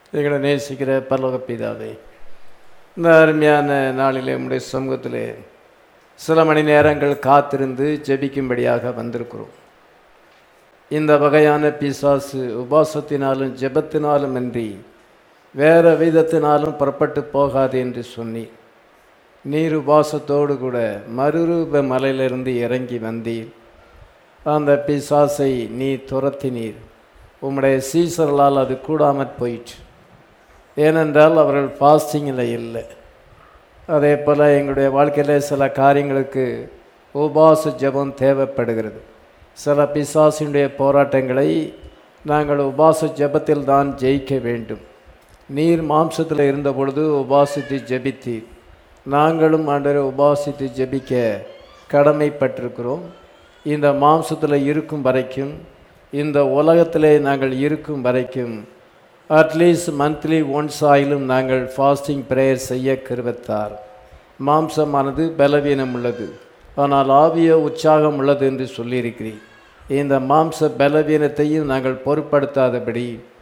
எங்களை நேசிக்கிற பரலோக பிதாவே இந்த அருமையான நாளிலே உம்முடைய சமூகத்திலே சில மணி நேரங்கள் காத்திருந்து ஜெபிக்கும்படியாக வந்திருக்கிறோம் இந்த வகையான பிசாசு உபாசத்தினாலும் ஜெபத்தினாலும் அன்றி வேற விதத்தினாலும் புறப்பட்டு போகாது என்று சொன்னி நீர் உபாசத்தோடு கூட மறுரூப மலையிலிருந்து இறங்கி வந்தீர் அந்த பிசாசை நீ துரத்தினீர் உம்முடைய சீசர்களால் அது கூடாமற் போயிற்று ஏனென்றால் அவர்கள் ஃபாஸ்டிங்கில் இல்லை அதே போல் எங்களுடைய வாழ்க்கையில் சில காரியங்களுக்கு உபாச ஜெபம் தேவைப்படுகிறது சில பிசாசினுடைய போராட்டங்களை நாங்கள் உபாச ஜெபத்தில் தான் ஜெயிக்க வேண்டும் நீர் மாம்சத்தில் இருந்த பொழுது உபாசித்து ஜெபித்தீர் நாங்களும் ஆண்டரை உபாசித்து ஜெபிக்க கடமைப்பட்டிருக்கிறோம் இந்த மாம்சத்தில் இருக்கும் வரைக்கும் இந்த உலகத்திலே நாங்கள் இருக்கும் வரைக்கும் அட்லீஸ்ட் மந்த்லி ஒன்ஸ் ஆயிலும் நாங்கள் ஃபாஸ்டிங் ப்ரேயர் செய்ய கருவத்தார் மாம்சமானது பலவீனம் உள்ளது ஆனால் ஆவிய உற்சாகம் உள்ளது என்று சொல்லியிருக்கிறேன் இந்த மாம்ச பலவீனத்தையும் நாங்கள் பொருட்படுத்தாதபடி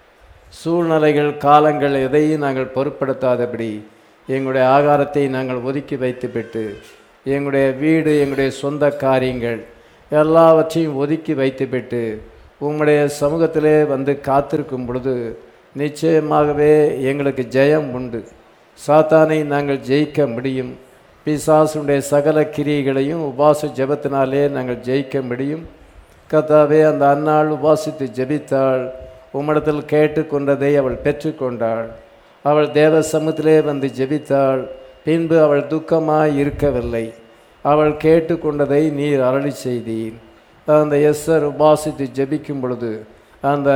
சூழ்நிலைகள் காலங்கள் எதையும் நாங்கள் பொருட்படுத்தாதபடி எங்களுடைய ஆகாரத்தை நாங்கள் ஒதுக்கி வைத்துவிட்டு எங்களுடைய வீடு எங்களுடைய சொந்த காரியங்கள் எல்லாவற்றையும் ஒதுக்கி வைத்துவிட்டு உம்முடைய சமூகத்திலே வந்து காத்திருக்கும் பொழுது நிச்சயமாகவே எங்களுக்கு ஜெயம் உண்டு சாத்தானை நாங்கள் ஜெயிக்க முடியும் பிசாசுடைய சகல கிரியைகளையும் உபாச ஜெபத்தினாலே நாங்கள் ஜெயிக்க முடியும் கத்தாவே அந்த அன்னாள் உபாசித்து ஜெபித்தாள் உம்மிடத்தில் கேட்டுக்கொண்டதை அவள் பெற்றுக்கொண்டாள் அவள் தேவ சமூகத்திலே வந்து ஜெபித்தாள் பின்பு அவள் துக்கமாய் இருக்கவில்லை அவள் கேட்டுக்கொண்டதை நீர் அருளி செய்தீர் அந்த எஸ்ஸர் உபாசித்து ஜெபிக்கும் பொழுது அந்த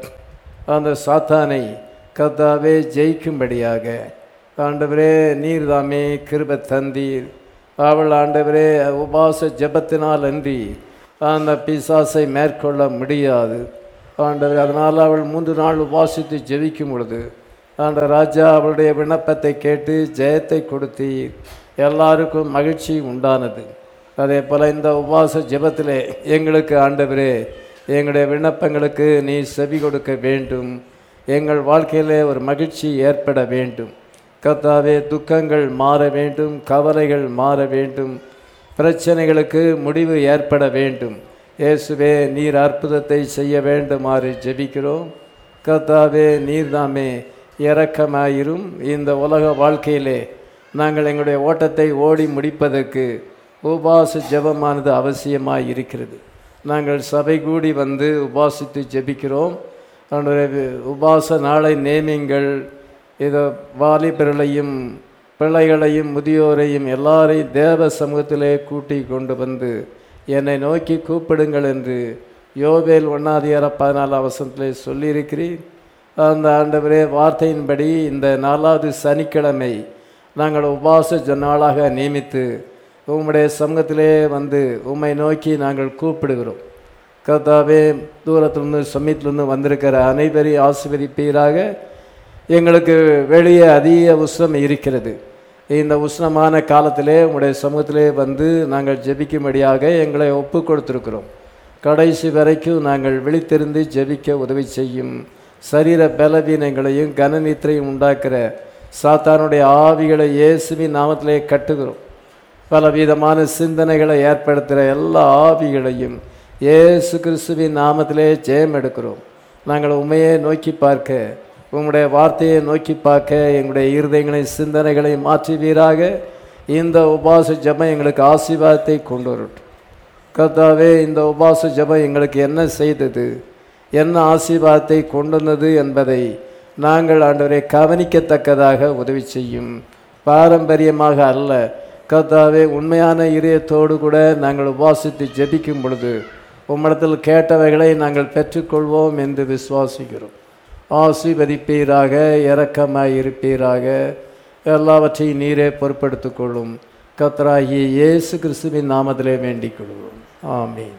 அந்த சாத்தானை கத்தாவே ஜெயிக்கும்படியாக ஆண்டவரே நீர் தாமே கிருப தந்தீர் அவள் ஆண்டவரே உபாச ஜெபத்தினால் அன்றி அந்த பிசாசை மேற்கொள்ள முடியாது ஆண்டவர் அதனால் அவள் மூன்று நாள் உபாசித்து ஜெபிக்கும் பொழுது அந்த ராஜா அவளுடைய விண்ணப்பத்தை கேட்டு ஜெயத்தை கொடுத்தீர் எல்லாருக்கும் மகிழ்ச்சி உண்டானது அதே போல் இந்த உபாச ஜெபத்திலே எங்களுக்கு ஆண்டவரே எங்களுடைய விண்ணப்பங்களுக்கு நீ செவி கொடுக்க வேண்டும் எங்கள் வாழ்க்கையிலே ஒரு மகிழ்ச்சி ஏற்பட வேண்டும் கத்தாவே துக்கங்கள் மாற வேண்டும் கவலைகள் மாற வேண்டும் பிரச்சனைகளுக்கு முடிவு ஏற்பட வேண்டும் இயேசுவே நீர் அற்புதத்தை செய்ய வேண்டுமாறு ஜெபிக்கிறோம் கத்தாவே நீர்தாமே இரக்கமாயிரும் இந்த உலக வாழ்க்கையிலே நாங்கள் எங்களுடைய ஓட்டத்தை ஓடி முடிப்பதற்கு உபாச ஜெபமானது அவசியமாக இருக்கிறது நாங்கள் சபை கூடி வந்து உபாசித்து ஜெபிக்கிறோம் அவனுடைய உபாச நாளை நேமிங்கள் இதை வாலிபர்களையும் பிள்ளைகளையும் முதியோரையும் எல்லாரையும் தேவ சமூகத்திலே கூட்டி கொண்டு வந்து என்னை நோக்கி கூப்பிடுங்கள் என்று யோவேல் ஒன்னாதிகார பதினாலு அவசரத்திலே சொல்லியிருக்கிறேன் அந்த ஆண்டவரே வார்த்தையின்படி இந்த நாலாவது சனிக்கிழமை நாங்கள் உபாச நாளாக நியமித்து உம்முடைய சமூகத்திலே வந்து உம்மை நோக்கி நாங்கள் கூப்பிடுகிறோம் கர்த்தாவே தூரத்திலிருந்து சமீபத்திலிருந்து வந்திருக்கிற அனைவரையும் ஆசிர்வதிப்பீராக எங்களுக்கு வெளியே அதிக உஷ்ணம் இருக்கிறது இந்த உஷ்ணமான காலத்திலே உங்களுடைய சமூகத்திலே வந்து நாங்கள் ஜெபிக்கும்படியாக எங்களை ஒப்பு கொடுத்துருக்கிறோம் கடைசி வரைக்கும் நாங்கள் விழித்திருந்து ஜெபிக்க உதவி செய்யும் சரீர பலவீனங்களையும் கனநித்திரையும் உண்டாக்குற சாத்தானுடைய ஆவிகளை இயேசுவின் நாமத்திலே கட்டுகிறோம் பலவிதமான சிந்தனைகளை ஏற்படுத்துகிற எல்லா ஆவிகளையும் இயேசு கிறிஸ்துவின் நாமத்திலே ஜெயம் எடுக்கிறோம் நாங்கள் உண்மையை நோக்கி பார்க்க உங்களுடைய வார்த்தையை நோக்கி பார்க்க எங்களுடைய இருதயங்களை சிந்தனைகளை மாற்றுவீராக இந்த உபாச ஜபம் எங்களுக்கு ஆசீர்வாதத்தை கொண்டு வரட்டும் கர்த்தாவே இந்த உபாச ஜபம் எங்களுக்கு என்ன செய்தது என்ன ஆசீர்வாதத்தை கொண்டு வந்தது என்பதை நாங்கள் ஆண்டவரை கவனிக்கத்தக்கதாக உதவி செய்யும் பாரம்பரியமாக அல்ல கர்த்தாவே உண்மையான இதயத்தோடு கூட நாங்கள் உபாசித்து ஜெபிக்கும் பொழுது உம்மிடத்தில் கேட்டவைகளை நாங்கள் பெற்றுக்கொள்வோம் என்று விசுவாசிக்கிறோம் ஆசீர்வதிப்பீராக இரக்கமாய் இருப்பீராக எல்லாவற்றையும் நீரே பொறுப்படுத்திக் கொள்ளும் கத்தராகி இயேசு கிறிஸ்துவின் நாமத்திலே வேண்டிக் கொள்வோம் ஆமீன்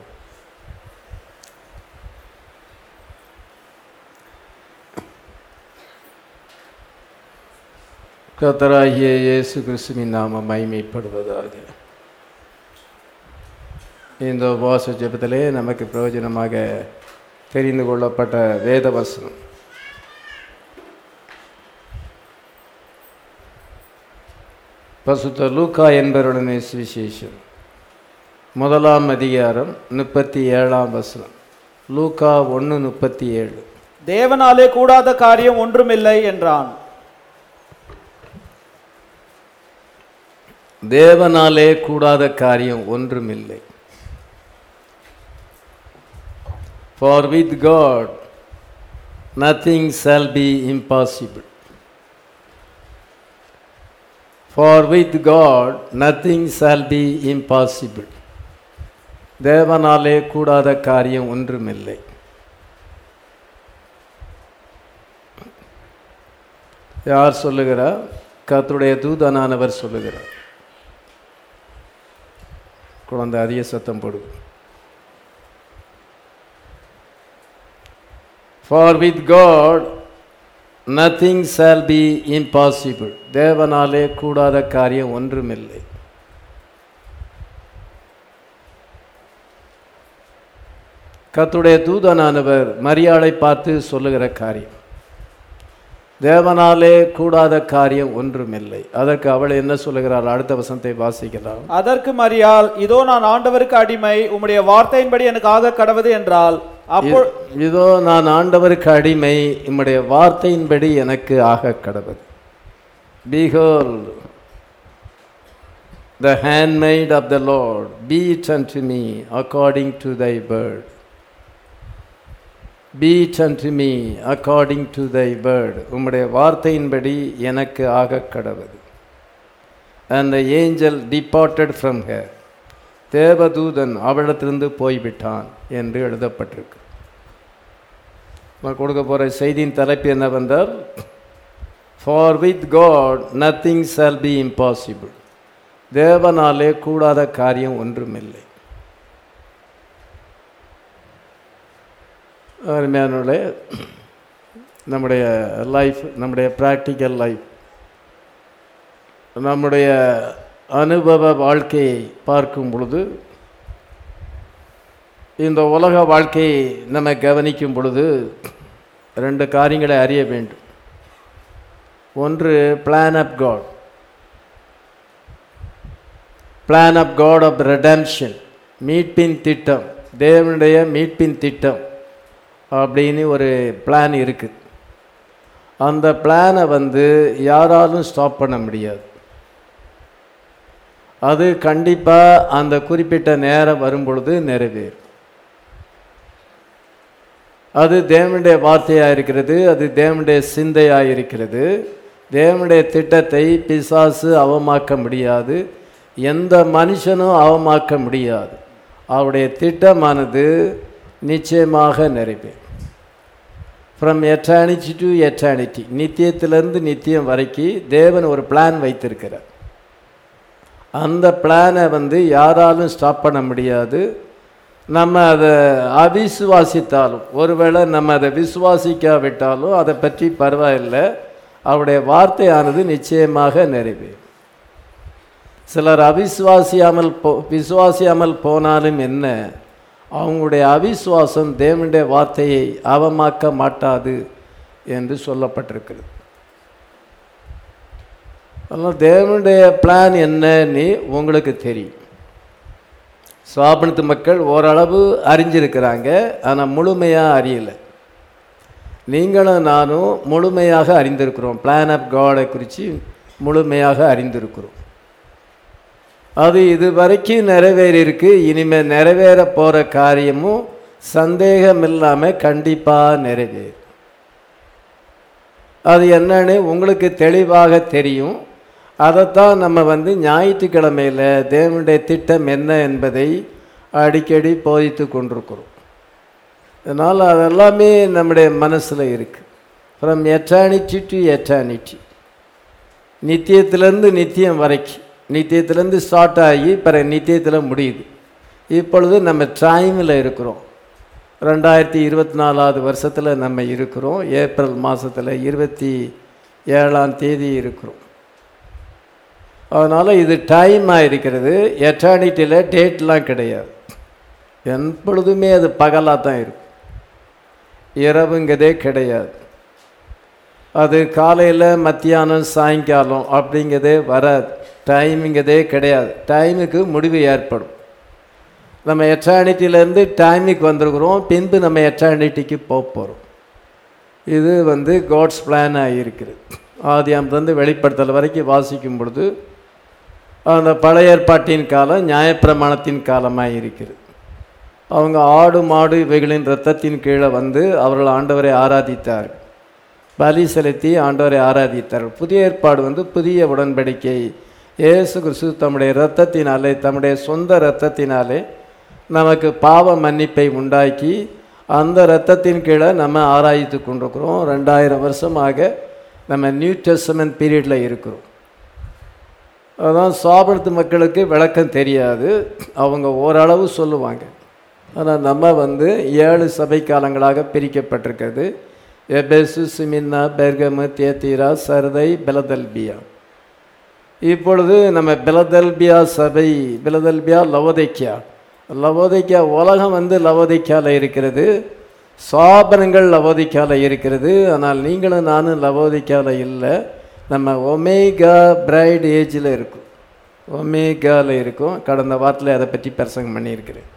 கத்தராகிய இயேசு கிறிஸ்துவின் நாமம் மைமைப்படுவதாக இந்த உபவாச ஜெபத்திலே நமக்கு பிரயோஜனமாக தெரிந்து கொள்ளப்பட்ட வேத வசனம் பசுத்த லூக்கா என்பவருடனே சுவிசேஷம் முதலாம் அதிகாரம் முப்பத்தி ஏழாம் வசனம் லூக்கா ஒன்று முப்பத்தி ஏழு தேவனாலே கூடாத காரியம் ஒன்றுமில்லை என்றான் தேவனாலே கூடாத காரியம் ஒன்றுமில்லை for with God nothing shall be impossible for with God nothing shall be impossible தேவனாலே கூடாத காரியம் ஒன்றுமில்லை யார் சொல்லுகிறார் கர்த்தருடைய தூதனானவர் சொல்லுகிறார் குழந்தை அதிக சத்தம் போடுது for with God nothing shall be impossible தேவனாலே கூடாத காரியம் ஒன்றுமில்லை கர்த்தருடைய தூதனானவர் மரியாளை பார்த்து சொல்லுகிற காரியம் தேவனாலே கூடாத காரியம் ஒன்றுமில்லை அதற்கு அவள் என்ன சொல்லுகிறாள் அடுத்த வசனத்தை வாசிக்கலாம் அதற்கு மரியாள் இதோ நான் ஆண்டவருக்கு அடிமை உம்முடைய வார்த்தையின்படி எனக்கு ஆக கடவுது என்றால் அப்போ இதோ நான் ஆண்டவருக்கு அடிமை உம்முடைய வார்த்தையின்படி எனக்கு ஆக கடவுள் Behold, the handmaid of the Lord, be it unto me according to thy word. Be it unto me according to thy word. உம்முடைய வார்த்தையின்படி எனக்கு ஆக கடவுள் And the angel departed from her. தேவதூதன் அவளிடத்திலிருந்து போய்விட்டான் என்று எழுதப்பட்டிருக்கு நான் கொடுக்க போகிற செய்தியின் தலைப்பு என்னவென்றால் for with God nothing shall be impossible தேவனாலே கூடாத காரியம் ஒன்றுமில்லை அருமையானவர்களே நம்முடைய லைஃப் நம்முடைய ப்ராக்டிக்கல் லைஃப் நம்முடைய அனுபவ வாழ்க்கையை பார்க்கும் பொழுது இந்த உலக வாழ்க்கையை நம்ம கவனிக்கும் பொழுது ரெண்டு காரியங்களை அறிய வேண்டும் ஒன்று plan of God plan of God of redemption மீட்பின் திட்டம் தேவனுடைய மீட்பின் திட்டம் அப்படின்னு ஒரு பிளான் இருக்குது அந்த பிளானை வந்து யாராலும் ஸ்டாப் பண்ண முடியாது அது கண்டிப்பாக அந்த குறிப்பிட்ட நேரம் வரும் பொழுது நிறைவேறும் அது தேவனுடைய வார்த்தையாக இருக்கிறது அது தேவனுடைய சிந்தையாக இருக்கிறது தேவனுடைய திட்டத்தை பிசாசு அவமாக்க முடியாது எந்த மனுஷனும் அவமாக்க முடியாது அவருடைய திட்டமானது நிச்சயமாக நிறைவேறும் ஃப்ரம் எட்டானிட்டி டு எட்டானிட்டி நித்தியத்திலிருந்து நித்தியம் வரைக்கும் தேவன் ஒரு பிளான் வைத்திருக்கிறார் அந்த பிளானை வந்து யாராலும் ஸ்டாப் பண்ண முடியாது நம்ம அதை அவிசுவாசித்தாலும் ஒருவேளை நம்ம அதை விசுவாசிக்காவிட்டாலும் அதை பற்றி பரவாயில்லை அவருடைய வார்த்தையானது நிச்சயமாக நிறைவேறும் சிலர் அவிசுவாசியாமல் போ விசுவாசியாமல் போனாலும் என்ன அவங்களுடைய அவிசுவாசம் தேவனுடைய வார்த்தையை அவமாக்க மாட்டாது என்று சொல்லப்பட்டிருக்கிறது அதனால் தேவனுடைய பிளான் என்னன்னு உங்களுக்கு தெரியும் சாபனத்து மக்கள் ஓரளவு அறிஞ்சிருக்கிறாங்க ஆனால் முழுமையாக அறியலை நீங்களும் நானும் முழுமையாக அறிந்திருக்கிறோம் பிளான் ஆஃப் காடை குறித்து முழுமையாக அறிந்திருக்கிறோம் அது இது வரைக்கும் நிறைவேறியிருக்கு இனிமேல் நிறைவேற போகிற காரியமும் சந்தேகம் இல்லாமல் கண்டிப்பாக நிறைவேறும் அது என்னன்னு உங்களுக்கு தெளிவாக தெரியும் அதைத்தான் நம்ம வந்து ஞாயிற்றுக்கிழமையில் தேவனுடைய திட்டம் என்ன என்பதை அடிக்கடி போதித்து கொண்டிருக்கிறோம் அதனால் அதெல்லாமே நம்முடைய மனசில் இருக்குது ஃப்ரம் எட்டானிட்டி டு எட்டானிட்டி நித்தியத்திலேருந்து நித்தியம் வரைக்கும் நித்தியத்திலேருந்து ஸ்டார்ட் ஆகி பிறகு நித்தியத்தில் முடியுது இப்பொழுது நம்ம டைமில் இருக்கிறோம் ரெண்டாயிரத்தி இருபத்தி நாலாவது வருஷத்தில் நம்ம இருக்கிறோம் ஏப்ரல் மாதத்தில் இருபத்தி ஏழாம் தேதி இருக்கிறோம் அதனால் இது டைமாக இருக்கிறது எட்டானிட்டியில் டேட்லாம் கிடையாது எப்பொழுதுமே அது பகலாக தான் இருக்கும் இரவுங்கிறதே கிடையாது அது காலையில் மத்தியானம் சாயங்காலம் அப்படிங்கிறதே வராது டைமிங்கிறதே கிடையாது டைமுக்கு முடிவு ஏற்படும் நம்ம எட்ரானிட்டியிலேருந்து டைமுக்கு வந்திருக்கிறோம் பின்பு நம்ம எட்ரானிட்டிக்கு போக போகிறோம் இது வந்து காட்ஸ் பிளானாக இருக்குது ஆதியாமத்திலிருந்து வெளிப்படுத்தல் வரைக்கும் வாசிக்கும் பொழுது அந்த பழைய ஏற்பாட்டின் காலம் நியாயப்பிரமாணத்தின் காலமாக இருக்கிறது அவங்க ஆடு மாடு இவைகளின் இரத்தத்தின் கீழே வந்து அவர்கள் ஆண்டவரை ஆராதித்தார்கள் பலி செலுத்தி ஆண்டவரை ஆராதித்தார்கள் புதிய ஏற்பாடு வந்து புதிய உடன்படிக்கை இயேசு கிறிஸ்து தம்முடைய இரத்தத்தினாலே தம்முடைய சொந்த இரத்தத்தினாலே நமக்கு பாவ மன்னிப்பை உண்டாக்கி அந்த இரத்தத்தின் கீழே நம்ம ஆராய்த்து கொண்டிருக்கிறோம் ரெண்டாயிரம் வருஷமாக நம்ம நியூ டெஸ்டமெண்ட் பீரியடில் இருக்கிறோம் அதான் சாப்பிடுறது மக்களுக்கு விளக்கம் தெரியாது அவங்க ஓரளவு சொல்லுவாங்க ஆனால் நம்ம வந்து ஏழு சபை காலங்களாக பிரிக்கப்பட்டிருக்கிறது எபேசு சிமின்னா பெர்கமு தேத்தீரா சர்தை பெலதல்பியா இப்பொழுது நம்ம பிலதெல்பியா சபை பிலதெல்பியா லவோதைக்கியா லவோதைக்கியா உலகம் வந்து லவோதைக்கியாவில் இருக்கிறது சாபனங்கள் லவோதிக்காவில் இருக்கிறது ஆனால் நீங்களும் நானும் லவோதிக்காவில் இல்லை நம்ம ஒமேகா பிரைட் ஏஜில் இருக்கும் ஒமேகாவில் இருக்கும் கடந்த வாரத்தில் அதை பற்றி பிரசங்கம் பண்ணியிருக்கிறேன்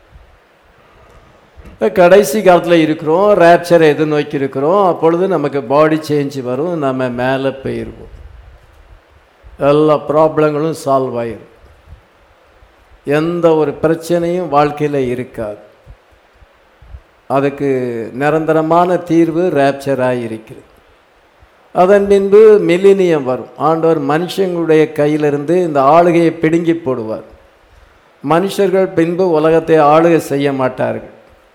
கடைசி காலத்தில் இருக்கிறோம் ரேப்சரை எதிர்நோக்கி இருக்கிறோம் அப்பொழுது நமக்கு பாடி சேஞ்ச் வரும் நம்ம மேலே போயிடுவோம் எல்லா ப்ராப்ளங்களும் சால்வ் ஆயிரும் எந்த ஒரு பிரச்சனையும் வாழ்க்கையில் இருக்காது அதுக்கு நிரந்தரமான தீர்வு ரேப்சராக இருக்கிறது அதன் பின்பு மில்லினியம் வரும் ஆண்டவர் மனுஷங்களுடைய கையிலிருந்து இந்த ஆளுகையை பிடுங்கி போடுவார் மனுஷர்கள் பின்பு உலகத்தை ஆளுகை செய்ய மாட்டார்கள்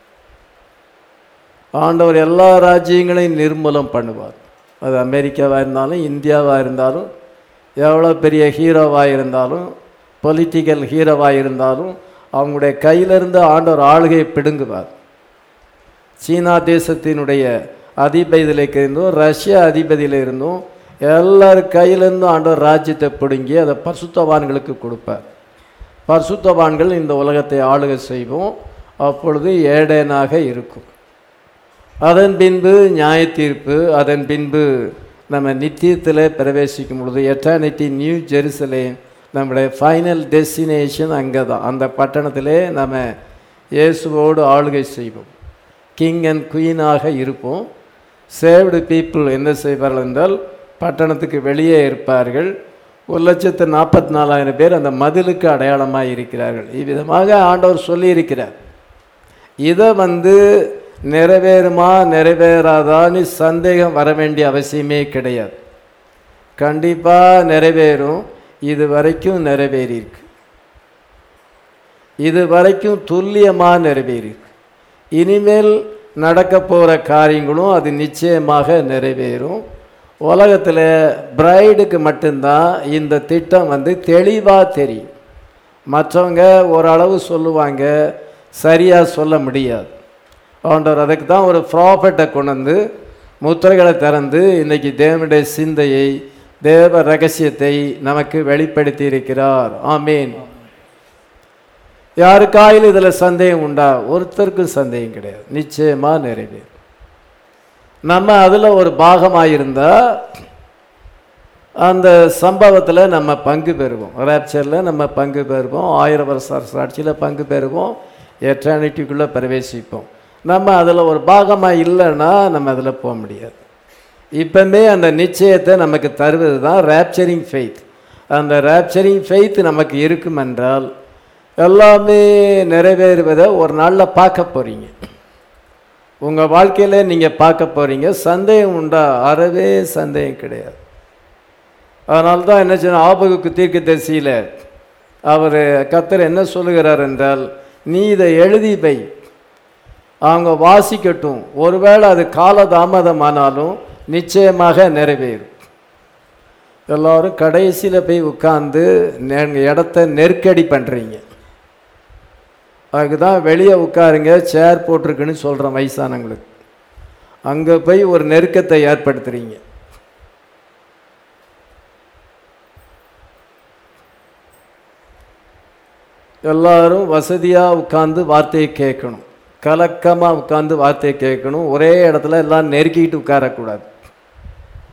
ஆண்டவர் எல்லா ராஜ்யங்களையும் நிர்மூலம் பண்ணுவார் அது அமெரிக்காவாக இருந்தாலும் இந்தியாவாக இருந்தாலும் எவ்வளோ பெரிய ஹீரோவாக இருந்தாலும் பொலிட்டிக்கல் ஹீரோவாக இருந்தாலும் அவங்களுடைய கையிலிருந்து ஆண்டவர் ஆளுகையை பிடுங்குவார் சீனா தேசத்தினுடைய அதிபதியில் இருந்தும் ரஷ்ய அதிபதியில் இருந்தும் எல்லார் கையிலேருந்தும் ஆண்டவர் ராஜ்யத்தை பிடுங்கி அதை பரிசுத்தவான்களுக்கு கொடுப்பார் பரிசுத்தவான்கள் இந்த உலகத்தை ஆளுகை செய்வோம் அப்பொழுது ஏடேனாக இருக்கும் அதன் பின்பு நியாய தீர்ப்பு அதன் பின்பு நம்ம நித்தியத்தில் பிரவேசிக்கும் பொழுது எட்டர்னிட்டி நியூ ஜெருசலேம் நம்முடைய ஃபைனல் டெஸ்டினேஷன் அங்கே தான் அந்த பட்டணத்திலே நம்ம இயேசுவோடு ஆளுகை செய்வோம் கிங் அண்ட் குயினாக இருப்போம் சேவ்டு பீப்புள் என்ன செய்வார்கள் என்றால் பட்டணத்துக்கு வெளியே இருப்பார்கள் ஒரு லட்சத்து நாற்பத்தி நாலாயிரம் பேர் அந்த மதிலுக்கு அடையாளமாக இருக்கிறார்கள் இவ்விதமாக ஆண்டவர் சொல்லியிருக்கிறார் இதை வந்து நிறைவேறுமா நிறைவேறாதான்னு சந்தேகம் வர வேண்டிய அவசியமே கிடையாது கண்டிப்பாக நிறைவேறும் இது வரைக்கும் நிறைவேறியிருக்கு இது வரைக்கும் துல்லியமாக நிறைவேறியிருக்கு இனிமேல் நடக்க போகிற காரியங்களும் அது நிச்சயமாக நிறைவேறும் உலகத்தில் பிரைடுக்கு மட்டும்தான் இந்த திட்டம் வந்து தெளிவாக தெரியும் மற்றவங்க ஓரளவு சொல்லுவாங்க சரியாக சொல்ல முடியாது ஆண்டவர் அதுக்கு தான் ஒரு ப்ராஃபட்டை கொண்டு வந்து முத்திரைகளை திறந்து இன்றைக்கி தேவனுடைய சிந்தையை தேவ ரகசியத்தை நமக்கு வெளிப்படுத்தி இருக்கிறார் ஆமீன் யாருக்காயில் இதில் சந்தேகம் உண்டா ஒருத்தருக்கும் சந்தேகம் கிடையாது நிச்சயமாக நிறைவேறும் நம்ம அதில் ஒரு பாகமாக இருந்தால் அந்த சம்பவத்தில் நம்ம பங்கு பெறுவோம் ரேப்சரில் நம்ம பங்கு பெறுவோம் ஆயிரம் வருஷ சாட்சியில் பங்கு பெறுவோம் எட்டர்னிட்டிக்குள்ளே பிரவேசிப்போம் நம்ம அதில் ஒரு பாகமாக இல்லைன்னா நம்ம அதில் போக முடியாது இப்போமே அந்த நிச்சயத்தை நமக்கு தருவது தான் ரேப்சரிங் ஃபெய்த் அந்த ரேப்சரிங் ஃபெய்த் நமக்கு இருக்கும் என்றால் எல்லாமே நிறைவேறுவதை ஒரு நாளில் பார்க்க போகிறீங்க உங்கள் வாழ்க்கையில் நீங்கள் பார்க்க போகிறீங்க சந்தேகம் உண்டா அறவே சந்தேகம் கிடையாது அதனால தான் என்ன சொன்ன ஆபகுக்கு தீர்க்க தரிசியில் அவர் கத்தர் என்ன சொல்லுகிறார் என்றால் நீ இதை எழுதி வை அவங்க வாசிக்கட்டும் ஒருவேளை அது காலதாமதமானாலும் நிச்சயமாக நிறைவேறும் எல்லோரும் கடைசியில் போய் உட்காந்து நீங்கள் இடத்த நெருக்கடி பண்ணுறீங்க அதுக்கு தான் வெளியே உட்காருங்க சேர் போட்டிருக்குன்னு சொல்கிறேன் வயசானவங்களுக்கு அங்கே போய் ஒரு நெருக்கத்தை ஏற்படுத்துகிறீங்க எல்லாரும் வசதியாக உட்காந்து வார்த்தையை கேட்கணும் கலக்கமாக உட்காந்து வார்த்தையை கேட்கணும் ஒரே இடத்துல எல்லாம் நெருக்கிட்டு உட்காரக்கூடாது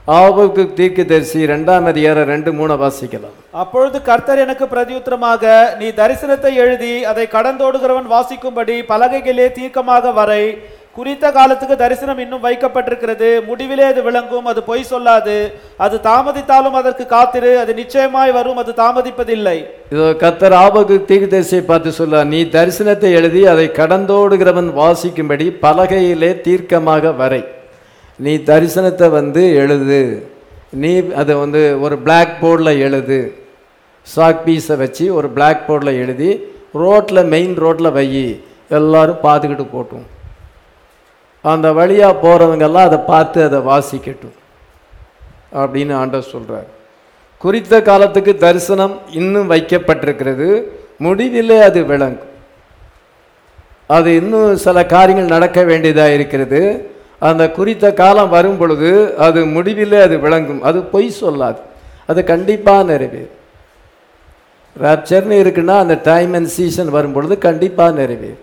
ஆபுக்கு தீர்க்கதரிசி ரெண்டாம் அதிகாரம் ரெண்டு மூணை வாசிக்கலாம் அப்பொழுது கர்த்தர் எனக்கு பிரதியுத்தரமாக நீ தரிசனத்தை எழுதி அதை கடந்தோடுகிறவன் வாசிக்கும்படி பலகைகளே தீர்க்கமாக வரை குறித்த காலத்துக்கு தரிசனம் இன்னும் வைக்கப்பட்டிருக்கிறது முடிவிலே அது விளங்கும் அது பொய் சொல்லாது அது தாமதித்தாலும் அதற்கு காத்திரு அது நிச்சயமாய் வரும் அது தாமதிப்பதில்லை இதோ கத்தர் ஆபகு தீர்க்கதரிசியை பார்த்து சொல்ல நீ தரிசனத்தை எழுதி அதை கடந்தோடுகிறவன் வாசிக்கும்படி பலகையிலே தீர்க்கமாக வரை நீ தரிசனத்தை வந்து எழுது நீ அதை வந்து ஒரு பிளாக் போர்டில் எழுது சாக் பீஸை வச்சு ஒரு பிளாக் போர்டில் எழுதி ரோட்டில் மெயின் ரோட்டில் வை எல்லாரும் பார்த்துக்கிட்டு போட்டும் அந்த வழியாக போகிறவங்கெல்லாம் அதை பார்த்து அதை வாசிக்கட்டும் அப்படின்னு ஆண்டவர் சொல்கிறார் குறித்த காலத்துக்கு தரிசனம் இன்னும் வைக்கப்பட்டிருக்கிறது முடிவிலே அது விளங்கும் அது இன்னும் சில காரியங்கள் நடக்க வேண்டியதாக இருக்கிறது அந்த குறித்த காலம் வரும் பொழுது அது முடிவிலே அது விளங்கும் அது பொய் சொல்லாது அது கண்டிப்பாக நிறைவேறும் ராப்சர்னு இருக்குன்னா அந்த டைம் அண்ட் சீசன் வரும் பொழுது கண்டிப்பாக நிறைவேறும்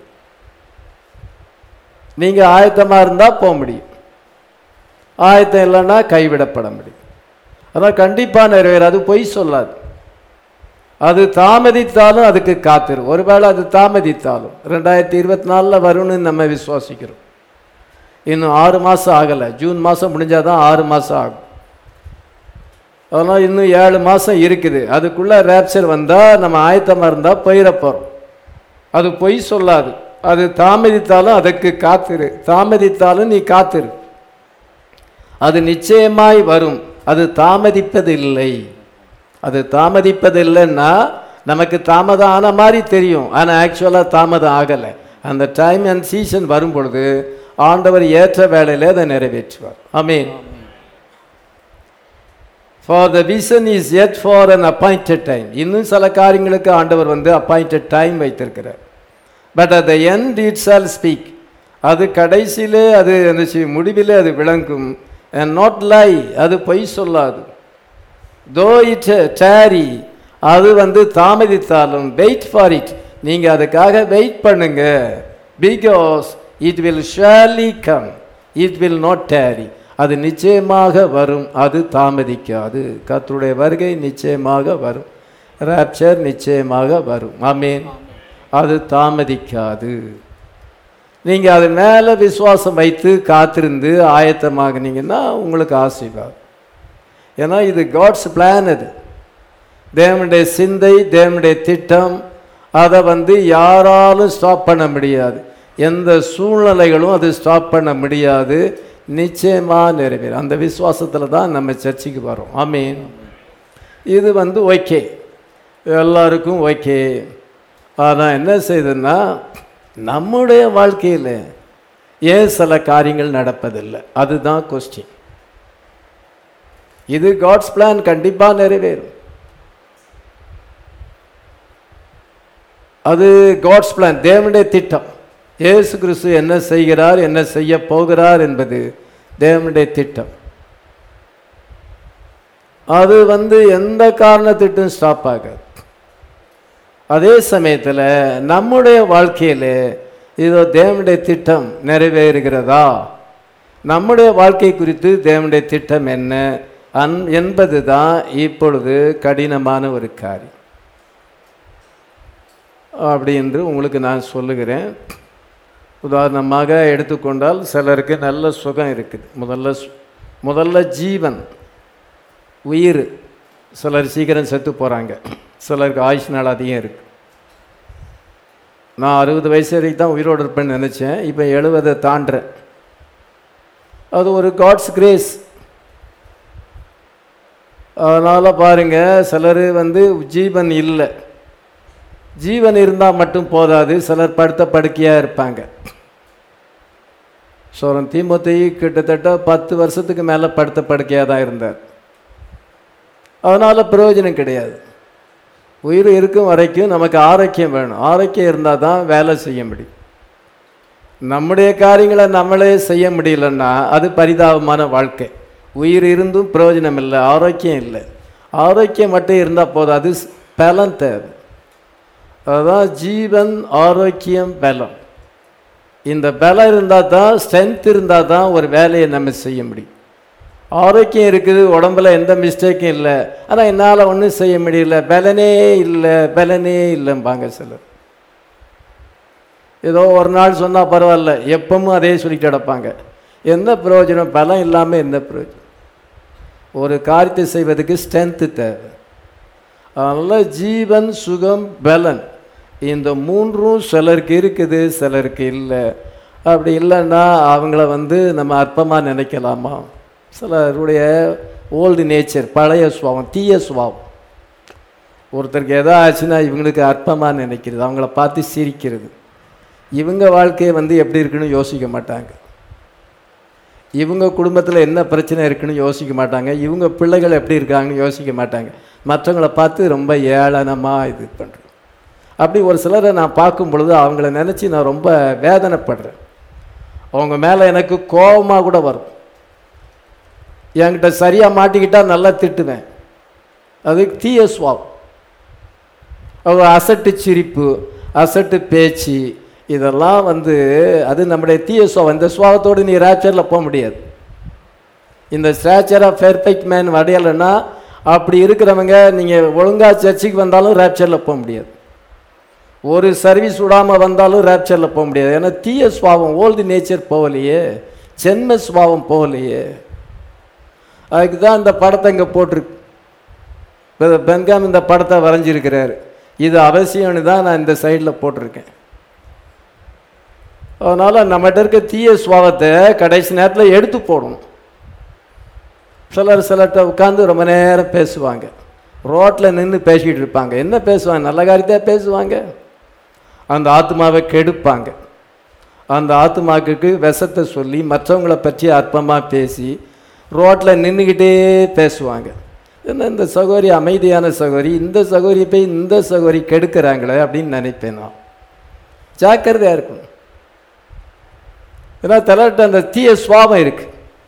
நீங்கள் ஆயத்தமாக இருந்தால் போக முடியும் ஆயத்தம் இல்லைன்னா கைவிடப்பட முடியும் அதான் கண்டிப்பாக நிறைவேறும் அது பொய் சொல்லாது அது தாமதித்தாலும் அதுக்கு காத்திரும் ஒருவேளை அது தாமதித்தாலும் ரெண்டாயிரத்தி இருபத்தி நாலில் வரும்னு நம்ம விசுவாசிக்கிறோம் இன்னும் ஆறு மாதம் ஆகலை ஜூன் மாதம் முடிஞ்சால் தான் ஆறு மாதம் ஆகும் அதெல்லாம் இன்னும் ஏழு மாதம் இருக்குது அதுக்குள்ளே ரேப்சர் வந்தால் நம்ம ஆயத்தமாக இருந்தால் போயிட போகிறோம் அது பொய் சொல்லாது அது தாமதித்தாலும் அதற்கு காத்திரு தாமதித்தாலும் நீ காத்திரு அது நிச்சயமாய் வரும் அது தாமதிப்பதில்லை அது தாமதிப்பதில்லைன்னா நமக்கு தாமதம் ஆன மாதிரி தெரியும் ஆனால் ஆக்சுவலாக தாமதம் ஆகலை அந்த டைம் அண்ட் சீசன் வரும் பொழுது ஆண்டவர் ஏற்ற வேலையில் அதை நிறைவேற்றுவார் ஆமீன் for the vision is yet for an appointed time இன்னும் சில காரியங்களுக்கு ஆண்டவர் வந்து appointed டைம் வைத்திருக்கிறார் but at the end it shall speak அது கடைசியிலே அது அந்த முடிவிலே அது விளங்கும் and not lie அது பொய் சொல்லாது தோ இட் டேரி அது வந்து தாமதித்தாலும் வெயிட் ஃபார் இட் நீங்கள் அதுக்காக வெயிட் பண்ணுங்க because it will surely come it will not tarry அது நிச்சயமாக வரும் அது தாமதிக்காது கர்த்தருடைய வருகை நிச்சயமாக வரும் ராப்சர் நிச்சயமாக வரும் ஆமீன் அது தாமதிக்காது நீங்கள் அது மேலே விசுவாசம் வைத்து காத்திருந்து ஆயத்தமாகினீங்கன்னா உங்களுக்கு ஆசீர்வாதம் ஏன்னா இது காட்ஸ் பிளான் அது தேவனுடைய சிந்தை தேவனுடைய திட்டம் அதை வந்து யாராலும் ஸ்டாப் பண்ண முடியாது எந்த சூழ்நிலைகளும் அது ஸ்டாப் பண்ண முடியாது நிச்சயமாக நிறைவேறும் அந்த விசுவாசத்தில் தான் நம்ம சர்ச்சுக்கு வரோம் ஆமீன் இது வந்து ஓகே எல்லாருக்கும் ஓகே ஆனால் என்ன செய்யுதுன்னா நம்முடைய வாழ்க்கையில் ஏன் சில காரியங்கள் நடப்பதில்லை அதுதான் கொஸ்டின் இது காட்ஸ் பிளான் கண்டிப்பாக நிறைவேறும் அது காட்ஸ் பிளான் தேவனுடைய திட்டம் இயேசு கிறிஸ்து என்ன செய்கிறார் என்ன செய்ய போகிறார் என்பது தேவனுடைய திட்டம் அது வந்து எந்த காரணத்திட்டும் ஸ்டாப் ஆகாது அதே சமயத்தில் நம்முடைய வாழ்க்கையில் இதோ தேவனுடைய திட்டம் நிறைவேறுகிறதா நம்முடைய வாழ்க்கை குறித்து தேவனுடைய திட்டம் என்ன அன் என்பது தான் இப்பொழுது கடினமான ஒரு காரியம் அப்படி என்று உங்களுக்கு நான் சொல்லுகிறேன் உதாரணமாக எடுத்துக்கொண்டால் சிலருக்கு நல்ல சுகம் இருக்குது முதல்ல சு- முதல்ல ஜீவன் உயிர் சிலர் சீக்கிரம் செத்து போகிறாங்க சிலருக்கு ஆயுஷ் நாள் அதிகம் இருக்குது நான் அறுபது வயசு வரைக்கும் தான் உயிரோடு இருப்பேன்னு நினச்சேன் இப்போ எழுபதை தாண்டுறேன் அது ஒரு காட்ஸ் கிரேஸ் அதனால் பாருங்கள் சிலர் வந்து ஜீவன் இல்லை ஜீவன் இருந்தால் மட்டும் போதாது சிலர் படுத்த படுக்கையாக இருப்பாங்க சோரன் தீமோத்தி கிட்டத்தட்ட பத்து வருஷத்துக்கு மேலே படுத்த படுக்கையாக தான் இருந்தார் அதனால் பிரயோஜனம் கிடையாது உயிர் இருக்கும் வரைக்கும் நமக்கு ஆரோக்கியம் வேணும் ஆரோக்கியம் இருந்தால் தான் வேலை செய்ய முடியும் நம்முடைய காரியங்களை நம்மளே செய்ய முடியலன்னா அது பரிதாபமான வாழ்க்கை உயிர் இருந்தும் பிரயோஜனம் இல்லை ஆரோக்கியம் இல்லை ஆரோக்கியம் மட்டும் இருந்தால் போதும் அது ஸ்- பலம் தேவை அதுதான் ஜீவன் ஆரோக்கியம் பலம் இந்த பலம் இருந்தால் தான் ஸ்ட்ரென்த் இருந்தால் தான் ஒரு வேலையை நம்ம செய்ய முடியும் ஆரோக்கியம் இருக்குது உடம்புல எந்த மிஸ்டேக்கும் இல்லை ஆனால் என்னால் ஒன்றும் செய்ய முடியல பலனே இல்லை பலனே இல்லைம்பாங்க சிலர் ஏதோ ஒரு நாள் சொன்னால் பரவாயில்ல எப்பவும் அதே சொல்லிட்டு கிடப்பாங்க என்ன பிரயோஜனம் பலம் இல்லாமல் என்ன பிரயோஜனம் ஒரு காரியத்தை செய்வதற்கு ஸ்ட்ரென்த்து தேவை அதனால் ஜீவன் சுகம் பலன் இந்த மூன்றும் சிலருக்கு இருக்குது சிலருக்கு இல்லை அப்படி இல்லைன்னா அவங்கள வந்து நம்ம அற்பமாக நினைக்கலாமா சிலருடைய ஓல்டு நேச்சர் பழைய சுபாவம் தீய சுபாவம் ஒருத்தருக்கு எதோ ஆச்சுன்னா இவங்களுக்கு அற்பமாக நினைக்கிறது அவங்கள பார்த்து சிரிக்கிறது இவங்க வாழ்க்கையை வந்து எப்படி இருக்குன்னு யோசிக்க மாட்டாங்க இவங்க குடும்பத்தில் என்ன பிரச்சனை இருக்குன்னு யோசிக்க மாட்டாங்க இவங்க பிள்ளைகள் எப்படி இருக்காங்கன்னு யோசிக்க மாட்டாங்க மற்றவங்கள பார்த்து ரொம்ப ஏளனமாக இது பண்ணுறோம் அப்படி ஒரு சிலரை நான் பார்க்கும் பொழுது அவங்கள நினச்சி நான் ரொம்ப வேதனைப்படுறேன் அவங்க மேலே எனக்கு கோபமாக கூட வரும் என்கிட்ட சரியாக மாட்டிக்கிட்டா நல்லா திட்டுவேன் அது தீய சுவாவம் அவங்க அசட்டு சிரிப்பு அசட்டு பேச்சு இதெல்லாம் வந்து அது நம்முடைய தீய சுவாவம் இந்த சுவாவத்தோடு நீ ரேச்சரில் போக முடியாது இந்த ஸ்ட்ராச்சர் ஆஃப் பெர்ஃபெக்ட் மேன் வடையலைன்னா அப்படி இருக்கிறவங்க நீங்கள் ஒழுங்காக சர்ச்சுக்கு வந்தாலும் ரேப்சரில் போக முடியாது ஒரு சர்வீஸ் விடாமல் வந்தாலும் ரேப்சரில் போக முடியாது ஏன்னா தீய சுவாவம் ஓல்டு நேச்சர் போகலையே ஜென்ம சுவாவம் போகலையே அதுக்கு தான் இந்த படத்தை இங்கே போட்டிருக்கு இப்போ பென்காம் இந்த படத்தை வரைஞ்சிருக்கிறாரு இது அவசியம்னு தான் நான் இந்த சைடில் போட்டிருக்கேன் அதனால் நம்மகிட்ட இருக்க தீய சுவாவத்தை கடைசி நேரத்தில் எடுத்து போடணும் சிலர் சிலர்கிட்ட உட்காந்து ரொம்ப நேரம் பேசுவாங்க ரோட்டில் நின்று பேசிக்கிட்டு இருப்பாங்க என்ன பேசுவாங்க நல்ல காரியத்தை பேசுவாங்க அந்த ஆத்மாவை கெடுப்பாங்க அந்த ஆத்மாவுக்கு விஷத்தை சொல்லி மற்றவங்கள பற்றி அற்பமாக பேசி ரோட்டில் நின்றுக்கிட்டே பேசுவாங்க என்ன இந்த சகோதரி அமைதியான சகோதரி இந்த சகோதரி போய் இந்த சகோதரி கெடுக்கிறாங்களே அப்படின்னு நினைப்பேன் நான் ஜாக்கிரதையாக இருக்கணும் ஏன்னா தலைட்ட அந்த தீய சுவாபம் இருக்கு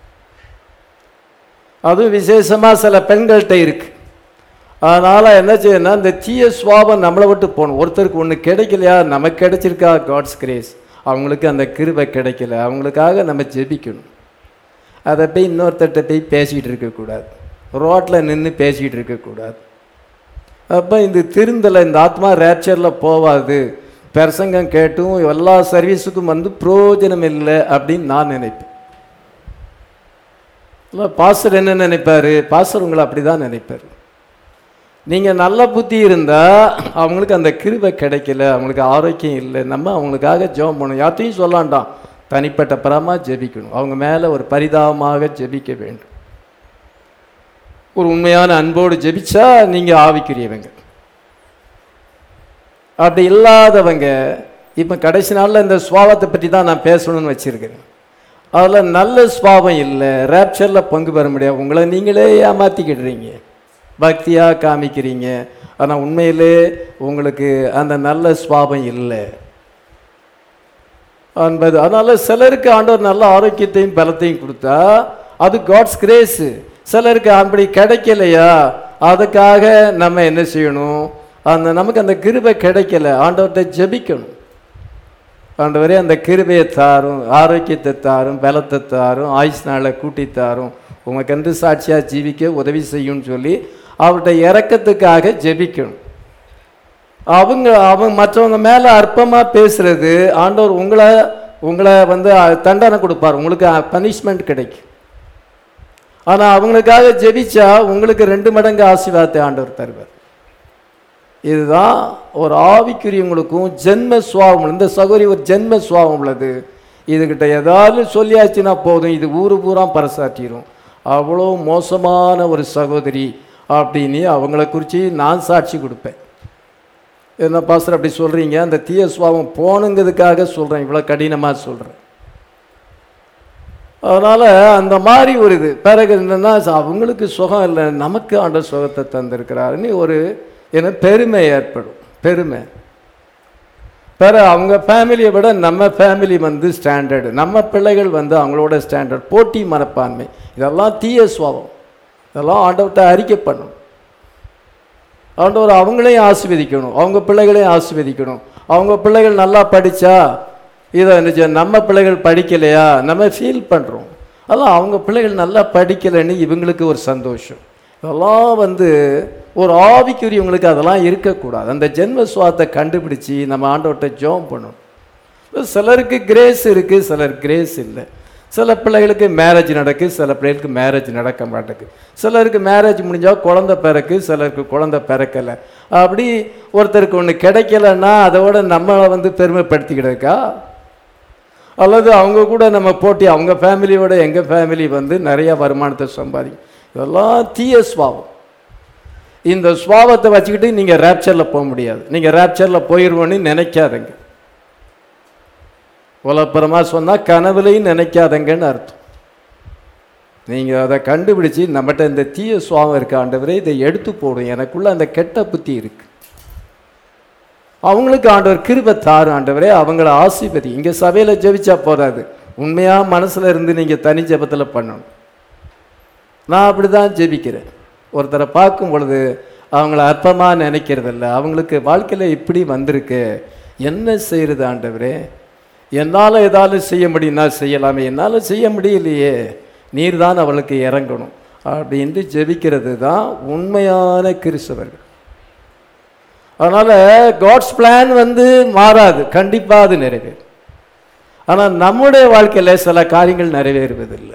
அதுவும் விசேஷமாக சில பெண்கள்கிட்ட இருக்கு அதனால் என்ன செய்யணும்னா இந்த தீய சுவாபம் நம்மளை விட்டு போகணும் ஒருத்தருக்கு ஒன்று கிடைக்கலையா நமக்கு கிடைச்சிருக்கா காட்ஸ் கிரேஸ் அவங்களுக்கு அந்த கிருபை கிடைக்கல அவங்களுக்காக நம்ம ஜெபிக்கணும் அதை போய் இன்னொருத்தர்கிட்ட போய் பேசிக்கிட்டு இருக்கக்கூடாது ரோட்டில் நின்று பேசிக்கிட்டு இருக்கக்கூடாது அப்போ இந்த திருந்தலை இந்த ஆத்மா ரேப்சரில் போவாது பிரசங்கம் கேட்டும் எல்லா சர்வீஸுக்கும் வந்து பிரயோஜனம் இல்லை அப்படின்னு நான் நினைப்பேன் இல்லை பாஸ்டர் என்ன நினைப்பாரு பாஸ்டர் உங்களை அப்படி தான் நினைப்பார் நீங்கள் நல்ல புத்தி இருந்தால் அவங்களுக்கு அந்த கிருபை கிடைக்கல அவங்களுக்கு ஆரோக்கியம் இல்லை நம்ம அவங்களுக்காக ஜெபம் பண்ணணும் யார்ட்டையும் சொல்லாண்டாம் தனிப்பட்ட பரமாக ஜெபிக்கணும் அவங்க மேலே ஒரு பரிதாபமாக ஜெபிக்க வேண்டும் ஒரு உண்மையான அன்போடு ஜெபிச்சா நீங்கள் ஆவிக்குரியவங்க அப்படி இல்லாதவங்க இப்போ கடைசி நாளில் இந்த சுவாவத்தை பற்றி தான் நான் பேசணும்னு வச்சுருக்கிறேன் அதில் நல்ல சுவாபம் இல்லை ரேப்சரில் பங்கு பெற முடியாது உங்களை நீங்களே ஏமாற்றிக்கிடுறீங்க பக்தியாக காமிக்கிறீங்க ஆனால் உண்மையிலே உங்களுக்கு அந்த நல்ல சுவாபம் இல்லை என்பது அதனால் சிலருக்கு ஆண்டவர் நல்ல ஆரோக்கியத்தையும் பலத்தையும் கொடுத்தா அது காட்ஸ் கிரேஸு சிலருக்கு அப்படி கிடைக்கலையா அதுக்காக நம்ம என்ன செய்யணும் அந்த நமக்கு அந்த கிருபை கிடைக்கல ஆண்டவர்கிட்ட ஜெபிக்கணும் ஆண்டவரே அந்த கிருபையை தாரும் ஆரோக்கியத்தை தாரும் பலத்தை தாரும் ஆயுஷ் நாளை கூட்டி தாரும் உமக்கென்று சாட்சியாக ஜீவிக்க உதவி செய்யும்னு சொல்லி அவர்கிட்ட இறக்கத்துக்காக ஜெபிக்கணும் அவங்க அவங்க மற்றவங்க மேலே அற்பமாக பேசுறது ஆண்டவர் உங்களை உங்களை வந்து தண்டனை கொடுப்பார் உங்களுக்கு பனிஷ்மெண்ட் கிடைக்கும் ஆனால் அவங்களுக்காக ஜெபிச்சா உங்களுக்கு ரெண்டு மடங்கு ஆசீர்வாதத்தை ஆண்டவர் தருவார் இதுதான் ஒரு ஆவிக்குரியவங்களுக்கும் ஜென்ம சுவாபம் இந்த சகோதரி ஒரு ஜென்ம சுவாபம் உள்ளது இதுகிட்ட ஏதாவது சொல்லியாச்சுன்னா போதும் இது ஊரு பூரா பறைசாற்றிடும் அவ்வளோ மோசமான ஒரு சகோதரி அப்படின்னு அவங்கள குறித்து நான் சாட்சி கொடுப்பேன் என்ன பாஸ்டர் அப்படி சொல்கிறீங்க அந்த தீய சுவாபம் போனுங்கிறதுக்காக சொல்கிறேன் இவ்வளோ கடினமாக சொல்கிறேன் அதனால் அந்த மாதிரி ஒரு இது பிறகு என்னென்னா அவங்களுக்கு சுகம் இல்லை நமக்கு ஆண்ட சுகத்தை தந்திருக்கிறாருன்னு ஒரு என்ன பெருமை ஏற்படும் பெருமை பிற அவங்க ஃபேமிலியை விட நம்ம ஃபேமிலி வந்து ஸ்டாண்டர்டு நம்ம பிள்ளைகள் வந்து அவங்களோட ஸ்டாண்டர்ட் போட்டி மனப்பான்மை இதெல்லாம் தீய சுவாபம் இதெல்லாம் ஆண்டவர்கிட்ட அறிக்கை பண்ணணும் ஆண்டவர் அவங்களையும் ஆசீர்வதிக்கணும் அவங்க பிள்ளைகளையும் ஆசீர்வதிக்கணும் அவங்க பிள்ளைகள் நல்லா படித்தா இதை என்ன நம்ம பிள்ளைகள் படிக்கலையா நம்ம ஃபீல் பண்ணுறோம் அதெல்லாம் அவங்க பிள்ளைகள் நல்லா படிக்கலைன்னு இவங்களுக்கு ஒரு சந்தோஷம் இதெல்லாம் வந்து ஒரு ஆவிக்குரியவங்களுக்கு அதெல்லாம் இருக்கக்கூடாது அந்த ஜென்ம சுவாத்தை கண்டுபிடிச்சி நம்ம ஆண்டவர்கிட்ட ஜெபம் பண்ணணும் சிலருக்கு கிரேஸ் இருக்குது சிலர் கிரேஸ் இல்லை சில பிள்ளைகளுக்கு மேரேஜ் நடக்கு சில பிள்ளைகளுக்கு மேரேஜ் நடக்க மாட்டேங்குது சிலருக்கு மேரேஜ் முடிஞ்சால் குழந்தை பிறக்கு சிலருக்கு குழந்தை பிறக்கலை அப்படி ஒருத்தருக்கு ஒன்று கிடைக்கலன்னா அதோட நம்மளை வந்து பெருமைப்படுத்திக்கிடக்கா அல்லது அவங்க கூட நம்ம போட்டி அவங்க ஃபேமிலியோட எங்கள் ஃபேமிலி வந்து நிறைய வருமானத்தை சம்பாதிக்கும் இதெல்லாம் தீய சுவாபம் இந்த சுவாபத்தை வச்சுக்கிட்டு நீங்கள் ரேப்சரில் போக முடியாது நீங்கள் ரேப்சரில் போயிடுவோன்னு நினைக்காதங்க உலப்புறமாக சொன்னால் கனவுலையும் நினைக்காதங்கன்னு அர்த்தம் நீங்கள் அதை கண்டுபிடிச்சி நம்மகிட்ட இந்த தீய சுவாபம் இருக்க ஆண்டவரே இதை எடுத்து போடும் எனக்குள்ள அந்த கெட்ட புத்தி இருக்கு அவங்களுக்கு ஆண்டவர் கிருபை தாரு ஆண்டவரே அவங்கள ஆசீர்வதி இங்கே சபையில் ஜெபிச்சா போதாது உண்மையாக மனசில் இருந்து நீங்கள் தனி ஜெபத்தில் பண்ணணும் நான் அப்படி தான் ஜெபிக்கிறேன் ஒருத்தரை பார்க்கும் பொழுது அவங்கள அற்பமாக நினைக்கிறதில்ல அவங்களுக்கு வாழ்க்கையில் இப்படி வந்திருக்கு என்ன செய்கிறது ஆண்டவரே என்னால் ஏதாவது செய்ய முடியும்னா செய்யலாமே என்னால் செய்ய முடியலையே நீர் தான் அவளுக்கு இறங்கணும் அப்படின்ட்டு ஜெபிக்கிறது தான் உண்மையான கிறிஸ்தவர்கள் அதனால் காட்ஸ் பிளான் வந்து மாறாது கண்டிப்பாக அது நிறைவேறும் ஆனால் நம்முடைய வாழ்க்கையில் சில காரியங்கள் நிறைவேறுவதில்லை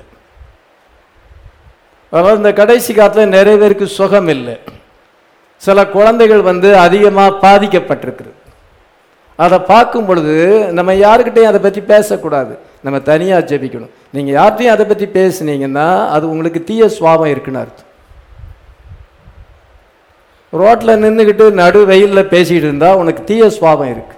அதனால் இந்த கடைசி காலத்தில் நிறைய பேருக்கு சுகம் இல்லை சில குழந்தைகள் வந்து அதிகமாக பாதிக்கப்பட்டிருக்குது அதை பார்க்கும் பொழுது நம்ம யாருக்கிட்டையும் அதை பற்றி பேசக்கூடாது நம்ம தனியாக ஜெபிக்கணும் நீங்கள் யார்கிட்டையும் அதை பற்றி பேசுனீங்கன்னா அது உங்களுக்கு தீய சுவாபம் இருக்குன்னு அர்த்தம் ரோட்டில் நின்றுக்கிட்டு நடு வெயிலில் பேசிக்கிட்டு இருந்தால் உனக்கு தீய சுவாபம் இருக்கு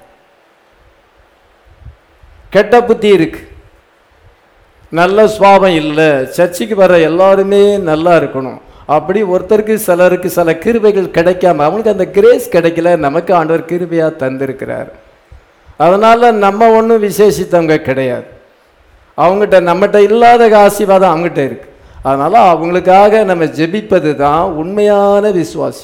கெட்ட புத்தி இருக்கு நல்ல சுவாபம் இல்லை சர்ச்சுக்கு வர எல்லாருமே நல்லா இருக்கணும் அப்படி ஒருத்தருக்கு சிலருக்கு சில கிருபைகள் கிடைக்காம அவனுக்கு அந்த கிரேஸ் கிடைக்கல நமக்கு ஆண்டவர் கிருபையாக தந்திருக்கிறார் அதனால் நம்ம ஒன்றும் விசேஷித்தவங்க கிடையாது அவங்ககிட்ட நம்மகிட்ட இல்லாத ஆசீர்வாதம் அவங்ககிட்ட இருக்கு அதனால் அவங்களுக்காக நம்ம ஜெபிப்பது தான் உண்மையான விசுவாசி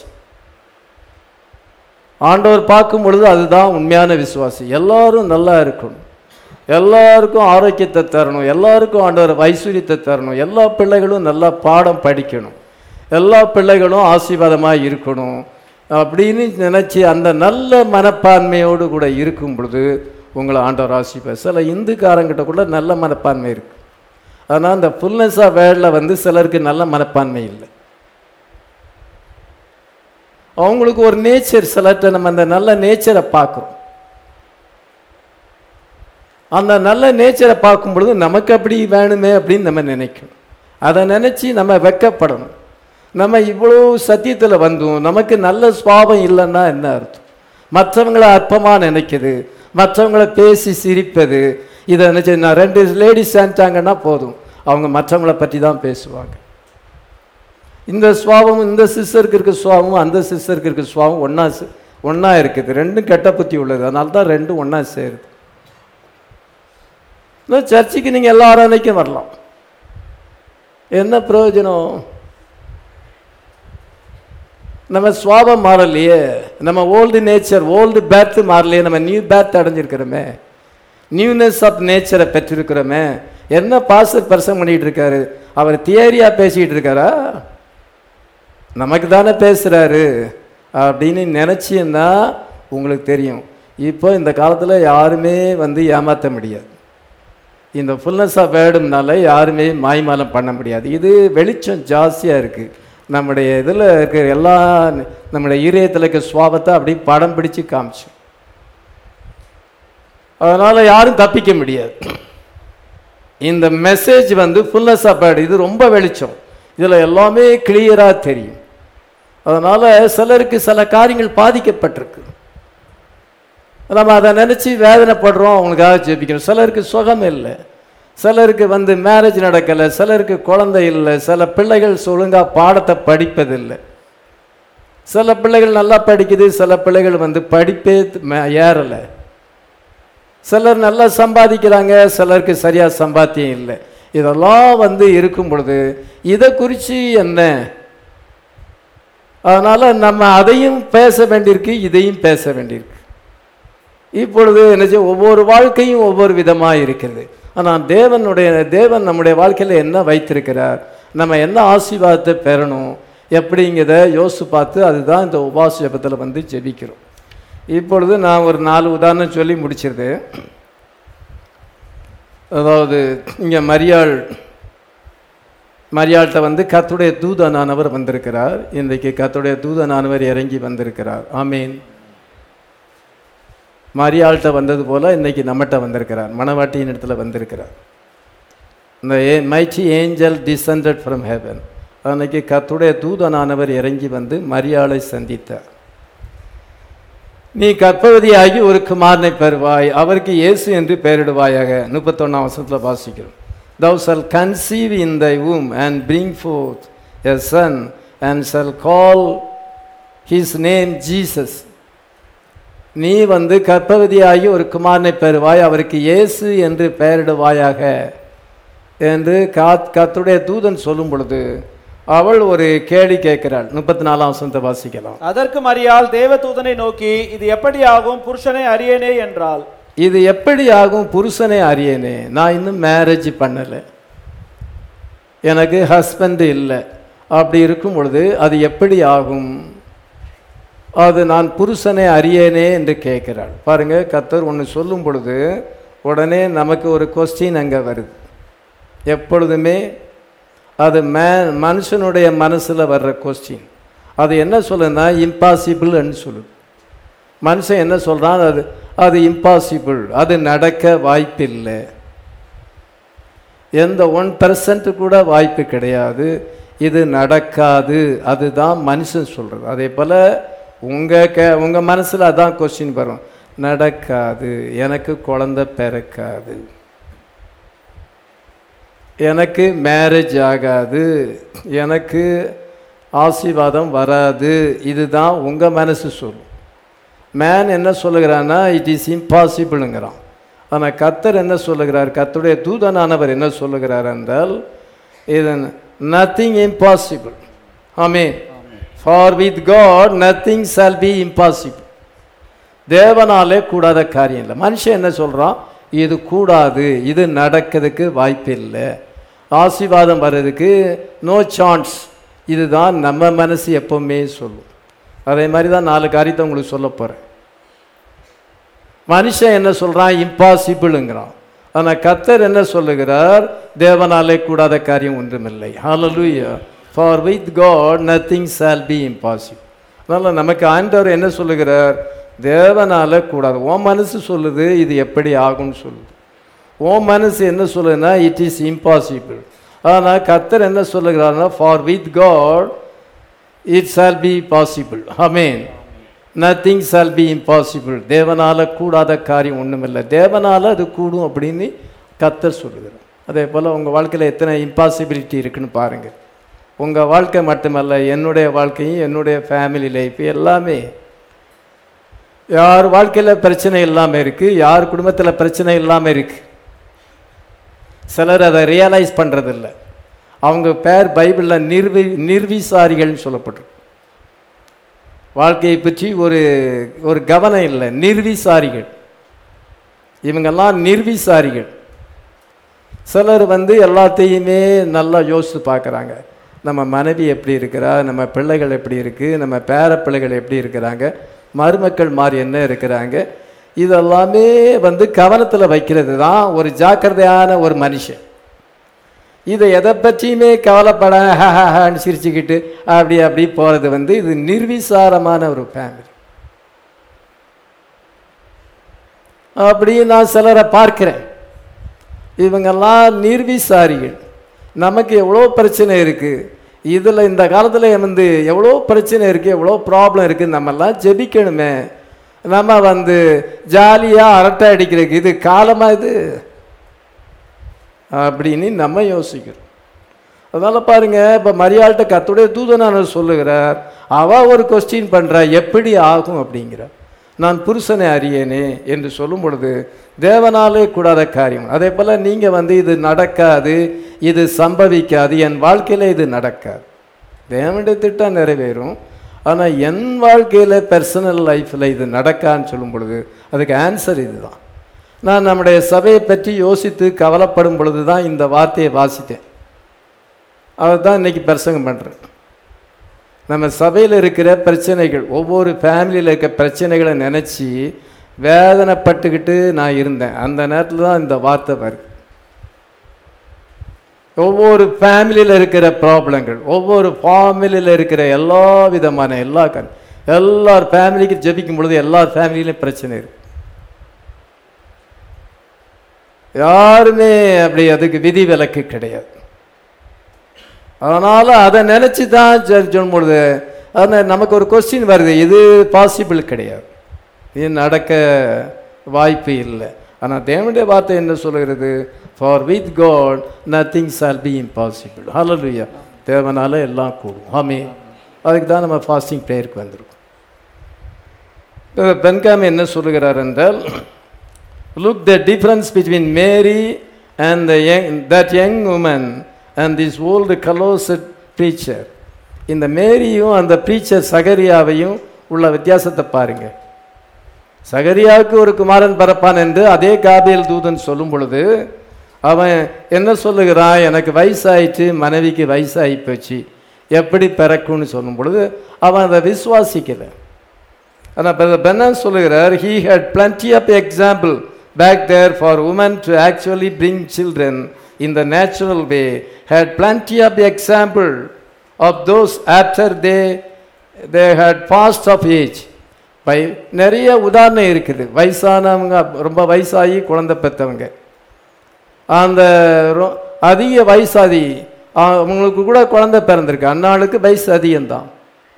ஆண்டவர் பார்க்கும் பொழுது அதுதான் உண்மையான விசுவாசி எல்லாரும் நல்லா இருக்கணும் எல்லாருக்கும் ஆரோக்கியத்தை தரணும் எல்லாருக்கும் ஆண்டவர் ஐஸ்வர்யத்தை தரணும் எல்லா பிள்ளைகளும் நல்லா பாடம் படிக்கணும் எல்லா பிள்ளைகளும் ஆசீர்வாதமாக இருக்கணும் அப்படின்னு நினச்சி அந்த நல்ல மனப்பான்மையோடு கூட இருக்கும் பொழுது உங்களை ஆண்டவர் ஆசிப்பார் சில இந்துக்காரங்கிட்ட கூட நல்ல மனப்பான்மை இருக்கு ஆனால் அந்த ஃபுல்னஸ் ஆஃப் வேர்டில் வந்து சிலருக்கு நல்ல மனப்பான்மை இல்லை அவங்களுக்கு ஒரு நேச்சர் சிலர்கிட்ட நம்ம அந்த நல்ல நேச்சரை பார்க்குறோம் அந்த நல்ல நேச்சரை பார்க்கும் பொழுது நமக்கு அப்படி வேணுமே அப்படின்னு நம்ம நினைக்கணும் அதை நினச்சி நம்ம வெக்கப்படணும் நம்ம இவ்வளோ சத்தியத்தில் வந்தோம் நமக்கு நல்ல சுவாபம் இல்லைன்னா என்ன அர்த்தம் மற்றவங்களை அற்பமாக நினைக்குது மற்றவங்களை பேசி சிரிப்பது இதை நினச்சி நான் ரெண்டு லேடிஸ் சேர்ந்தாங்கன்னா போதும் அவங்க மற்றவங்களை பற்றி தான் பேசுவாங்க இந்த சுவாபம் இந்த சிஸ்டருக்கு இருக்க சுவாபமும் அந்த சிஸ்டருக்கு இருக்க சுவாபம் ஒன்றா ஒன்றா இருக்குது ரெண்டும் கெட்ட புத்தி உள்ளது அதனால தான் ரெண்டும் ஒன்றா சேருது இந்த சர்ச்சுக்கு நீங்கள் எல்லா ஆராதனைக்கும் வரலாம் என்ன பிரயோஜனம் நம்ம சுவாபம் மாறலையே நம்ம ஓல்டு நேச்சர் ஓல்டு பேர்த் மாறலையே நம்ம நியூ பேர்த் அடைஞ்சிருக்கிறோமே நியூனஸ் ஆஃப் நேச்சரை பெற்றிருக்கிறோமே என்ன பாஸ்டர் பர்சன் பண்ணிட்டு இருக்காரு அவர் தியரியா பேசிக்கிட்டு இருக்காரா நமக்கு தானே பேசுகிறாரு அப்படின்னு நினச்சின்னா உங்களுக்கு தெரியும் இப்போ இந்த காலத்தில் யாருமே வந்து ஏமாற்ற முடியாது இந்த ஃபுல்னஸ் ஆஃப் வேர்டுனால யாருமே மாய்மாலம் பண்ண முடியாது இது வெளிச்சம் ஜாஸ்தியாக இருக்குது நம்முடைய இதில் இருக்கிற எல்லா நம்முடைய ஈரியத்தில் இருக்க சுவாபத்தை அப்படி படம் பிடிச்சு காமிச்சு அதனால் யாரும் தப்பிக்க முடியாது இந்த மெசேஜ் வந்து ஃபுல்னஸ் ஆஃப் வேர்டு இது ரொம்ப வெளிச்சம் இதில் எல்லாமே கிளியராக தெரியும் அதனால் சிலருக்கு சில காரியங்கள் பாதிக்கப்பட்டிருக்கு நம்ம அதை நினச்சி வேதனைப்படுறோம் அவங்களுக்காக ஜெபிக்கணும் சிலருக்கு சுகம் இல்லை சிலருக்கு வந்து மேரேஜ் நடக்கலை சிலருக்கு குழந்தை இல்லை சில பிள்ளைகள் ஒழுங்காக பாடத்தை படிப்பதில்லை சில பிள்ளைகள் நல்லா படிக்குது சில பிள்ளைகள் வந்து படிப்பே மே- ஏறலை சிலர் நல்லா சம்பாதிக்கிறாங்க சிலருக்கு சரியாக சம்பாத்தியம் இல்லை இதெல்லாம் வந்து இருக்கும் பொழுது இதை குறித்து என்ன அதனால் நம்ம அதையும் பேச வேண்டியிருக்கு இதையும் பேச வேண்டியிருக்கு இப்பொழுது என்ன செய்ய ஒவ்வொரு வாழ்க்கையும் ஒவ்வொரு விதமாக இருக்கிறது ஆனால் தேவனுடைய தேவன் நம்முடைய வாழ்க்கையில் என்ன வைத்திருக்கிறார் நம்ம என்ன ஆசீர்வாதத்தை பெறணும் எப்படிங்கிறத யோசித்து பார்த்து அதுதான் இந்த உபாச ஜெபத்தில் வந்து ஜெபிக்கிறோம் இப்பொழுது நான் ஒரு நாலு உதாரணம் சொல்லி முடிச்சிருது அதாவது இங்கே மரியாள் மரியாள்கிட்ட வந்து கத்துடைய தூதனானவர் வந்திருக்கிறார் இன்றைக்கு கத்துடைய தூதனானவர் இறங்கி வந்திருக்கிறார் ஆமீன் மரியாள்கிட்ட வந்தது போல இன்னைக்கு நம்மகிட்ட வந்திருக்கிறார் மணவாட்டியின் இடத்துல வந்திருக்கிறார் இந்த a mighty angel descended from heaven அன்னைக்கு கத்துடைய தூதனானவர் இறங்கி வந்து மரியாளை சந்தித்தார் நீ கற்பவதியாகி ஒரு குமாரனை பெறுவாய் அவருக்கு இயேசு என்று பெயரிடுவாயாக முப்பத்தொன்னாம் வருஷத்தில் வாசிக்கிறோம் thou shall conceive in thy womb and bring forth a son and shall call his name jesus நீ வந்து கற்பவதியாகி ஒரு குமாரனை பெறுவாய் அவருக்கு இயேசு என்று பெயரிடுவாயாக என்று காத் கத்துடைய தூதன் சொல்லும் பொழுது அவள் ஒரு கேள்வி கேட்கிறாள் முப்பத்தி நாலாம் வசனத்தை வாசிக்கலாம் அதற்கு மரியாள் தேவதூதனை நோக்கி இது எப்படி ஆகும் புருஷனை அறியேனே என்றாள் இது எப்படி ஆகும் புருஷனை அறியனே நான் இன்னும் மேரேஜ் பண்ணலை எனக்கு ஹஸ்பண்ட் இல்லை அப்படி இருக்கும் பொழுது அது எப்படி ஆகும் அது நான் புருஷனை அறியேனே என்று கேட்கிறாள் பாருங்க கத்தர் ஒன்று சொல்லும் பொழுது உடனே நமக்கு ஒரு கொஸ்டின் அங்கே வருது எப்பொழுதுமே அது மே மனுஷனுடைய மனசில் வர்ற கொஸ்டின் அது என்ன சொல்லுன்னா இம்பாசிபிள்னு சொல்லுது மனுஷன் என்ன சொல்கிறான் அது அது இம்பாசிபிள் அது நடக்க வாய்ப்பில்லை எந்த ஒன் பர்சன்ட் கூட வாய்ப்பு கிடையாது இது நடக்காது அதுதான் மனுஷன் சொல்கிறது அதே போல் உங்கள் க உங்கள் மனசில் அதான் கொஸ்டின் வரும் நடக்காது எனக்கு குழந்தை பிறக்காது எனக்கு மேரேஜ் ஆகாது எனக்கு ஆசீர்வாதம் வராது இதுதான் உங்கள் மனசு சொல்லும் மேன் என்ன சொல்லுகிறான்னா இட் இஸ் இம்பாசிபிளுங்கிறான் ஆனால் கத்தர் என்ன சொல்லுகிறார் கத்தருடைய தூதனானவர் என்ன சொல்லுகிறார் என்றால் இது நத்திங் இம்பாசிபிள் ஆமே for with God nothing shall be impossible தேவனாலே கூடாத காரியம் இல்லை மனுஷன் என்ன சொல்கிறான் இது கூடாது இது நடக்கிறதுக்கு வாய்ப்பில்லை ஆசீர்வாதம் வர்றதுக்கு நோ சான்ஸ் இதுதான் நம்ம மனசு எப்பவுமே சொல்லும் அதே மாதிரி தான் நாலு காரியத்தை உங்களுக்கு சொல்ல போகிறேன் மனுஷன் என்ன சொல்கிறான் இம்பாசிபிளுங்கிறான் ஆனால் கத்தர் என்ன சொல்லுகிறார் தேவனாலே கூடாத காரியம் ஒன்றுமில்லை ஹalleluya for with God nothing shall be impossible அதனால் நமக்கு ஆண்டவர் என்ன சொல்லுகிறார் தேவனால கூடாது உன் மனசு சொல்லுது இது எப்படி ஆகும்னு சொல்லுது உன் மனசு என்ன சொல்லுதுன்னா இட் இஸ் இம்பாசிபிள் ஆனால் கத்தர் என்ன சொல்லுகிறாருன்னா for with God it shall be possible அமேன் நத்திங் ஷால் பி இம்பாசிபிள் தேவனால் கூடாத காரியம் ஒன்றுமில்லை தேவனால் அது கூடும் அப்படின்னு கத்தர் சொல்லுகிறார் அதே போல் உங்கள் வாழ்க்கையில் எத்தனை இம்பாசிபிலிட்டி இருக்குன்னு பாருங்கள் உங்கள் வாழ்க்கை மட்டுமல்ல என்னுடைய வாழ்க்கையும் என்னுடைய ஃபேமிலி லைஃப் எல்லாமே யார் வாழ்க்கையில் பிரச்சனை இல்லாமல் இருக்குது யார் குடும்பத்தில் பிரச்சனை இல்லாமல் இருக்குது சிலர் அதை ரியலைஸ் பண்ணுறதில்ல அவங்க பேர் பைபிளில் நிர்வி நிர்விசாரிகள்னு சொல்லப்பட்டிருக்கு வாழ்க்கையை பற்றி ஒரு ஒரு கவனம் இல்லை நிர்விசாரிகள் இவங்கெல்லாம் நிர்விசாரிகள் சிலர் வந்து எல்லாத்தையுமே நல்லா யோசித்து பார்க்குறாங்க நம்ம மனைவி எப்படி இருக்கிறா நம்ம பிள்ளைகள் எப்படி இருக்குது நம்ம பேர பிள்ளைகள் எப்படி இருக்கிறாங்க மருமக்கள் மாதிரி என்ன இருக்கிறாங்க இதெல்லாமே வந்து கவனத்தில் வைக்கிறது தான் ஒரு ஜாக்கிரதையான ஒரு மனுஷன் இதை எதை பற்றியுமே கவலைப்பட ஹஹன்னு சிரிச்சுக்கிட்டு அப்படி அப்படி போகிறது வந்து இது நிர்விசாரமான ஒரு ஃபேமிலி அப்படி நான் சிலரை பார்க்கிறேன் இவங்கெல்லாம் நிர்விசாரிகள் நமக்கு எவ்வளோ பிரச்சனை இருக்குது இதில் இந்த காலத்தில் வந்து எவ்வளோ பிரச்சனை இருக்குது எவ்வளோ ப்ராப்ளம் இருக்குது நம்மெல்லாம் ஜெபிக்கணுமே நம்ம வந்து ஜாலியாக அரட்டை அடிக்கிறதுக்கு இது காலமாக இது அப்படின்னு நம்ம யோசிக்கிறோம் அதனால் பாருங்க இப்போ மரியாள்கிட்ட கத்துடைய தூதனானவர் சொல்லுகிறார் அவ ஒரு கொஸ்டின் பண்ணுறா எப்படி ஆகும் அப்படிங்கிறார் நான் புருஷனை அறியேனே என்று சொல்லும் பொழுது தேவனாலே கூடாத காரியம் அதே போல் நீங்கள் வந்து இது நடக்காது இது சம்பவிக்காது என் வாழ்க்கையில் இது நடக்காது தேவனுடைய திட்டம் நிறைவேறும் ஆனால் என் வாழ்க்கையில் பர்சனல் லைஃப்பில் இது நடக்கான்னு சொல்லும் பொழுது அதுக்கு ஆன்சர் இதுதான் நான் நம்முடைய சபையை பற்றி யோசித்து கவலைப்படும் பொழுது தான் இந்த வார்த்தையை வாசித்தேன் அதை தான் இன்னைக்கு பிரசங்கம் பண்ணுறேன் நம்ம சபையில் இருக்கிற பிரச்சனைகள் ஒவ்வொரு ஃபேமிலியில் இருக்க பிரச்சனைகளை நினச்சி வேதனைப்பட்டுக்கிட்டு நான் இருந்தேன் அந்த நேரத்தில் தான் இந்த வார்த்தை வருது ஒவ்வொரு ஃபேமிலியில் இருக்கிற ப்ராப்ளங்கள் ஒவ்வொரு ஃபேமிலியில் இருக்கிற எல்லா விதமான எல்லா கண் எல்லார் ஃபேமிலிக்கு ஜெபிக்கும் பொழுது எல்லார் ஃபேமிலியிலும் பிரச்சனை இருக்கு யாருமே அப்படி அதுக்கு விதி விலக்கு கிடையாது அதனால் அதை நினச்சி தான் ஜெ- சொல்லும் பொழுது அது நமக்கு ஒரு கொஸ்டின் வருது இது பாசிபிள் கிடையாது இது நடக்க வாய்ப்பு இல்லை ஆனால் தேவனுடைய வார்த்தை என்ன சொல்கிறது for with God nothing shall be impossible ஹalleluya தேவனால எல்லாம் கூடும் ஆமே அதுக்கு தான் நம்ம ஃபாஸ்டிங் ப்ரேயருக்கு வந்திருக்கோம் பென்காம் என்ன சொல்லுகிறார் என்றால் look the difference between Mary and the young that young woman and this old கலோசட் ப்ரீச்சர் இந்த மேரியும் அந்த ப்ரீச்சர் சகரியாவையும் உள்ள வித்தியாசத்தை பாருங்க சகரியாவுக்கு ஒரு குமாரன் பிறப்பான் என்று அதே காபியல் தூதன் சொல்லும் பொழுது அவன் என்ன சொல்லுகிறான் எனக்கு வயசாயிட்டு மனைவிக்கு வயசாகி போச்சு எப்படி பிறக்கும்னு சொல்லும் பொழுது அவன் அதை விசுவாசிக்கலை ஆனால் பிரதர் பென்னன் சொல்லுகிறார் he had plenty of example back there for woman to actually bring children in the natural way had plenty of example of those after they they had passed of age by நிறைய உதாரணம் இருக்குது வயசானவங்க ரொம்ப வயசாகி குழந்தை பெற்றவங்க அந்த ரொ- அதிக வயசாதி அவங்களுக்கு கூட குழந்தை பிறந்திருக்கு அன்னாளுக்கு வயசு அதிகம்தான்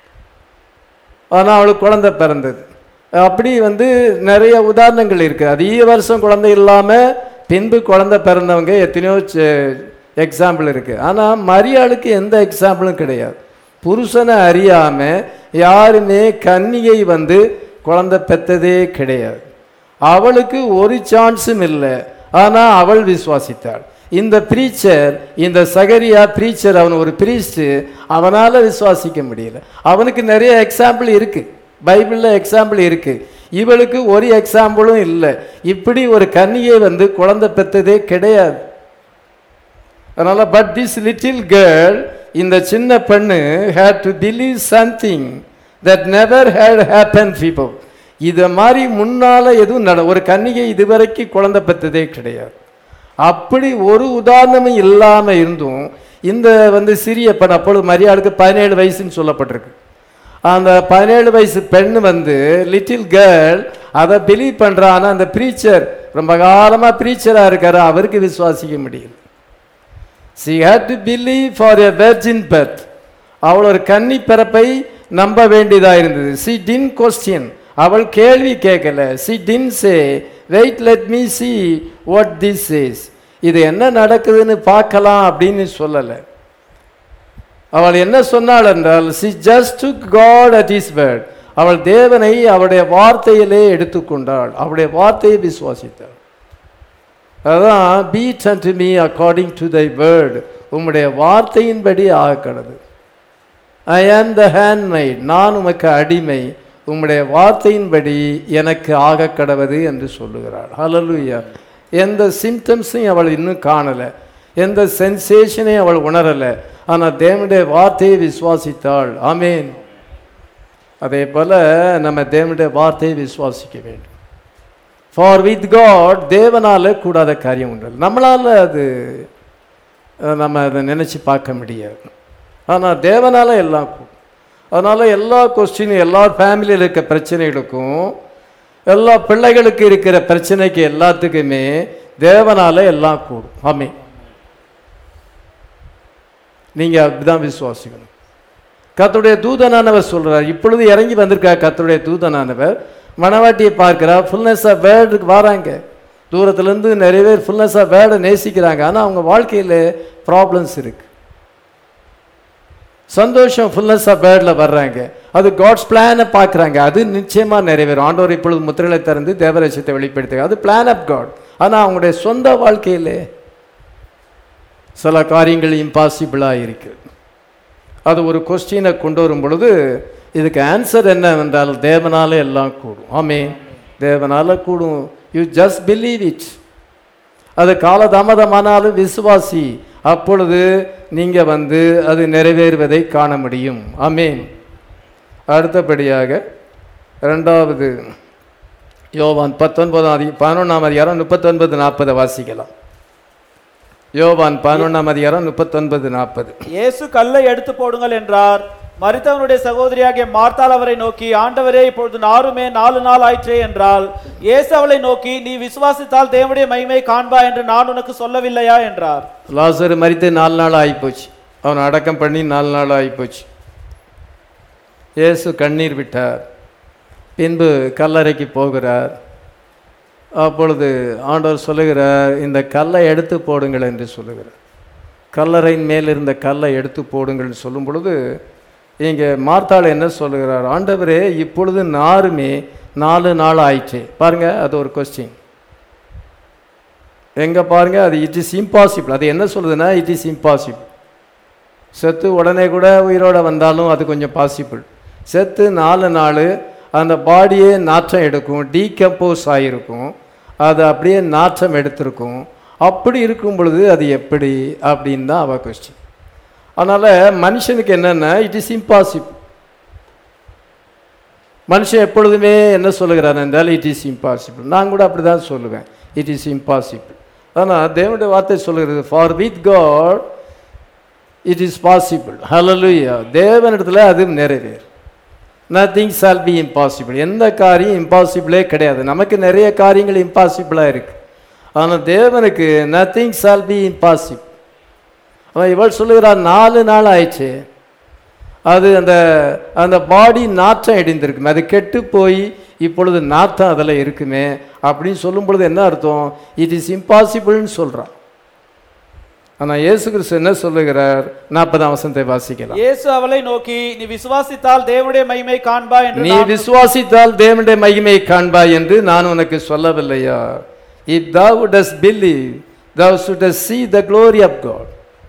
ஆனால் அவளுக்கு குழந்தை பிறந்தது அப்படி வந்து நிறைய உதாரணங்கள் இருக்குது அதிக வருஷம் குழந்தை இல்லாமல் பின்பு குழந்தை பிறந்தவங்க எத்தனையோ எக்ஸாம்பிள் இருக்குது ஆனால் மரியாளுக்கு எந்த எக்ஸாம்பிளும் கிடையாது புருஷனை அறியாமல் யாருமே கன்னிகை வந்து குழந்தை பெற்றதே கிடையாது அவளுக்கு ஒரு சான்ஸும் இல்லை ஆனால் அவள் விசுவாசித்தாள் இந்த ப்ரீச்சர் இந்த சகரியா ப்ரீச்சர் அவன் ஒரு பிரீஸ்ட் அவனால் விசுவாசிக்க முடியல அவனுக்கு நிறைய எக்ஸாம்பிள் இருக்கு பைபிளில் எக்ஸாம்பிள் இருக்கு இவளுக்கு ஒரு எக்ஸாம்பிளும் இல்லை இப்படி ஒரு கன்னிகை வந்து குழந்தை பெற்றதே கிடையாது அதனால பட் திஸ் லிட்டில் கேர்ள் இந்த சின்ன பெண்ணு had to believe something that never had happen people இதை மாதிரி முன்னால எதுவும் நட ஒரு கன்னிகை இதுவரைக்கும் குழந்தை பெற்றதே கிடையாது அப்படி ஒரு உதாரணமும் இல்லாமல் இருந்தும் இந்த வந்து சிறிய பெண் அப்பொழுது மரியாளுக்கு பதினேழு வயசுன்னு சொல்லப்பட்டிருக்கு அந்த பதினேழு வயசு பெண் வந்து லிட்டில் கேர்ள் அதை பிலீவ் பண்ணுறா ஆனால் அந்த ப்ரீச்சர் ரொம்ப காலமாக ப்ரீச்சராக இருக்காரு அவருக்கு விசுவாசிக்க முடியல she had to believe for a virgin birth அவள் ஒரு கன்னி பிறப்பை நம்ப வேண்டியதாக இருந்தது சி டின் கொஸ்டின் அவள் கேள்வி கேட்கல she didn't say wait let me see what this is இது என்ன நடக்குதுன்னு பார்க்கலாம் அப்படின்னு சொல்லலை அவள் என்ன சொன்னாள் என்றால் she just to God at his word அவள் தேவனை அவருடைய வார்த்தையிலே எடுத்துக்கொண்டாள் அவருடைய வார்த்தையை விசுவாசித்தாள் அதான் be it unto me according to thy word உம்முடைய வார்த்தையின்படி ஆகக்கடது ஐ ஆம் த ஹேண்ட்மைட் நான் உமக்கு அடிமை உம்முடைய வார்த்தையின்படி எனக்கு ஆக கடவது என்று சொல்லுகிறாள் ஹalleluya எந்த சிம்டம்ஸையும் அவள் இன்னும் காணலை எந்த சென்சேஷனையும் அவள் உணரலை ஆனால் தேவனுடைய வார்த்தையை விசுவாசித்தாள் ஆமேன் அதே போல நம்ம தேவனுடைய வார்த்தையை விசுவாசிக்க வேண்டும் ஃபார் வித் காட் தேவனால கூடாத காரியம் உண்டு நம்மளால அது அஹ், நம்ம அதை நினைச்சு பார்க்க முடியாது ஆனால் தேவனால எல்லாம் கூடும் அதனால எல்லா கொஸ்டினும் எல்லா ஃபேமிலியில் இருக்க பிரச்சனைகளுக்கும் எல்லா பிள்ளைகளுக்கு இருக்கிற பிரச்சனைக்கு எல்லாத்துக்குமே தேவனால எல்லாம் கூடும் ஆமே நீங்க அப்படிதான் விசுவாசிக்கணும் கர்த்தருடைய தூதனானவர் சொல்றார் இப்பொழுது இறங்கி வந்திருக்கார் கர்த்தருடைய தூதனானவர் மணவாட்டியை பார்க்கிறார் ஃபுல்னஸ் ஆஃப் வேர்டுக்கு வராங்க தூரத்துலேருந்து நிறைய பேர் ஃபுல்னஸ் ஆஃப் வேர்டை நேசிக்கிறாங்க ஆனால் அவங்க வாழ்க்கையில் ப்ராப்ளம்ஸ் இருக்கு சந்தோஷம் ஃபுல்னஸ் ஆஃப் வேர்டில் வர்றாங்க அது காட்ஸ் பிளானை பார்க்குறாங்க அது நிச்சயமாக நிறைவேறும் ஆண்டவர் இப்பொழுது முத்திரைகளை திறந்து தேவரட்சத்தை வெளிப்படுத்து அது பிளான் ஆஃப் காட் ஆனால் அவங்களுடைய சொந்த வாழ்க்கையிலே சில காரியங்கள் இம்பாசிபிளாக இருக்குது அது ஒரு கொஸ்டினை கொண்டு வரும் பொழுது இதுக்கு ஆன்சர் என்னவென்றால் தேவனால எல்லாம் கூடும் ஆமே தேவனால கூடும் யூ ஜஸ்ட் பிலீவ் இட் அது காலதாமதமானாலும் விசுவாசி அப்பொழுது நீங்க வந்து அது நிறைவேறுவதை காண முடியும் ஆமென் அடுத்தபடியாக ரெண்டாவது யோவான் பத்தொன்பதாம் அதி பதினொன்றாம் அதிகாரம் முப்பத்தொன்பது நாற்பதை வாசிக்கலாம் யோவான் பதினொன்றாம் அதிகாரம் முப்பத்தொன்பது நாற்பது இயேசு கல்லை எடுத்து போடுங்கள் என்றார் மரித்தவனுடைய சகோதரியாகிய மார்த்தாள் அவரை நோக்கி ஆண்டவரே இப்பொழுது நாருமே நாலு நாள் ஆயிற்றே என்றால் இயேசு அவளை நோக்கி நீ விசுவாசித்தால் தேவனுடைய மகிமை காண்பா என்று நான் உனக்கு சொல்லவில்லையா என்றார் லாசரு மரித்து நாலு நாள் ஆகிப்போச்சு அவன் அடக்கம் பண்ணி நாலு நாள் ஆகிப்போச்சு இயேசு கண்ணீர் விட்டார் பின்பு கல்லறைக்கு போகிறார் அப்பொழுது ஆண்டவர் சொல்லுகிறார் இந்த கல்லை எடுத்து போடுங்கள் என்று சொல்லுகிறார் கல்லறையின் மேல் இருந்த கல்லை எடுத்து போடுங்கள்னு சொல்லும் பொழுது இங்கே மார்த்தாள் என்ன சொல்லுகிறார் ஆண்டவரே இப்பொழுது நாருமே நாலு நாள் ஆயிடுச்சு பாருங்க அது ஒரு கொஸ்டின் எங்க பாருங்க அது இட் இஸ் இம்பாசிபிள் அது என்ன சொல்லுதுன்னா இட் இஸ் இம்பாசிபிள் செத்து உடனே கூட உயிரோட வந்தாலும் அது கொஞ்சம் பாசிபிள் செத்து நாலு நாள் அந்த பாடியே நாற்றம் எடுக்கும் டீகம்போஸ் ஆகிருக்கும் அது அப்படியே நாற்றம் எடுத்திருக்கும் அப்படி இருக்கும் பொழுது அது எப்படி அப்படின்னு தான் அவ கொஸ்டின் அதனால் மனுஷனுக்கு என்னென்னா இட் இஸ் இம்பாசிபிள் மனுஷன் எப்பொழுதுமே என்ன சொல்லுகிறார் என்றால் இட் இஸ் இம்பாசிபிள் நான் கூட அப்படி தான் சொல்லுவேன் இட் இஸ் இம்பாசிபிள் ஆனால் தேவனுடைய வார்த்தை சொல்லுகிறது for with God it is possible hallelujah தேவனிடத்தில் அது நிறைவேறும் நத்திங் சால் பி இம்பாசிபிள் எந்த காரியம் இம்பாசிபிளே கிடையாது நமக்கு நிறைய காரியங்கள் இம்பாசிபிளாக இருக்கு ஆனால் தேவனுக்கு நத்திங் சால் பி இம்பாசிபிள் அவன் இவள் சொல்லுகிறார் நாலு நாள் ஆயிடுச்சு அது அந்த அந்த பாடி நாற்றம் இடிந்திருக்குமே அது கெட்டு போய் இப்பொழுது நாற்றம் அதில் இருக்குமே அப்படின்னு சொல்லும் பொழுது என்ன அர்த்தம் இட் இஸ் இம்பாசிபிள்னு சொல்கிறான் ஆனால் இயேசு கிறிஸ்து என்ன சொல்லுகிறார் நாற்பதாம் வசனத்தை வாசிக்கலாம் இயேசு அவளை நோக்கி நீ விசுவாசித்தால் தேவனுடைய மகிமை காண்பா என்று நீ நான் விசுவாசித்தால் தேவனுடைய மகிமையை காண்பாய் என்று நான் உனக்கு சொல்லவில்லையா இப் thou dost believe thou shouldst see the glory of God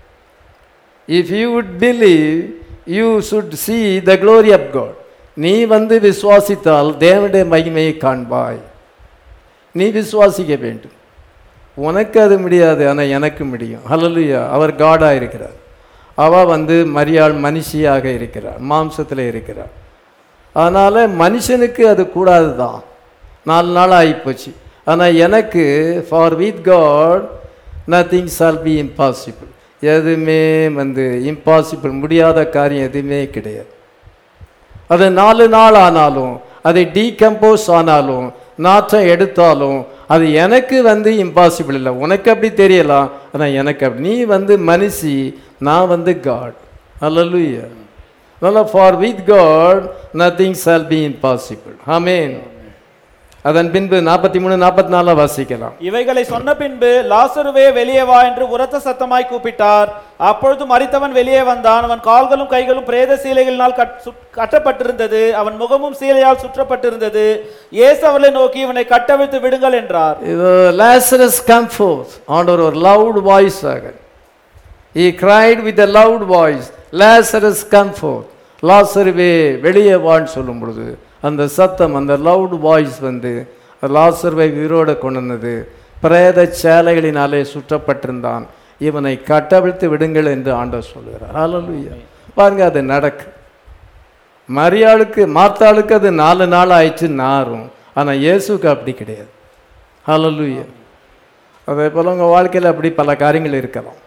if you would believe you should see the glory of God நீ வந்து விசுவாசித்தால் தேவனுடைய மகிமையை காண்பாய் நீ விசுவாசிக்க வேண்டும் உனக்கு அது முடியாது ஆனால் எனக்கு முடியும் ஹalleluya அவர் காடாக இருக்கிறார் அவ வந்து மரியாள் மனுஷியாக இருக்கிறார் மாம்சத்தில் இருக்கிறார் அதனால் மனுஷனுக்கு அது கூடாது தான் நாலு நாள் ஆகிப்போச்சு ஆனால் எனக்கு for with God nothing shall be impossible எதுவுமே வந்து இம்பாசிபிள் முடியாத காரியம் எதுவுமே கிடையாது அது நாலு நாள் ஆனாலும் அது டீகம்போஸ் ஆனாலும் நாற்றம் எடுத்தாலும் அது எனக்கு வந்து இம்பாசிபிள் இல்லை உனக்கு அப்படி தெரியலாம் ஆனால் எனக்கு அப்படி நீ வந்து மனுஷி நான் வந்து காட் அல்லலுயா அதனால் for with God nothing shall be impossible ஆமேன் அதன் பின்பு நாற்பத்தி மூணு நாற்பத்தி நாலாம் வாசிக்கலாம் இவைகளை சொன்ன பின்பு லாசருவே வெளியே வா என்று உரத்த சத்தமாய் கூப்பிட்டார் அப்பொழுது மரித்தவன் வெளியே வந்தான் அவன் கால்களும் கைகளும் பிரேத சீலைகளினால் கட்- சுட்- கட்டப்பட்டிருந்தது அவன் முகமும் சீலையால் சுற்றப்பட்டிருந்தது இயேசு அவளை நோக்கி இவனை கட்டவிழ்த்து விடுங்கள் என்றார் இது லாசரஸ் கம் ஃபோர்த் ஆண்டவர் ஒரு லவுட் வாய்ஸ் ஆக he cried with a loud voice Lazarus come forth லாசருவே வெளியே வான்னு சொல்லும் பொழுது அந்த சத்தம் அந்த லவுட் வாய்ஸ் வந்து லாசருவை உயிரோட கொண்டு வந்தது பிரேத சேலைகளினாலே சுற்றப்பட்டிருந்தான் இவனை கட்டவிழ்த்து விடுங்கள் என்று ஆண்டவர் சொல்லுகிறார் ஹalleluya பாருங்க அது நடக்கு மரியாளுக்கு மார்த்தாளுக்கு அது நாலு நாள் ஆயிடுச்சு நாரும் ஆனால் இயேசுக்கு அப்படி கிடையாது ஹalleluya அதே போல் உங்கள் வாழ்க்கையில் அப்படி பல காரியங்கள் இருக்கலாம்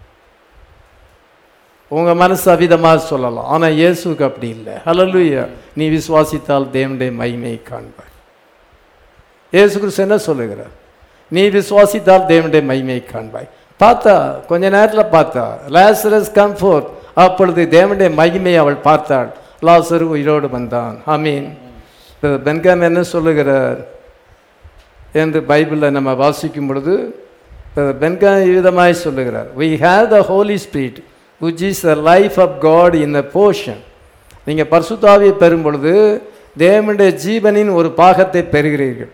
உங்கள் மனசு அவிதமாக சொல்லலாம் ஆனால் இயேசுக்கு அப்படி இல்லை ஹalleluya நீ விசுவாசித்தால் தேவனுடைய மகிமையை காண்பாய் இயேசு கிறிஸ்து என்ன சொல்லுகிறார் நீ விசுவாசித்தால் தேவனுடைய மகிமையை காண்பாய் பார்த்தா கொஞ்ச நேரத்தில் பார்த்தா லாசரஸ் கம்ஃபோர்ட் அப்பொழுது தேவனுடைய மகிமையை அவள் பார்த்தாள் லாசரு உயிரோடு வந்தான் ஆமீன் பென்காம் என்ன சொல்லுகிறார் என்று பைபிளில் நம்ம வாசிக்கும் பொழுது பென்காம் விதமாய் சொல்லுகிறார் we have the holy spirit which is the life of god in a portion நீங்கள் பரிசுத்தாவியை பெறும் பொழுது தேவனுடைய ஜீவனின் ஒரு பாகத்தை பெறுகிறீர்கள்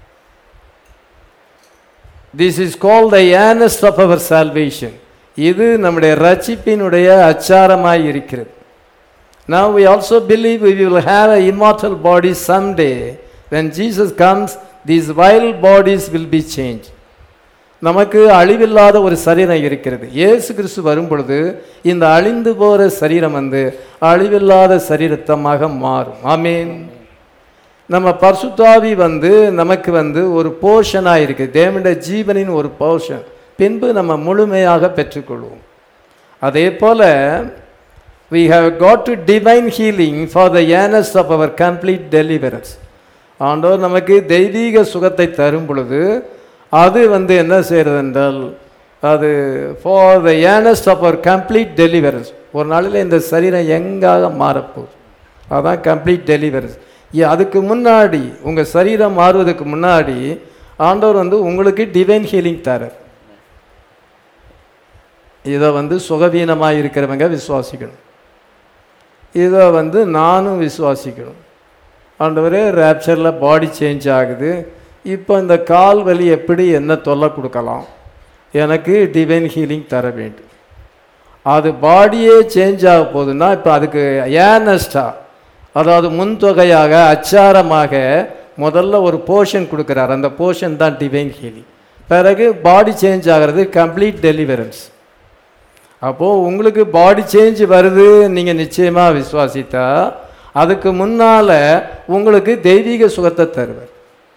this is call the earnest of our salvation இது நம்முடைய ரட்சிப்பினுடைய அச்சாரமாய் இருக்கிறது Now we also believe we will have an immortal body someday. When Jesus comes, these vile bodies will be change நமக்கு அழிவில்லாத ஒரு சரீரம் இருக்கிறது இயேசு கிறிஸ்து வரும் பொழுது இந்த அழிந்து போகிற சரீரம் வந்து அழிவில்லாத சரீரத்தமாக மாறும் ஆமீன் நம்ம பர்சுத்தாவி வந்து நமக்கு வந்து ஒரு போர்ஷனாக இருக்குது தேவனுடைய ஜீவனின் ஒரு போர்ஷன் பின்பு நம்ம முழுமையாக பெற்றுக்கொள்வோம் அதே போல we have got to divine healing for the earnest of our complete deliverance ஆண்டவர் நமக்கு தெய்வீக சுகத்தை தரும் பொழுது அது வந்து என்ன செய்கிறது என்றால் அது for the earnest of our complete deliverance ஒரு நாளில் இந்த சரீரம் எங்காக மாறப்போகுது அதான் கம்ப்ளீட் டெலிவரன்ஸ் அதுக்கு முன்னாடி உங்கள் சரீரம் மாறுவதற்கு முன்னாடி ஆண்டவர் வந்து உங்களுக்கு டிவைன் ஹீலிங் தரார் இதை வந்து சுகவீனமாக இருக்கிறவங்க விசுவாசிக்கணும் இதை வந்து நானும் விசுவாசிக்கணும் ஆண்டவரே ரேப்சரில் பாடி சேஞ்ச் ஆகுது இப்போ இந்த கால் வலி எப்படி என்ன தொல்லை கொடுக்கலாம் எனக்கு டிவைன் ஹீலிங் தர வேண்டும் அது பாடியே சேஞ்ச் ஆக போகுதுன்னா இப்போ அதுக்கு ஏர்னஸ்டாக அதாவது முன்தொகையாக அச்சாரமாக முதல்ல ஒரு போர்ஷன் கொடுக்குறார் அந்த போர்ஷன் தான் டிவைன் ஹீலிங் பிறகு பாடி சேஞ்ச் ஆகிறது கம்ப்ளீட் டெலிவரன்ஸ் அப்போது உங்களுக்கு பாடி சேஞ்ச் வருது நீங்கள் நிச்சயமாக விசுவாசித்தா அதுக்கு முன்னால் உங்களுக்கு தெய்வீக சுகத்தை தருவார்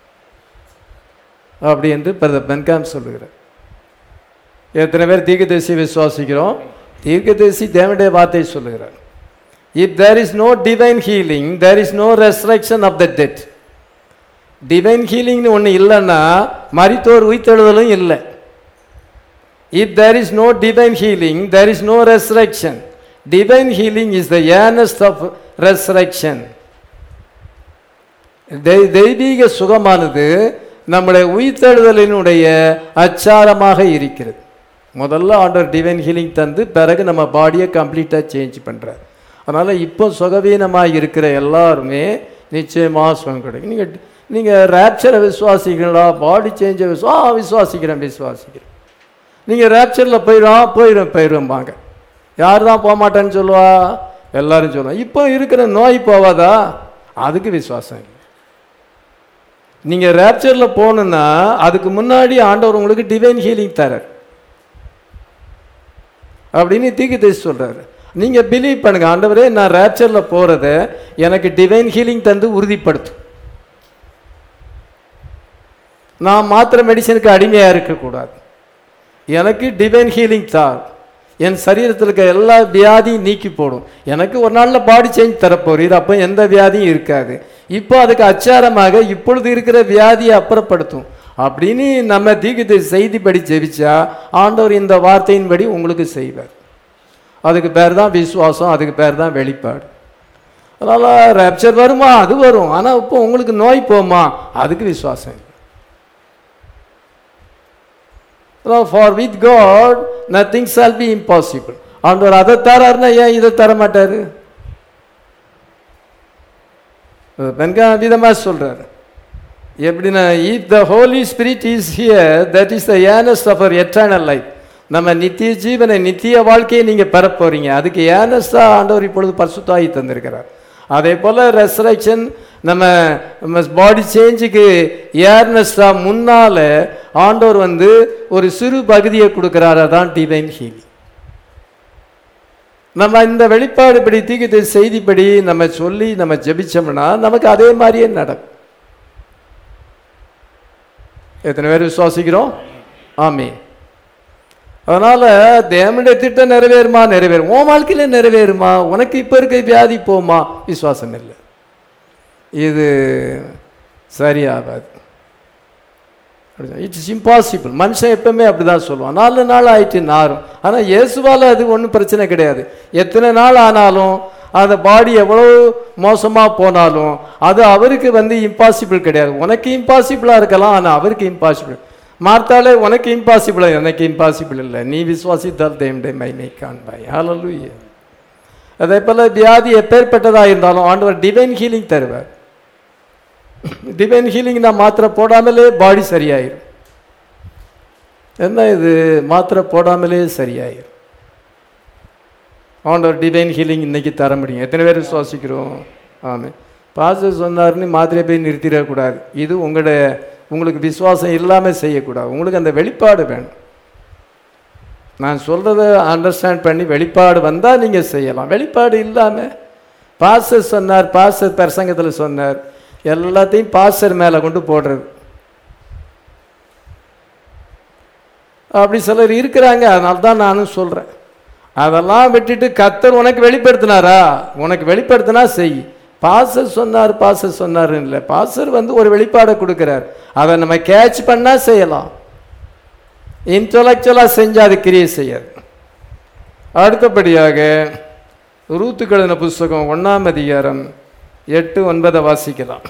அப்படி என்று பிரதர் பென்காம் சொல்லுகிறார் எத்தனை பேர் தீர்க்கதரிசி விசுவாசிக்கிறோம் தீர்க்கதரிசி தேவனுடைய வார்த்தை சொல்லுகிறார் if there is no divine healing there is no resurrection of the dead divine ஹீலிங்னு ஒன்று இல்லைன்னா மரித்தோர் உயிர்த்தெழுதலும் இல்லை if there is no divine healing there is no resurrection divine healing is the earnest of resurrection தெய்வீக சுகமானது நம்முடைய உயிர்த்தெழுதலினுடைய அச்சாரமாக இருக்கிறது முதல்ல ஆண்டவர் டிவைன் ஹீலிங் தந்து பிறகு நம்ம பாடியை கம்ப்ளீட்டாக சேஞ்ச் பண்ணுறார் அதனால் இப்போ சுகவீனமாக இருக்கிற எல்லாருமே நிச்சயமாக சுகம் கிடைக்கும் நீங்கள் நீங்கள் ரேப்சரை விசுவாசிக்கிறீங்களா பாடி சேஞ்சை விசுவா ஆ, விசுவாசிக்கிறேன் விசுவாசிக்கிறேன் நீங்கள் ரேப்சரில் போயிடும் போயிடும் போயிடும்பாங்க யார் தான் போக மாட்டேன்னு சொல்லுவா எல்லாரும் சொல்லுவாங்க இப்போ இருக்கிற நோய் போவாதா அதுக்கு விசுவாசம் இல்லை நீங்கள் ரேப்சரில் போகணுன்னா அதுக்கு முன்னாடி ஆண்டவர் உங்களுக்கு டிவைன் ஹீலிங் தரார் அப்படின்னு தீக்கு தேசி சொல்கிறாரு நீங்கள் பிலீவ் பண்ணுங்க ஆண்டவரே நான் ரேப்சரில் போகிறத எனக்கு டிவைன் ஹீலிங் தந்து உறுதிப்படுத்தும் நான் மாத்திரை மெடிசனுக்கு அடிமையாக இருக்கக்கூடாது எனக்கு டிவைன் ஹீலிங் தார் என் சரீரத்தில் இருக்க எல்லா வியாதியும் நீக்கி போடும் எனக்கு ஒரு நாளில் பாடி சேஞ்ச் தரப்போறீர் அப்போ எந்த வியாதியும் இருக்காது இப்போ அதுக்கு அச்சாரமாக இப்பொழுது இருக்கிற வியாதியை அப்புறப்படுத்தும் அப்படின்னு நம்ம தீகித்த செய்திப்படி ஜெபிச்சா ஆண்டவர் இந்த வார்த்தையின்படி உங்களுக்கு செய்வார் அதுக்கு பேர் தான் விசுவாசம் அதுக்கு பேர் தான் வெளிப்பாடு அதனால் ரேப்சர் வருமா அது வரும் ஆனால் இப்போ உங்களுக்கு நோய் போமா அதுக்கு விசுவாசம் இல்லை for with God nothing shall be impossible ஆண்டவர் அதை தராருன்னா ஏன் இதை தர மாட்டாரு பெண்கா விதமாக சொல்றாரு எப்படின்னா if the Holy Spirit is here that is the earnest of our eternal life நம்ம நித்திய ஜீவனை நித்திய வாழ்க்கையை நீங்கள் பெற போறீங்க அதுக்கு ஏனஸ்டாக ஆண்டவர் இப்பொழுது பரிசுத்தாகி தந்திருக்கிறார் அதே போல் ரெசரக்ஷன் நம்ம நம்ம பாடி சேஞ்சுக்கு ஏர்னஸ்டாக முன்னால் ஆண்டவர் வந்து ஒரு சிறு பகுதியை கொடுக்குறாரு அதான் டிவைன் ஹீலிங் நம்ம இந்த வெளிப்பாடு படி தீக்கித்த செய்திப்படி நம்ம சொல்லி நம்ம ஜெபிச்சோம்னா நமக்கு அதே மாதிரியே நடக்கும் எத்தனை பேர் விசுவாசிக்கிறோம் ஆமே அதனால தேவனுடைய திட்டம் நிறைவேறுமா நிறைவேறும் உன் வாழ்க்கையில நிறைவேறுமா உனக்கு இப்ப இருக்க வியாதி போமா விசுவாசம் இல்லை இது சரியாகாது இட்ஸ் இம்பாசிபிள் மனுஷன் எப்பவுமே அப்படிதான் சொல்லுவான் நாலு நாள் ஆயிட்டு நாரும் ஆனால் இயேசுவால் அது ஒன்றும் பிரச்சனை கிடையாது எத்தனை நாள் ஆனாலும் அந்த பாடி எவ்வளோ மோசமாக போனாலும் அது அவருக்கு வந்து இம்பாசிபிள் கிடையாது உனக்கு இம்பாசிபிளாக இருக்கலாம் ஆனால் அவருக்கு இம்பாசிபிள் மார்த்தாலே உனக்கு இம்பாசிபிள் எனக்கு இம்பாசிபிள் இல்லை நீ விசுவாசித்தால் தேவனுடைய மைமை காண்பாய் ஹalleluya அதே போல் வியாதி எப்பேற்பட்டதாக இருந்தாலும் ஆண்டவர் டிவைன் ஹீலிங் தருவார் டிவைன் ஹீலிங் நான் மாத்திரை போடாமலே பாடி சரியாயிரும் என்ன இது மாத்திரை போடாமலே சரியாயிரும் ஆண்டவர் டிவைன் ஹீலிங் இன்னைக்கு தர முடியும் எத்தனை பேர் விசுவாசிக்கிறோம் ஆமாம் பாஸ்டர் சொன்னாருன்னு மாத்திரையை போய் நிறுத்திடக்கூடாது இது உங்களுடைய உங்களுக்கு விசுவாசம் இல்லாமல் செய்யக்கூடாது உங்களுக்கு அந்த வெளிப்பாடு வேணும் நான் சொல்கிறத அண்டர்ஸ்டாண்ட் பண்ணி வெளிப்பாடு வந்தால் நீங்கள் செய்யலாம் வெளிப்பாடு இல்லாமல் பாஸ்டர் சொன்னார் பாஸ்டர் பிரசங்கத்தில் சொன்னார் எல்லாத்தையும் பாஸ்டர் மேலே கொண்டு போடுறது அப்படி சிலர் இருக்கிறாங்க அதனால தான் நானும் சொல்கிறேன் அதெல்லாம் விட்டுட்டு கத்தர் உனக்கு வெளிப்படுத்தினாரா உனக்கு வெளிப்படுத்தினா செய் பாசர் சொன்னார் பாசர் சொன்னார் இல்லை பாசர் வந்து ஒரு வெளிப்பாடை கொடுக்குறார் அதை நம்ம கேட்ச் பண்ணால் செய்யலாம் இன்டலெக்சுவலாக செஞ்சால் அது கிரியை செய்யாது அடுத்தபடியாக ரூத்து கழுதின புஸ்தகம் ஒன்றாம் அதிகாரம் எட்டு ஒன்பதை வாசிக்கலாம்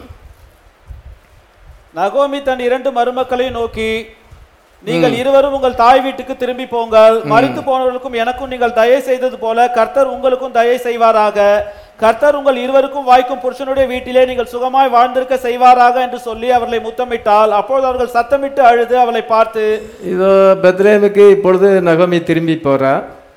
நகோமி தன் இரண்டு மருமக்களையும் நோக்கி நீங்கள் இருவரும் உங்கள் தாய் வீட்டுக்கு திரும்பி போங்கள் மறித்து போனவர்களுக்கும் எனக்கும் நீங்கள் தயை செய்தது போல கர்த்தர் உங்களுக்கும் தயை செய்வாராக கர்த்தர் உங்கள் இருவருக்கும் வாய்க்கும் புருஷனுடைய வீட்டிலே நீங்கள் சுகமாய் வாழ்ந்திருக்க செய்வாராக என்று சொல்லி அவர்களை முத்தமிட்டால் அப்பொழுது அவர்கள் சத்தமிட்டு அழுது அவளை பார்த்து இதோ பெத்ரேமுக்கு இப்பொழுது நகமி திரும்பி போறா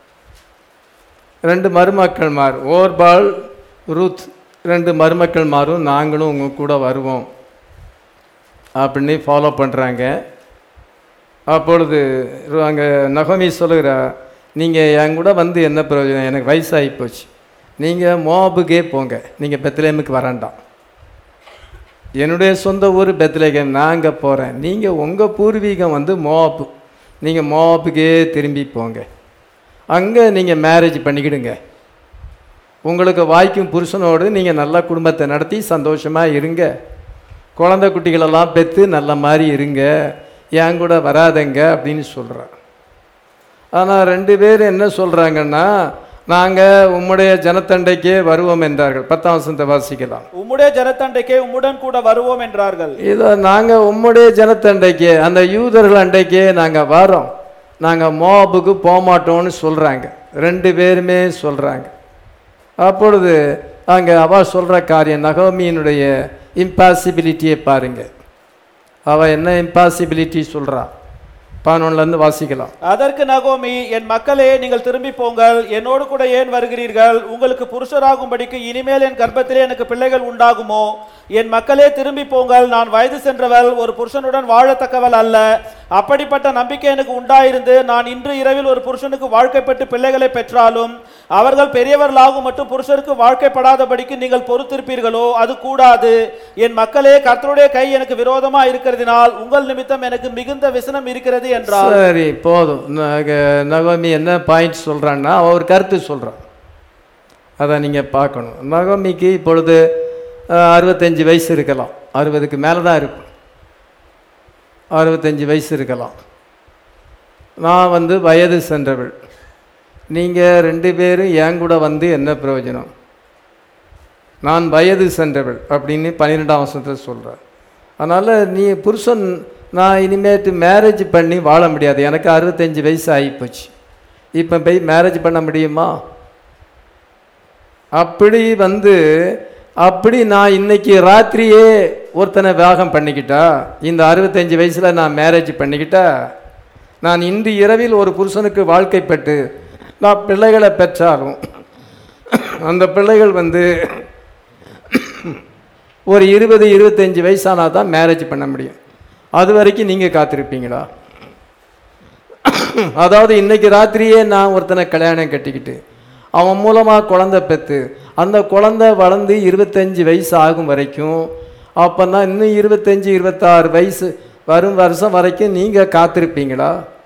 ரெண்டு மருமக்கள் மார் ஓர்பால் ரூத் ரெண்டு மருமக்கள் மாறும் நாங்களும் உங்க கூட வருவோம் அப்படின்னு ஃபாலோ பண்ணுறாங்க அப்பொழுது ரு- அங்கே நகமி சொல்லுகிறா நீங்கள் என் கூட வந்து என்ன பிரயோஜனம் எனக்கு வயசாகி போச்சு நீங்கள் மோபுக்கே போங்க நீங்கள் பெத்லேமுக்கு வரண்டாம் என்னுடைய சொந்த ஊர் பெத்லேகம் நான் அங்கே போகிறேன் நீங்கள் உங்கள் பூர்வீகம் வந்து மோப்பு நீங்கள் மோப்புக்கே திரும்பி போங்க அங்கே நீங்கள் மேரேஜ் பண்ணிக்கிடுங்க உங்களுக்கு வாய்க்கும் புருஷனோடு நீங்கள் நல்ல குடும்பத்தை நடத்தி சந்தோஷமாக இருங்க குழந்தை குட்டிகளெல்லாம் பெற்று நல்ல மாதிரி இருங்க என் கூட வராதங்க அப்படின்னு சொல்கிறான் ஆனால் ரெண்டு பேர் என்ன சொல்கிறாங்கன்னா நாங்கள் உம்முடைய ஜனத்தண்டைக்கே வருவோம் என்றார்கள் பத்தாம் வசனத்தை வாசிக்கலாம் உம்முடைய ஜனத்தண்டைக்கே உம்முடன் கூட வருவோம் என்றார்கள் இதோ நாங்கள் உம்முடைய ஜனத்தண்டைக்கே அந்த யூதர்கள் அண்டைக்கே நாங்கள் வரோம் நாங்கள் மோபுக்கு போக மாட்டோம்னு சொல்கிறாங்க ரெண்டு பேருமே சொல்கிறாங்க அப்பொழுது அங்கே அவ சொல்கிற காரியம் நகோமியினுடைய இம்பாசிபிலிட்டியை பாருங்க அவள் என்ன இம்பாசிபிலிட்டி சொல்கிறா பதினொன்றுலேருந்து வாசிக்கலாம் அதற்கு நகோமி என் மக்களே நீங்கள் திரும்பி போங்கள் என்னோடு கூட ஏன் வருகிறீர்கள் உங்களுக்கு புருஷராகும்படிக்கு இனிமேல் என் கர்ப்பத்திலே எனக்கு பிள்ளைகள் உண்டாகுமோ என் மக்களே திரும்பி போங்கள் நான் வயது சென்றவள் ஒரு புருஷனுடன் வாழத்தக்கவள் அல்ல அப்படிப்பட்ட நம்பிக்கை எனக்கு உண்டாயிருந்து நான் இன்று இரவில் ஒரு புருஷனுக்கு வாழ்க்கைப்பட்டு பிள்ளைகளை பெற்றாலும் அவர்கள் பெரியவர்களாகும் மட்டும் புருஷருக்கு வாழ்க்கைப்படாதபடிக்கு நீங்கள் பொறுத்திருப்பீர்களோ அது கூடாது என் மக்களே கர்த்தருடைய கை எனக்கு விரோதமா இருக்கிறதினால் உங்கள் நிமித்தம் எனக்கு மிகுந்த விசனம் இருக்கிறது என்றார் சரி போதும் நக- நகோமி என்ன பாயிண்ட் சொல்கிறான்னா அவ ஒரு கருத்து சொல்கிறான் அதை நீங்கள் பார்க்கணும் நகோமிக்கு இப்பொழுது அஹ், அறுபத்தஞ்சு வயசு இருக்கலாம் அறுபதுக்கு மேலே தான் இருக்கும் அறுபத்தஞ்சு வயசு இருக்கலாம் நான் வந்து வயது சென்றவள் நீங்கள் ரெண்டு பேரும் என் கூட வந்து என்ன பிரயோஜனம் நான் வயது சென்றவள் அப்படின்னு பன்னிரெண்டாம் வருஷத்தை சொல்கிறார் அதனால் நீ புருஷன் நான் இனிமேட்டு மேரேஜ் பண்ணி வாழ முடியாது எனக்கு அறுபத்தஞ்சு வயசு ஆகிப்போச்சு இப்போ போய் மேரேஜ் பண்ண முடியுமா அப்படி வந்து அப்படி நான் இன்னைக்கு ராத்திரியே ஒருத்தனை விவாகம் பண்ணிக்கிட்டா இந்த அறுபத்தஞ்சு வயசில் நான் மேரேஜ் பண்ணிக்கிட்டா நான் இன்று இரவில் ஒரு புருஷனுக்கு வாழ்க்கைப்பட்டு நான் பிள்ளைகளை பெற்றாலும் அந்த பிள்ளைகள் வந்து ஒரு இருபது இருபத்தஞ்சி வயசானா தான் மேரேஜ் பண்ண முடியும் அது வரைக்கும் நீங்கள் காத்திருப்பீங்களா அதாவது இன்னைக்கு ராத்திரியே நான் ஒருத்தனை கல்யாணம் கட்டிக்கிட்டு அவன் மூலமாக குழந்தை பெற்று அந்த குழந்தை வளர்ந்து இருபத்தஞ்சி வயசு ஆகும் வரைக்கும் அப்போன்னா இன்னும் இருபத்தஞ்சி இருபத்தாறு வயசு வரும் வருஷம் வரைக்கும் நீங்கள் காத்திருப்பீங்களா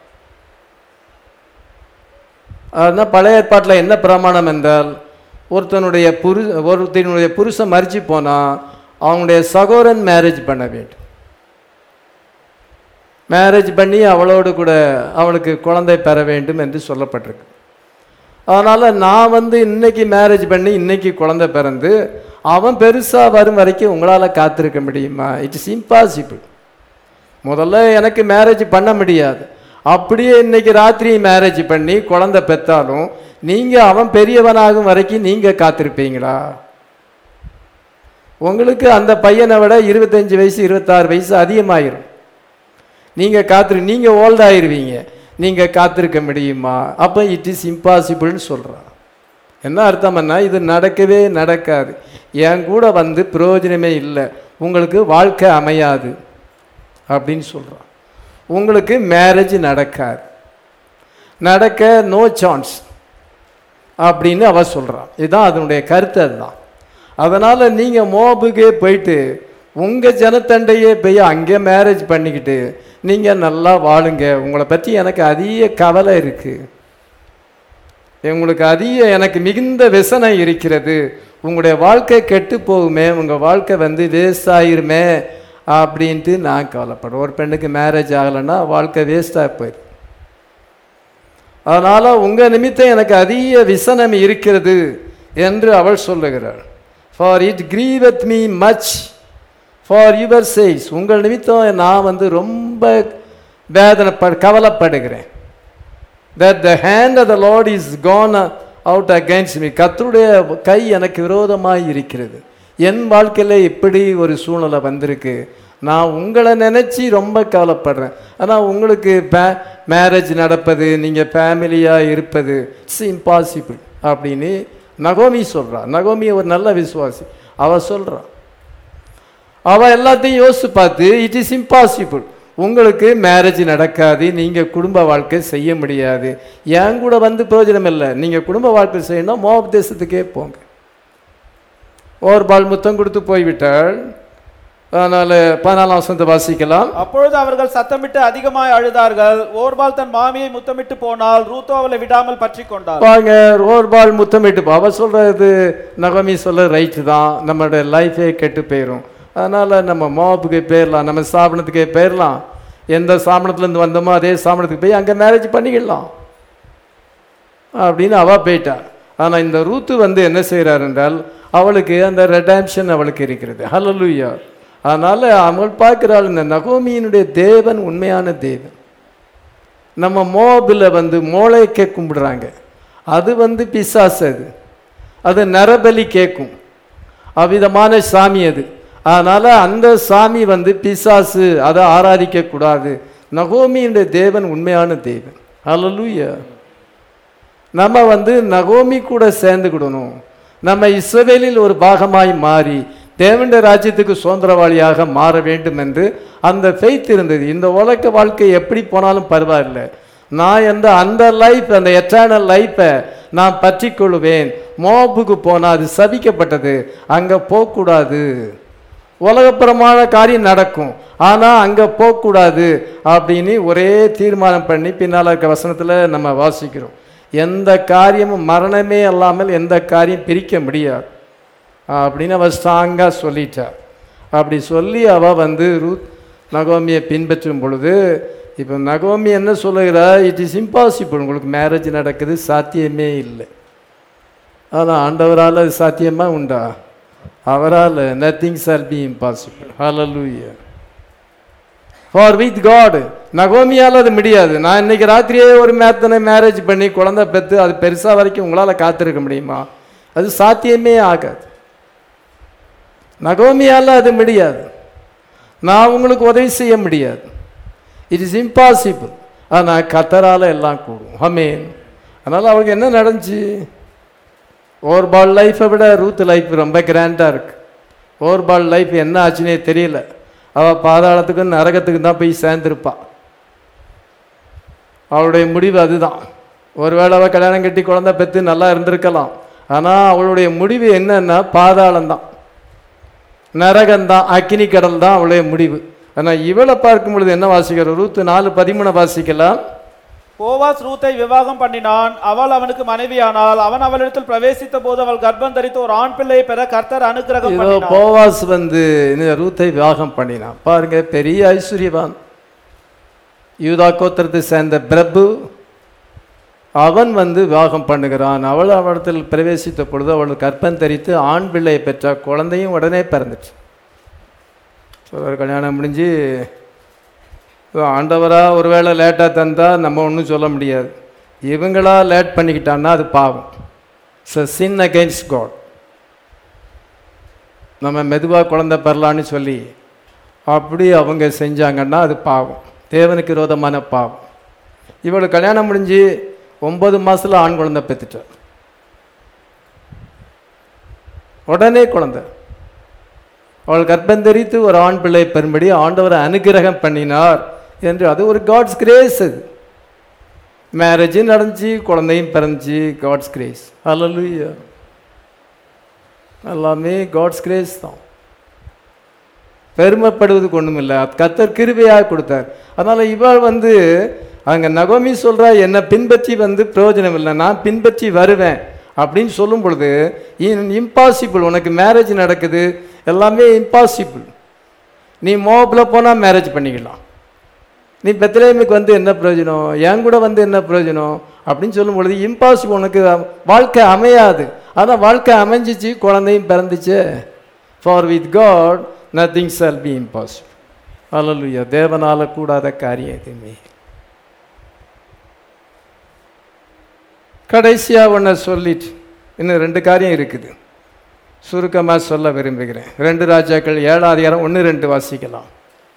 அதுதான் பழைய ஏற்பாட்டில் என்ன பிரமாணம் என்றால் ஒருத்தனுடைய புரு ஒருத்தனுடைய புருஷன் மறிச்சு போனால் அவனுடைய சகோதரன் மேரேஜ் பண்ண வேண்டும் மேரேஜ் பண்ணி அவளோடு கூட அவளுக்கு குழந்தை பெற வேண்டும் என்று சொல்லப்பட்டிருக்கு அதனால் நான் வந்து இன்னைக்கு மேரேஜ் பண்ணி இன்னைக்கு குழந்தை பிறந்து அவன் பெருசாக வரும் வரைக்கும் உங்களால் காத்திருக்க முடியுமா இட்ஸ் இம்பாசிபிள் முதல்ல எனக்கு மேரேஜ் பண்ண முடியாது அப்படியே இன்னைக்கு ராத்திரி மேரேஜ் பண்ணி குழந்தை பெற்றாலும் நீங்கள் அவன் பெரியவனாகும் வரைக்கும் நீங்கள் காத்திருப்பீங்களா உங்களுக்கு அந்த பையனை விட இருபத்தஞ்சி வயசு இருபத்தாறு வயசு அதிகமாயிரும் நீங்கள் காத்திரு நீங்கள் ஓல்ட் ஆயிருவீங்க நீங்கள் காத்திருக்க முடியுமா அப்போ இட் இஸ் இம்பாசிபிள்னு சொல்கிறான் என்ன அர்த்தம்னா இது நடக்கவே நடக்காது என் கூட வந்து பிரயோஜனமே இல்லை உங்களுக்கு வாழ்க்கை அமையாது அப்படின்னு சொல்கிறான் உங்களுக்கு மேரேஜ் நடக்காது நடக்க நோ சான்ஸ் அப்படின்னு அவ சொல்கிறான் இதுதான் அதனுடைய கருத்து அதுதான் அதனால் நீங்கள் மோபுக்கே போயிட்டு உங்கள் ஜனத்தண்டையே போய் அங்கே மேரேஜ் பண்ணிக்கிட்டு நீங்கள் நல்லா வாழுங்க உங்களை பற்றி எனக்கு அதிக கவலை இருக்குது உங்களுக்கு அதிக எனக்கு மிகுந்த விசனை இருக்கிறது உங்களுடைய வாழ்க்கை கெட்டு போகுமே உங்கள் வாழ்க்கை வந்து வேஸ்ட் ஆயிருமே அப்படின்ட்டு நான் கவலைப்படுறேன் ஒரு பெண்ணுக்கு மேரேஜ் ஆகலைன்னா வாழ்க்கை வேஸ்ட்டாக போயிடும் அதனால் உங்கள் நிமித்தம் எனக்கு அதிக விசனம் இருக்கிறது என்று அவள் சொல்லுகிறாள் for it grieveth me much for your சேஸ் உங்கள் நிமித்தம் நான் வந்து ரொம்ப வேதனைப்ப கவலைப்படுகிறேன் that the hand of the Lord is gone out against me கர்த்தருடைய கை எனக்கு விரோதமாய் இருக்கிறது என் வாழ்க்கையில் இப்படி ஒரு சூழ்நிலை வந்திருக்கு நான் உங்களை நினச்சி ரொம்ப கவலைப்படுறேன் ஆனால் உங்களுக்கு பே மேரேஜ் நடப்பது நீங்கள் ஃபேமிலியாக இருப்பது இட்ஸ் இம்பாசிபிள் அப்படின்னு நகோமி சொல்றா நகோமி ஒரு நல்ல விசுவாசி அவ சொல்றா அவ எல்லாத்தையும் யோசிச்சு பார்த்து இட் இஸ் இம்பாசிபிள் உங்களுக்கு மேரேஜ் நடக்காது நீங்கள் குடும்ப வாழ்க்கை செய்ய முடியாது என் கூட வந்து பிரயோஜனம் இல்லை நீங்கள் குடும்ப வாழ்க்கை செய்யணும் மோப் தேசத்துக்கே போங்க ஒரு பால் முத்தம் கொடுத்து போய்விட்டாள் அதனால் பதினாலாம் வசனத்தை வாசிக்கலாம் அப்பொழுது அவர்கள் சத்தமிட்டு அதிகமாய் அழுதார்கள் ஓர்பால் தன் மாமியை முத்தமிட்டு போனால் ரூத்தோ அவளை விடாமல் பற்றி கொண்டாள் பாருங்க ஒரு பால் முத்தமிட்டு போ. அவ சொல்றது நகமி சொல்ல ரைட்டு தான் நம்மளோட லைஃபே கெட்டு போயிடும் அதனால நம்ம மோப்புக்கு போயிடலாம் நம்ம ஸ்தாபனத்துக்கே போயிடலாம் எந்த ஸ்தாபனத்துலேருந்து வந்தோமோ அதே ஸ்தாபனத்துக்கு போய் அங்கே மேரேஜ் பண்ணிக்கலாம் அப்படின்னு அவ போயிட்டா ஆனால் இந்த ரூத்து வந்து என்ன செய்கிறார் என்றால் அவளுக்கு அந்த ரெடாம்ஷன் அவளுக்கு இருக்கிறது ஹலலுயா அதனால் அவள் பார்க்கிறாள் இந்த நகோமியினுடைய தேவன் உண்மையான தேவன் நம்ம மோபில் வந்து மோளைக்க கும்பிடுறாங்க அது வந்து பிசாசு அது அது நரபலி கேட்கும் அவ்விதமான சாமி அது அதனால் அந்த சாமி வந்து பிசாசு அதை ஆராதிக்க கூடாது நகோமியினுடைய தேவன் உண்மையான தேவன் ஹalleluya நம்ம வந்து நகோமி கூட சேர்ந்துக்கிடணும் நம்ம இஸ்ரவேலில் ஒரு பாகமாய் மாறி தேவண்ட ராஜ்யத்துக்கு சுதந்திரவாளியாக மாற வேண்டும் என்று அந்த ஃபெய்த் இருந்தது இந்த உலக வாழ்க்கை எப்படி போனாலும் பரவாயில்ல நான் எந்த அந்த லைஃப் அந்த எட்டர்னல் லைஃப்பை நான் பற்றி கொள்ளுவேன் மோபுக்கு போனால் அது சபிக்கப்பட்டது அங்கே போகக்கூடாது உலகப்புறமான காரியம் நடக்கும் ஆனால் அங்கே போகக்கூடாது அப்படின்னு ஒரே தீர்மானம் பண்ணி பின்னால் இருக்க வசனத்தில் நம்ம வாசிக்கிறோம் எந்த காரியமும் மரணமே இல்லாமல் எந்த காரியம் பிரிக்க முடியாது அப்படின்னு அவள் ஸ்ட்ராங்காக சொல்லிட்டா அப்படி சொல்லி அவள் வந்து ரூத் நகோமியை பின்பற்றும் பொழுது இப்போ நகோமி என்ன சொல்லுகிறா இட் இஸ் இம்பாசிபிள் உங்களுக்கு மேரேஜ் நடக்குது சாத்தியமே இல்லை ஆனால் ஆண்டவரால் அது சாத்தியமாக உண்டா அவரால் நத்திங் சால் பி இம்பாசிபிள் ஹalleluya ஃபார் வித் காட் நகோமியால் அது முடியாது நான் இன்னைக்கு ராத்திரியே ஒரு மேத்தனை மேரேஜ் பண்ணி குழந்தை பெற்று அது பெருசாக வரைக்கும் உங்களால் காத்திருக்க முடியுமா அது சாத்தியமே ஆகாது நகோமியால் அது முடியாது நான் உங்களுக்கு உதவி செய்ய முடியாது இட் இஸ் இம்பாசிபிள் ஆனால் கத்தரால் எல்லாம் கூடும் ஹமேன் அதனால் அவளுக்கு என்ன நடந்துச்சு ஓவர்பால் லைஃப்பை விட ரூத் லைஃப் ரொம்ப கிராண்டாக இருக்கு ஓவர்பால் லைஃப் என்ன ஆச்சுன்னே தெரியல அவள் பாதாளத்துக்கும் நரகத்துக்கும் தான் போய் சேர்ந்துருப்பா அவளுடைய முடிவு அதுதான் ஒருவேளை அவள் கல்யாணம் கட்டி குழந்தை பெற்று நல்லா இருந்திருக்கலாம் ஆனால் அவளுடைய முடிவு என்னன்னா பாதாளம் தான் நரகம்தான் அக்கினி கடல் தான் அவளுடைய முடிவு ஆனால் இவளை பார்க்கும் பொழுது என்ன வாசிக்கிறோம் ரூத்து நாலு பதிமூணை வாசிக்கலாம் போவாஸ் ரூத்தை விவாகம் பண்ணினான் அவள் அவனுக்கு மனைவியானால் அவன் அவளிடத்தில் பிரவேசித்த போது அவள் கர்ப்பம் தரித்து ஒரு ஆண் பிள்ளையை பெற கர்த்தர் அனுக்கிரகம் இதோ பண்ணினார் போவாஸ் வந்து இந்த ரூத்தை விவாகம் பண்ணினான் பாருங்க பெரிய ஐஸ்வர்யவான் யூதா கோத்திரத்தை சேர்ந்த பிரபு அவன் வந்து விவாகம் பண்ணுகிறான் அவள் அவளிடத்தில் பிரவேசித்த பொழுது அவள் கற்பம் தரித்து ஆண் பிள்ளையை பெற்றாள் குழந்தையும் உடனே பிறந்துச்சு ஒரு கல்யாணம் முடிஞ்சு ஆண்டவராக ஒருவேளை லேட்டாக தந்தா நம்ம ஒன்றும் சொல்ல முடியாது இவங்களா லேட் பண்ணிக்கிட்டான்னா அது பாவம் ஸோ சின் அகெயின்ஸ்ட் காட் நம்ம மெதுவாக குழந்தை பெறலான்னு சொல்லி அப்படி அவங்க செஞ்சாங்கன்னா அது பாவம் தேவனுக்கு விரோதமான பாவம் இவளுக்கு கல்யாணம் முடிஞ்சு ஒன்பது மாசத்துல ஆண் குழந்தை பெற்றுட்டார் உடனே குழந்தை அவள் கர்ப்பந்தரித்து ஒரு ஆண் பிள்ளை பெறும்படி ஆண்டவர் அனுகிரகம் பண்ணினார் என்று அது ஒரு காட்ஸ் கிரேஸ் அது மேரேஜும் நடந்துச்சு குழந்தையும் பிறந்துச்சு காட்ஸ் கிரேஸ் ஹalleluya எல்லாமே காட்ஸ் கிரேஸ் தான் பெருமைப்படுவதுக்கு ஒன்றும் இல்லை கத்தர் கிருபையாக கொடுத்தார் அதனால் இவள் வந்து அங்கே நகோமி சொல்கிறா என்னை பின்பற்றி வந்து பிரயோஜனம் இல்லை நான் பின்பற்றி வருவேன் அப்படின்னு சொல்லும் பொழுது இம்பாசிபிள் உனக்கு மேரேஜ் நடக்குது எல்லாமே இம்பாசிபிள் நீ மோபில் போனால் மேரேஜ் பண்ணிக்கலாம் நீ பெத்லேமுக்கு வந்து என்ன பிரயோஜனம் என் கூட வந்து என்ன பிரயோஜனம் அப்படின்னு சொல்லும் பொழுது இம்பாசிபிள் உனக்கு வாழ்க்கை அமையாது அதான் வாழ்க்கை அமைஞ்சிச்சு குழந்தையும் பிறந்துச்சு for with God nothing shall be impossible அல்லலுயா தேவனால கூடாத காரியம் எதுவுமே கடைசியாக ஒன்றை சொல்லிட்டு இன்னும் ரெண்டு காரியம் இருக்குது சுருக்கமாக சொல்ல விரும்புகிறேன் ரெண்டு ராஜாக்கள் ஏழாம் அதிகாரம் ஒன்று ரெண்டு வாசிக்கலாம்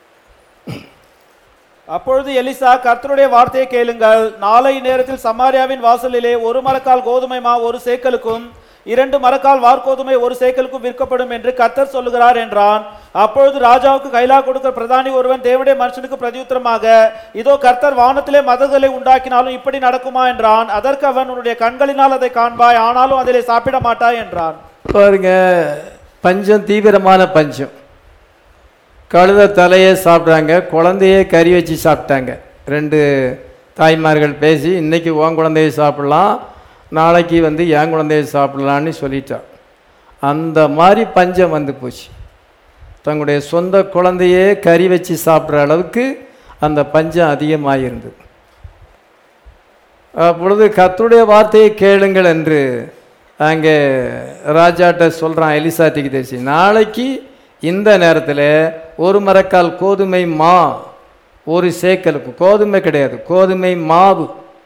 அப்பொழுது எலிசா கர்த்தருடைய வார்த்தையை கேளுங்கள் நாளை நேரத்தில் சமாரியாவின் வாசலிலே ஒரு மரக்கால் கோதுமை மா ஒரு சேக்கலுக்கும் இரண்டு மரக்கால் வார்கோதுமை ஒரு சேக்கலுக்கும் விற்கப்படும் என்று கர்த்தர் சொல்லுகிறார் என்றான் அப்பொழுது ராஜாவுக்கு கைலா கொடுக்கிற பிரதானி ஒருவன் தேவனுடைய மனுஷனுக்கு பிரதியுத்தரமாக இதோ கர்த்தர் வானத்திலே மதங்களை உண்டாக்கினாலும் இப்படி நடக்குமா என்றான் அதற்கு அவன் உன்னுடைய கண்களினால் அதை காண்பாய் ஆனாலும் அதிலே சாப்பிட மாட்டாய் என்றான் பாருங்க பஞ்சம் தீவிரமான பஞ்சம் கழுத தலையே சாப்பிட்றாங்க குழந்தையே கறி வச்சு சாப்பிட்டாங்க ரெண்டு தாய்மார்கள் பேசி இன்னைக்கு உன் குழந்தைய சாப்பிடலாம் நாளைக்கு வந்து என் குழந்தைய சாப்பிடலான்னு சொல்லிட்டா அந்த மாதிரி பஞ்சம் வந்து போச்சு தங்களுடைய சொந்த குழந்தையே கறி வச்சு சாப்பிட்ற அளவுக்கு அந்த பஞ்சம் அதிகமாக இருந்தது அப்பொழுது கர்த்தருடைய வார்த்தையை கேளுங்கள் என்று அங்கே ராஜாட்ட சொல்கிறான் எலிசாத்திக்கு தேசி நாளைக்கு இந்த நேரத்தில் ஒரு மரக்கால் கோதுமை மா ஒரு சேக்கலுக்கு கோதுமை கிடையாது கோதுமை மாவு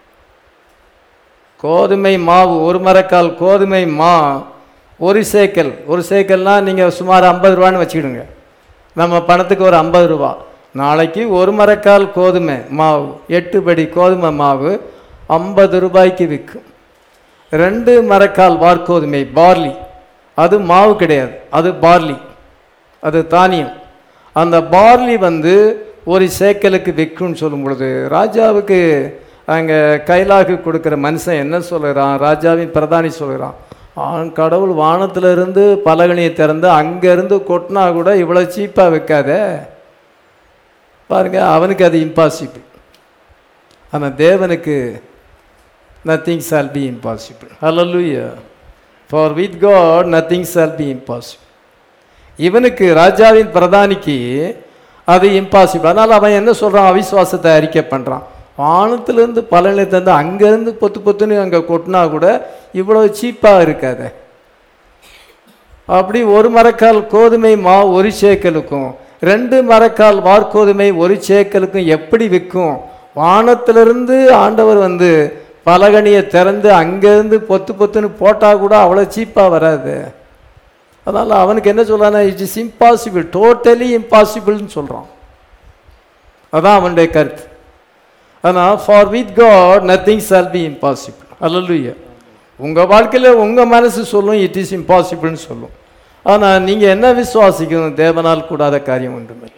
கோதுமை மாவு ஒரு மரக்கால் கோதுமை மா ஒரு சேக்கல் ஒரு சேக்கல்னா நீங்கள் சுமார் ஐம்பது ரூபான்னு வச்சுக்கிடுங்க நம்ம பணத்துக்கு ஒரு ஐம்பது ரூபா நாளைக்கு ஒரு மரக்கால் கோதுமை மாவு எட்டு படி கோதுமை மாவு ஐம்பது ரூபாய்க்கு விற்கும் ரெண்டு மரக்கால் வார்கோதுமை பார்லி அது மாவு கிடையாது அது பார்லி அது தானியம் அந்த பார்லி வந்து ஒரு சேக்கலுக்கு விற்கும்னு சொல்லும் பொழுது ராஜாவுக்கு அங்கே கைலாகு கொடுக்குற மனுஷன் என்ன சொல்லுறான் ராஜாவின் பிரதானி சொல்லுறான் ஆண் கடவுள் வானத்துல இருந்து பலகனியை திறந்து அங்கேருந்து கொட்டினா கூட இவ்வளோ சீப்பாக வைக்காத பாருங்க அவனுக்கு அது இம்பாசிபிள் ஆனால் தேவனுக்கு நத்திங் ஷால் பி இம்பாசிபிள் ஹalleluya for with God nothing shall be impossible இவனுக்கு ராஜாவின் பிரதானிக்கு அது இம்பாசிபிள் அதனால் அவன் என்ன சொல்கிறான் அவிசுவாசத்தை அறிக்கை பண்ணுறான் வானத்திலேருந்து பலனை தந்து அங்கேருந்து பொத்து பொத்துன்னு அங்கே கொட்டினா கூட இவ்வளோ சீப்பாக இருக்காத அப்படி ஒரு மரக்கால் கோதுமை மா ஒரு சேக்கலுக்கும் ரெண்டு மரக்கால் வார்கோதுமை ஒரு சேக்கலுக்கும் எப்படி விற்கும் வானத்திலிருந்து ஆண்டவர் வந்து பலகனியை திறந்து அங்கேருந்து பொத்து பொத்துன்னு போட்டால் கூட அவ்வளோ சீப்பாக வராது அதனால் அவனுக்கு என்ன சொல்கிறானா இட் இஸ் இம்பாசிபிள் டோட்டலி இம்பாசிபிள்னு சொல்கிறான் அதான் அவனுடைய கருத்து ஆனால் for with God nothing shall be impossible அல்லலுயா உங்கள் வாழ்க்கையில் உங்கள் மனசு சொல்லும் இட் இஸ் இம்பாசிபிள்னு சொல்லும் ஆனால் நீங்கள் என்ன விசுவாசிக்கணும் தேவனால் கூடாத காரியம் ஒன்றுமில்லை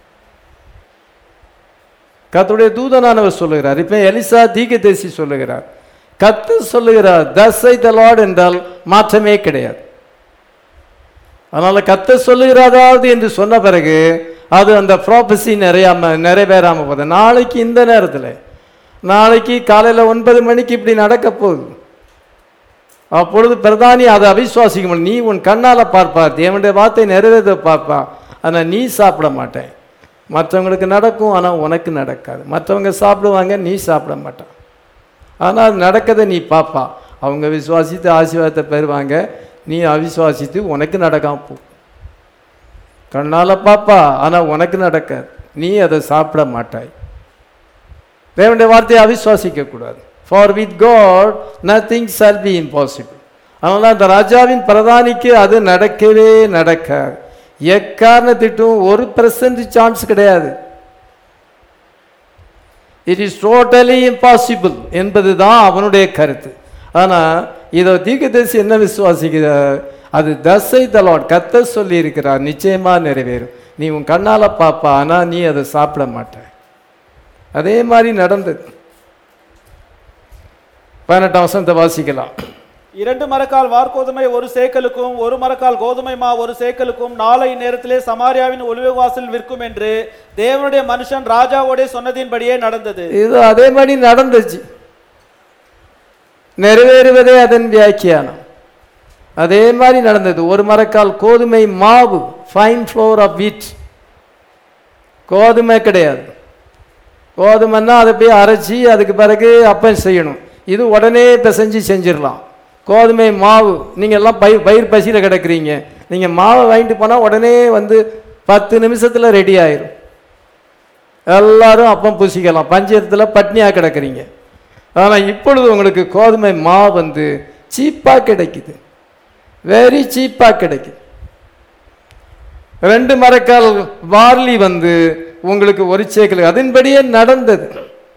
கத்துடைய தூதனானவர் சொல்லுகிறார் இப்போ எலிசா தீகதேசி சொல்லுகிறார் கத்து சொல்லுகிறார் தசை த லார்ட் என்றால் மாற்றமே கிடையாது அதனால கத்த சொல்லுகிறாதாவது என்று சொன்ன பிறகு அது அந்த ப்ராபஸி நிறையாம நிறைவேறாம போகுது நாளைக்கு இந்த நேரத்தில் நாளைக்கு காலையில் ஒன்பது மணிக்கு இப்படி நடக்க போகுது அப்பொழுது பிரதானி அதை அவிசுவாசிக்க முடியும் நீ உன் கண்ணால் பார்ப்பா தேவனுடைய வார்த்தை நிறைவேற பார்ப்பா ஆனால் நீ சாப்பிட மாட்டேன் மற்றவங்களுக்கு நடக்கும் ஆனால் உனக்கு நடக்காது மற்றவங்க சாப்பிடுவாங்க நீ சாப்பிட மாட்டான் ஆனால் அது நடக்கதை நீ பார்ப்பா அவங்க விசுவாசித்து ஆசீர்வாதத்தை பெறுவாங்க நீ அவிசுவாசித்து உனக்கு நடக்காம போ கண்ணால் பாப்பா ஆனால் உனக்கு நடக்காது நீ அதை சாப்பிட மாட்டாய் தேவனுடைய வார்த்தையை அவிசுவாசிக்க கூடாது for with God nothing shall be impossible அதனால் அந்த ராஜாவின் பிரதானிக்கு அது நடக்கவே நடக்காது எக்காரணத்திட்டும் ஒரு பெர்சன்ட் சான்ஸ் கிடையாது இட் இஸ் டோட்டலி இம்பாசிபிள் என்பது தான் அவனுடைய கருத்து ஆனால் இதை தீர்க்கதரிசி என்ன விசுவாசிக்கிறார் அது தசை தலாட் கத்த சொல்லி இருக்கிறார் நிச்சயமா நிறைவேறும் நீ உன் கண்ணால பாப்பா ஆனா நீ அதை சாப்பிட மாட்ட அதே மாதிரி நடந்தது பதினெட்டாம் வசனத்தை வாசிக்கலாம் இரண்டு மரக்கால் வார்கோதுமை ஒரு சேக்கலுக்கும் ஒரு மரக்கால் கோதுமை மா ஒரு சேக்கலுக்கும் நாளை நேரத்திலே சமாரியாவின் ஒளிவு வாசல் விற்கும் என்று தேவனுடைய மனுஷன் ராஜாவோடே சொன்னதின்படியே நடந்தது இது அதே மாதிரி நடந்துச்சு நிறைவேறுவதே அதன் வியாக்கியானம் அதே மாதிரி நடந்தது ஒரு மரக்கால் கோதுமை மாவு ஃபைன் ஃப்ளோர் ஆஃப் வீட் கோதுமை கிடையாது கோதுமைன்னா அதை போய் அரைச்சி அதுக்கு பிறகு அப்பம் செய்யணும் இது உடனே பிசைஞ்சு செஞ்சிடலாம் கோதுமை மாவு நீங்கள் எல்லாம் பயிர் பயிர் பசியில் கிடக்குறீங்க நீங்கள் மாவை வாங்கிட்டு போனால் உடனே வந்து பத்து நிமிஷத்தில் ரெடி ஆயிரும் எல்லாரும் அப்பம் பூசிக்கலாம் பஞ்சத்தில் பட்னியாக கிடக்குறீங்க ஆனால் இப்பொழுது உங்களுக்கு கோதுமை மா வந்து சீப்பாக கிடைக்குது வெரி சீப்பாக கிடைக்குது ரெண்டு மரக்கால் பார்லி வந்து உங்களுக்கு ஒரு சேக்கல் அதன்படியே நடந்தது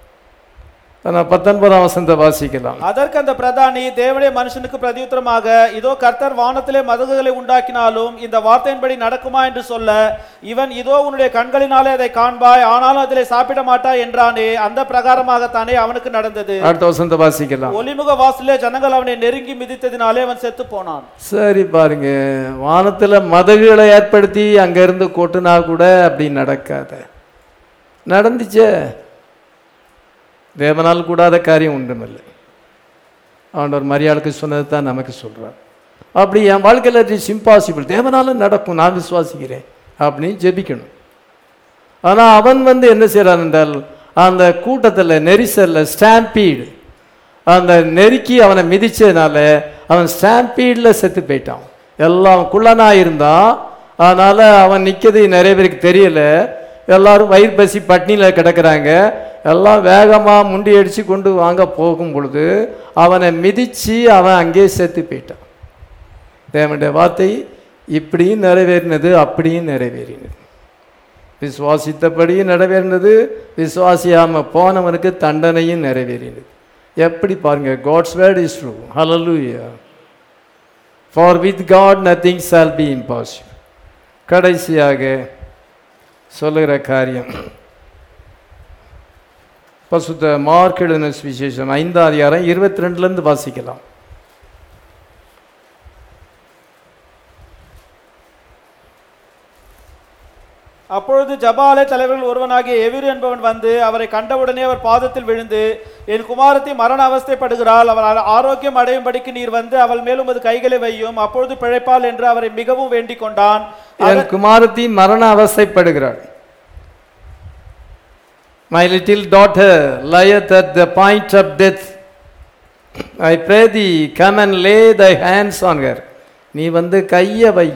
ஆனால் பத்தொன்பதாம் வசந்த வாசிக்கலாம் அதற்கு அந்த பிரதானி தேவனுடைய மனுஷனுக்கு பிரதியுத்தரமாக இதோ கர்த்தர் வானத்திலே மதகுகளை உண்டாக்கினாலும் இந்த வார்த்தையின்படி நடக்குமா என்று சொல்ல இவன் இதோ உன்னுடைய கண்களினாலே அதை காண்பாய் ஆனாலும் அதிலே சாப்பிட மாட்டாய் என்றானே அந்த பிரகாரமாகத்தானே அவனுக்கு நடந்தது அடுத்த வசந்த வாசிக்கலாம் ஒலிமுக வாசலே ஜனங்கள் அவனை நெருங்கி மிதித்ததினாலே அவன் செத்து போனான் சரி பாருங்க வானத்தில் மதகுகளை ஏற்படுத்தி அங்கேருந்து கொட்டுனா கூட அப்படி நடக்காத நடந்துச்சே தேவனால் கூடாத காரியம் ஒன்றுமில்லை ஆண்டவர் மரியாளுக்கு சொன்னது தான் நமக்கு சொல்றார் அப்படி என் வாழ்க்கையில் இட் இஸ் இம்பாசிபிள் தேவனால நடக்கும் நான் விசுவாசிக்கிறேன் அப்படின்னு ஜெபிக்கணும் ஆனால் அவன் வந்து என்ன செய்கிறான் என்றால் அந்த கூட்டத்தில் நெரிசலில் ஸ்டாம்பீடு அந்த நெருக்கி அவனை மிதிச்சதுனால அவன் ஸ்டாம்பீடில் செத்து போயிட்டான் எல்லாம் குள்ளனாக இருந்தான் அதனால் அவன் நிற்கிறது நிறைய பேருக்கு தெரியல எல்லாரும் வயிறு பசி பட்னியில் கிடக்குறாங்க எல்லாம் வேகமாக முண்டி அடித்து கொண்டு வாங்க போகும் பொழுது அவனை மிதித்து அவன் அங்கேயே செத்து போயிட்டான் தேவனுடைய வார்த்தை இப்படியும் நிறைவேறினது அப்படியும் நிறைவேறினது விசுவாசித்தபடியும் நிறைவேறினது விசுவாசியாம போனவனுக்கு தண்டனையும் நிறைவேறினது எப்படி பாருங்க காட்ஸ் வேர்ட் இஸ் ட்ரூ ஹalleluya for with God nothing shall be impossible கடைசியாக சொல்லுகிற காரியம் பசுத்த மார்க் எழுதின சுவிசேஷம் ஐந்தாம் அதிகாரம் இருபத்தி ரெண்டுலேருந்து வாசிக்கலாம் அப்பொழுது ஜபாலே தலைவர்கள் ஒருவனாகிய எவிரு என்பவன் வந்து அவரை கண்டவுடனே அவர் பாதத்தில் விழுந்து என் குமாரத்தை மரண அவஸ்தைப்படுகிறாள் அவள் ஆ- ஆரோக்கியம் அடையும்படிக்கு நீர் வந்து அவள் மேலும் உமது கைகளை வையும் அப்பொழுது பிழைப்பாள் என்று அவரை மிகவும் வேண்டிக் கொண்டான் என் குமாரத்தி மரண அவஸ்தைப்படுகிறாள் my little daughter lieth at the point of death I pray thee come and lay thy hands on her நீ வந்து கையை வை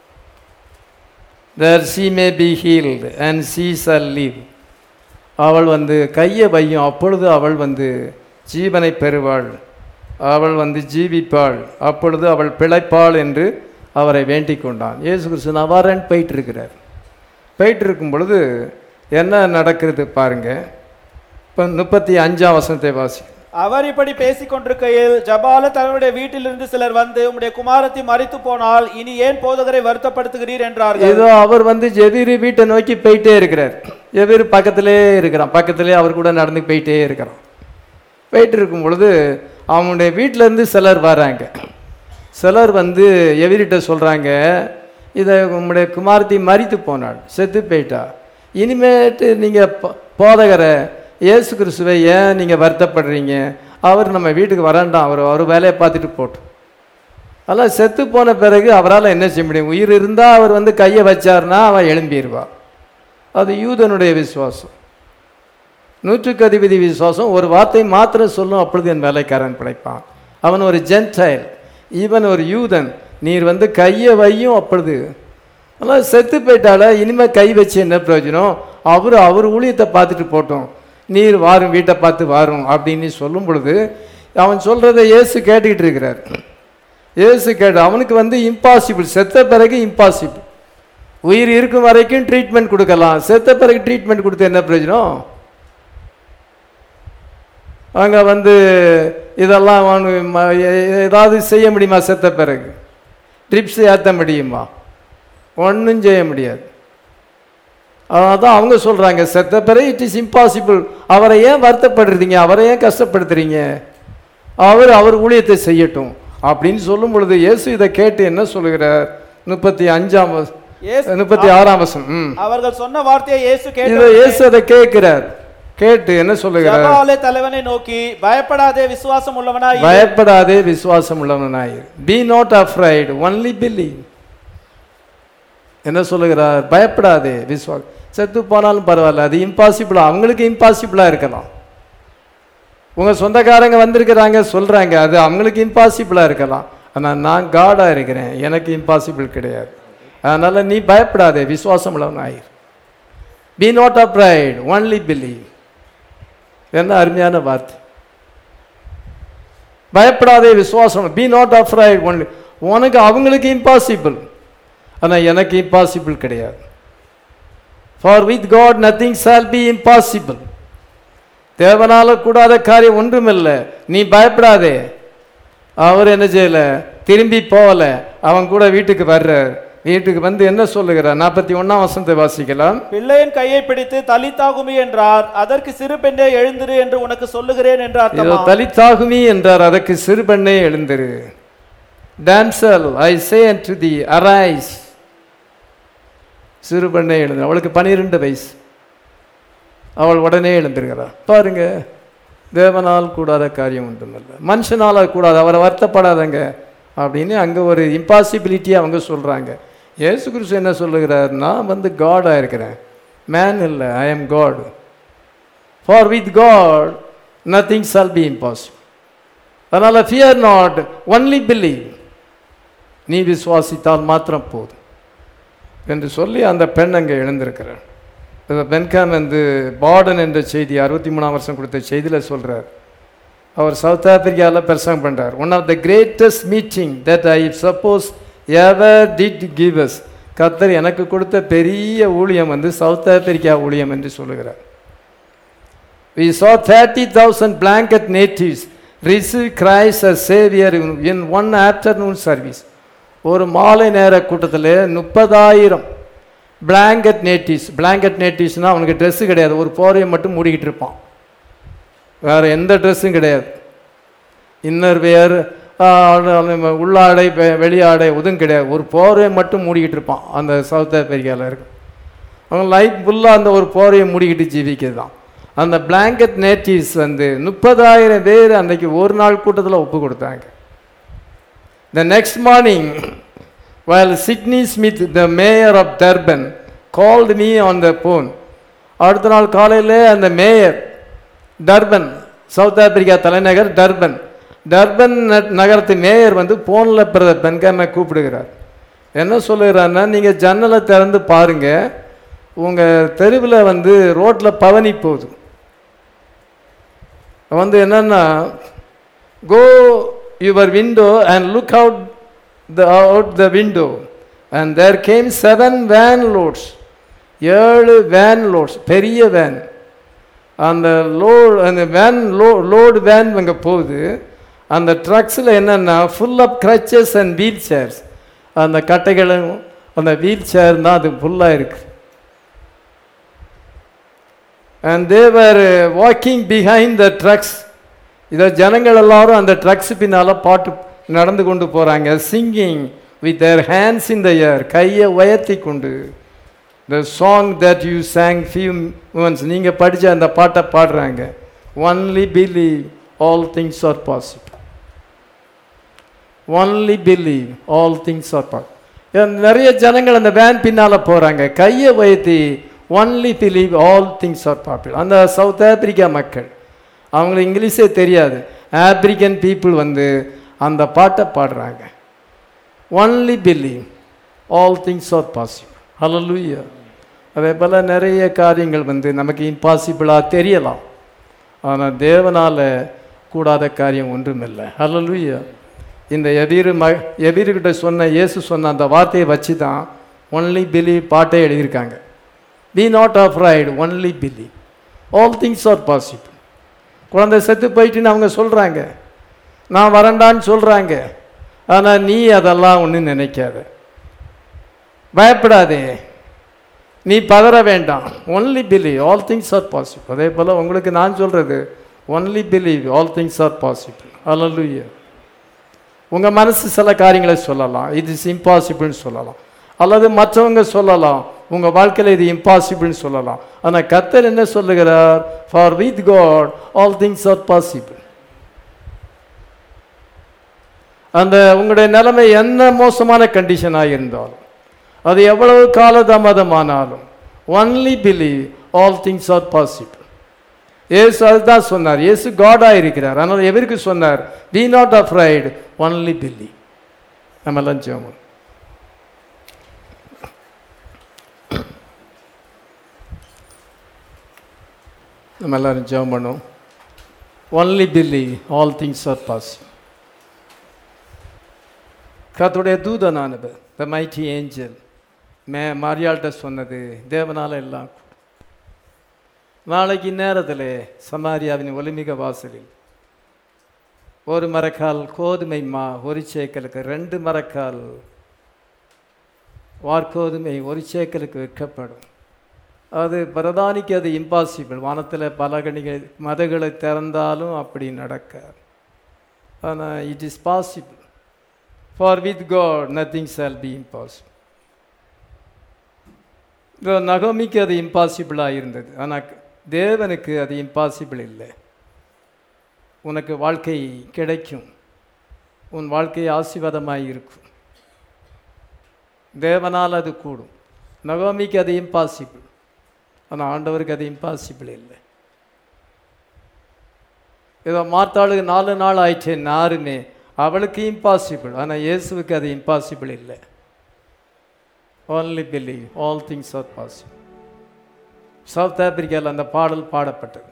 there she may be healed and she shall live அவள் வந்து கையை வையும் அப்பொழுது அவள் வந்து ஜீவனை பெறுவாள் அவள் வந்து ஜீவிப்பாள் அப்பொழுது அவள் பிழைப்பாள் என்று அவரை வேண்டிக் கொண்டான் இயேசு கிறிஸ்து நவாரன் போயிட்டு இருக்கிறார் போயிட்டு இருக்கும் பொழுது என்ன நடக்கிறது பாருங்க இப்போ முப்பத்தி அஞ்சாம் வசனத்தை வாசி அவர் இப்படி பேசிக் கொண்டிருக்கையில் ஜபால தலைவருடைய வீட்டிலிருந்து சிலர் வந்து உம்முடைய குமாரத்தை மறித்து போனால் இனி ஏன் போதகரை வருத்தப்படுத்துகிறீர் என்றார்கள் ஏதோ அவர் வந்து ஜெபீரு வீட்டை நோக்கி போயிட்டே இருக்கிறார் ஜெபீரு பக்கத்திலே இருக்கிறான் பக்கத்திலே அவர் கூட நடந்து போயிட்டே இருக்கிறான் போயிட்டு இருக்கும் பொழுது அவனுடைய வீட்டில இருந்து சிலர் வராங்க சிலர் வந்து எவிரிட்ட சொல்கிறாங்க இதை உம்முடைய குமாரத்தி மறித்து போனாள் செத்து போயிட்டா இனிமேட்டு நீங்கள் போதகரை இயேசு கிறிஸ்துவை ஏன் நீங்கள் வருத்தப்படுறீங்க அவர் நம்ம வீட்டுக்கு வரண்டாம் அவர் ஒரு வேலையை பார்த்துட்டு போட்டோம் அதெல்லாம் செத்து போன பிறகு அவரால் என்ன செய்ய முடியும் உயிர் இருந்தால் அவர் வந்து கையை வச்சார்னா அவன் எழும்பிடுவா அது யூதனுடைய விசுவாசம் நூற்றுக்கு அதிபதி விசுவாசம் ஒரு வார்த்தை மாத்திரம் சொல்லும் அப்பொழுது என் வேலைக்காரன் பிழைப்பான் அவன் ஒரு ஜென்டைல் ஈவன் ஒரு யூதன் நீர் வந்து கையை வையும் அப்பொழுது அதெல்லாம் செத்து போயிட்டால இனிமேல் கை வச்சு என்ன பிரயோஜனம் அவர் அவர் ஊழியத்தை பார்த்துட்டு போட்டோம் நீர் வாரும் வீட்டை பார்த்து வாரும் அப்படின்னு சொல்லும் பொழுது அவன் சொல்கிறத இயேசு கேட்டுக்கிட்டு இருக்கிறார் இயேசு கேட்டு அவனுக்கு வந்து இம்பாசிபிள் செத்த பிறகு இம்பாசிபிள் உயிர் இருக்கும் வரைக்கும் ட்ரீட்மெண்ட் கொடுக்கலாம் செத்த பிறகு ட்ரீட்மெண்ட் கொடுத்து என்ன பிரயோஜனம் அங்கே வந்து இதெல்லாம் அவனு ம- எ- ஏதாவது செய்ய முடியுமா செத்த பிறகு ட்ரிப்ஸ் ஏற்ற முடியுமா ஒன்றும் செய்ய முடியாது அதான் அவங்க சொல்கிறாங்க செத்த பிறகு இட் இஸ் இம்பாசிபிள் அவரை ஏன் வருத்தப்படுறீங்க அவரை ஏன் கஷ்டப்படுத்துறீங்க அவர் அவர் ஊழியத்தை செய்யட்டும் அப்படின்னு சொல்லும் பொழுது இயேசு இதை கேட்டு என்ன சொல்லுகிறார் முப்பத்தி அஞ்சாம் வச- இயேசு- முப்பத்தி ஆறாம் வசம் ம் அவர்கள் சொன்ன வார்த்தையை இயேசு இதை கேட்டு இயேசு அதை கேட்கிறார் கேட்டு என்ன சொல்லுகிறார் ஜபாலே தலைவனை நோக்கி பயப்படாதே விசுவாசம் உள்ளவனாய் இரு." பயப்படாதே விசுவாசம் உள்ளவனாயிரு be not afraid only believe என்ன சொல்லுகிறார் பயப்படாதே விஸ்வா செத்து போனாலும் பரவாயில்ல அது இம்பாசிபிளா அவங்களுக்கு இம்பாசிபிளா இருக்கலாம் உங்க சொந்தக்காரங்க வந்திருக்கிறாங்க சொல்றாங்க அது அவங்களுக்கு இம்பாசிபிளா இருக்கலாம் ஆனா நான் காடா இருக்கிறேன் எனக்கு இம்பாசிபிள் கிடையாது அதனால நீ பயப்படாதே விசுவாசம் உள்ளவனாயிரு be not afraid only believe என்ன அருமையான வார்த்தை பயப்படாதே விசுவாசம் பி நாட் அஃப்ரைட் ஒன்லி உனக்கு அவங்களுக்கு இம்பாசிபிள் ஆனால் எனக்கு இம்பாசிபிள் கிடையாது for with God nothing shall be impossible தேவனால கூடாத காரியம் ஒன்றுமில்லை நீ பயப்படாதே அவர் என்ன செய்யல திரும்பி போகல அவன் கூட வீட்டுக்கு வர்றார் வீட்டுக்கு வந்து என்ன சொல்லுகிறார் நாற்பத்தி ஒன்னாம் வசனத்தை வாசிக்கலாம் பிள்ளையின் கையை பிடித்து தலித்தாகுமி என்றார் அதற்கு சிறு பெண்ணே எழுந்திரு என்று உனக்கு சொல்லுகிறேன் என்று இதோ அர்த்தமா தலித்தாகுமி என்றார் அதற்கு சிறுபெண்ணே எழுந்திரு damsel I say to thee arise சிறுபெண்ணே எழுந்து அவளுக்கு பனிரெண்டு வயசு அவள் உடனே எழுந்திருக்கிறாள் பாருங்க தேவனால் கூடாத காரியம் ஒன்றுமில்லை மனுஷனால் கூடாது அவரை வருத்தப்படாதங்க அப்படின்னு அங்கே ஒரு இம்பாசிபிலிட்டி அவங்க சொல்கிறாங்க இயேசு கிறிஸ்து என்ன சொல்லுகிறார் நான் வந்து காடாக இருக்கிறேன் மேன் இல்லை I am God for with God nothing shall be impossible அதனால் ஃபியர் நாட் ஒன்லி பிலீவ் நீ விசுவாசித்தால் மாத்திரம் போதும் என்று சொல்லி அந்த பெண் அங்கே எழுந்திருக்கிறார் இந்த பென்காம் வந்து பாடன் என்ற செய்தி அறுபத்தி மூணாம் வருஷம் கொடுத்த செய்தியில் சொல்கிறார் அவர் சவுத் ஆப்பிரிக்காவில் பிரசங்கம் பண்ணுறார் one of the greatest meeting that I suppose ever did give us கத்தர் எனக்கு கொடுத்த பெரிய ஊழியம் வந்து சவுத் ஆப்பிரிக்கா ஊழியம் என்று சொல்லுகிறார் We saw 30,000 blanket natives receive Christ as Savior in in one afternoon service. ஒரு மாலை நேர கூட்டத்தில் முப்பதாயிரம் பிளாங்கெட் நேட்டிவ்ஸ் பிளாங்கெட் நேட்டிவ்ஸ்னால் அவனுக்கு ட்ரெஸ்ஸு கிடையாது ஒரு போரையை மட்டும் மூடிக்கிட்டு இருப்பான் வேறு எந்த ட்ரெஸ்ஸும் கிடையாது இன்னர் வேர் உள்ளாடை வெ- வெளியாடை எதுவும் கிடையாது ஒரு போரையை மட்டும் மூடிக்கிட்டு இருப்பான் அந்த சவுத் ஆப்பிரிக்காவில் இருக்கு அவன் லைஃப் ஃபுல்லாக அந்த ஒரு போரையை மூடிக்கிட்டு ஜீவிக்கிறது தான் அந்த பிளாங்கெட் நேட்டிவ்ஸ் வந்து முப்பதாயிரம் பேர் அன்றைக்கி ஒரு நாள் கூட்டத்தில் ஒப்பு கொடுத்தாங்க the next morning while Sidney Smith the mayor of Durban called me on the phone அடுத்த நாள் காலையில் அந்த மேயர் டர்பன் சவுத் ஆப்பிரிக்கா தலைநகர் டர்பன் டர்பன் ந- நகரத்து மேயர் வந்து ஃபோனில் பிரதர் பென்காமை கூப்பிடுகிறார் என்ன சொல்லுகிறாருன்னா நீங்கள் ஜன்னலை திறந்து பாருங்கள் உங்கள் தெருவில் வந்து ரோட்டில் பவனி போகுது வந்து என்னன்னா go your window and look out the out the window and there came seven van loads ஏழு வேன் லோட்ஸ் பெரிய வேன் அந்த லோடு அந்த வேன் லோ லோடு வேன் அங்கே போகுது அந்த ட்ரக்ஸில் என்னென்னா full of crutches and wheelchairs அந்த கட்டைகளும் அந்த வீல் சேர் தான் அது ஃபுல்லாக இருக்குது and they were walking behind the trucks இதை ஜனங்கள் எல்லாரும் அந்த ட்ரக்ஸ் பின்னால் பாட்டு நடந்து கொண்டு போகிறாங்க singing with their hands in the air கையை உயர்த்தி கொண்டு the song that you sang few moments நீங்கள் படித்த அந்த பாட்டை பாடுறாங்க only believe all things are possible only believe all things are possible நிறைய ஜனங்கள் அந்த வேன் பின்னால் போகிறாங்க கையை உயர்த்தி only believe all things are popular அந்த சவுத் ஆப்பிரிக்கா மக்கள் அவங்களுக்கு இங்கிலீஷே தெரியாது ஆப்பிரிக்கன் பீப்புள் வந்து அந்த பாட்டை பாடுறாங்க only believe all things are possible ஹalleluya அதே போல் நிறைய காரியங்கள் வந்து நமக்கு இம்பாசிபிளாக தெரியலாம் ஆனால் தேவனால் கூடாத காரியம் ஒன்றுமில்லை ஹalleluya இந்த எதிர் ம எதிர்கிட்ட சொன்ன இயேசு சொன்ன அந்த வார்த்தையை வச்சு தான் ஒன்லி பிலீவ் பாட்டே எழுதியிருக்காங்க be not afraid only believe all things are possible குழந்தை செத்து போயிட்டுன்னு அவங்க சொல்கிறாங்க நான் வரண்டான்னு சொல்கிறாங்க ஆனால் நீ அதெல்லாம் ஒன்றும் நினைக்காத பயப்படாதே நீ பதற வேண்டாம் only believe all things are possible அதே போல் உங்களுக்கு நான் சொல்கிறது only believe all things are possible அல்லூயா உங்கள் மனசு சில காரியங்களை சொல்லலாம் இது இஸ் இம்பாசிபிள்னு சொல்லலாம் அல்லது மற்றவங்க சொல்லலாம் உங்கள் வாழ்க்கையில் இது இம்பாசிபிள்னு சொல்லலாம் ஆனால் கத்தர் என்ன சொல்லுகிறார் for with God all things are possible அந்த உங்களுடைய நிலைமை என்ன மோசமான கண்டிஷனாக இருந்தாலும் அது எவ்வளவு காலதாமதமானாலும் only believe all things are possible இயேசு அதுதான் சொன்னார் இயேசு காடாக இருக்கிறார் ஆனால் எவருக்கு சொன்னார் be not afraid only believe நம்ம எல்லாம் ஜெபம் நம்ம எல்லாரும் ஜெபம் பண்ணோம் only believe all things are possible கத்துடைய தூதனானவர் த மைட்டி ஏஞ்சல் மே மாரியாள்கிட்ட சொன்னது தேவனால எல்லாம் கூடும். நாளைக்கு நேரத்தில் சமாரியாவின் ஒலிமிக வாசலில் ஒரு மரக்கால் கோதுமை மா ஒரு சேக்கலுக்கு ரெண்டு மரக்கால் வார்கோதுமை ஒரு சேக்கலுக்கு விற்கப்படும் அது பிரதானிக்கு அது இம்பாசிபிள் வானத்தில் பலகணிகள் மதகளை திறந்தாலும் அப்படி நடக்காது ஆனால் it is possible for with God nothing shall be impossible இப்போ நகோமிக்கு அது இம்பாசிபிளாக இருந்தது ஆனால் தேவனுக்கு அது இம்பாசிபிள் இல்லை உனக்கு வாழ்க்கை கிடைக்கும் உன் வாழ்க்கை ஆசீர்வாதமாக இருக்கும் தேவனால் அது கூடும் நகோமிக்கு அது இம்பாசிபிள் ஆனால் ஆண்டவருக்கு அது இம்பாசிபிள் இல்லை ஏதோ மார்த்தாளுக்கு நாலு நாள் ஆயிடுச்சு யாருமே அவளுக்கு இம்பாசிபிள் ஆனால் இயேசுவுக்கு அது இம்பாசிபிள் இல்லை only believe all things are possible South ஆப்பிரிக்காவில் அந்த பாடல் பாடப்பட்டது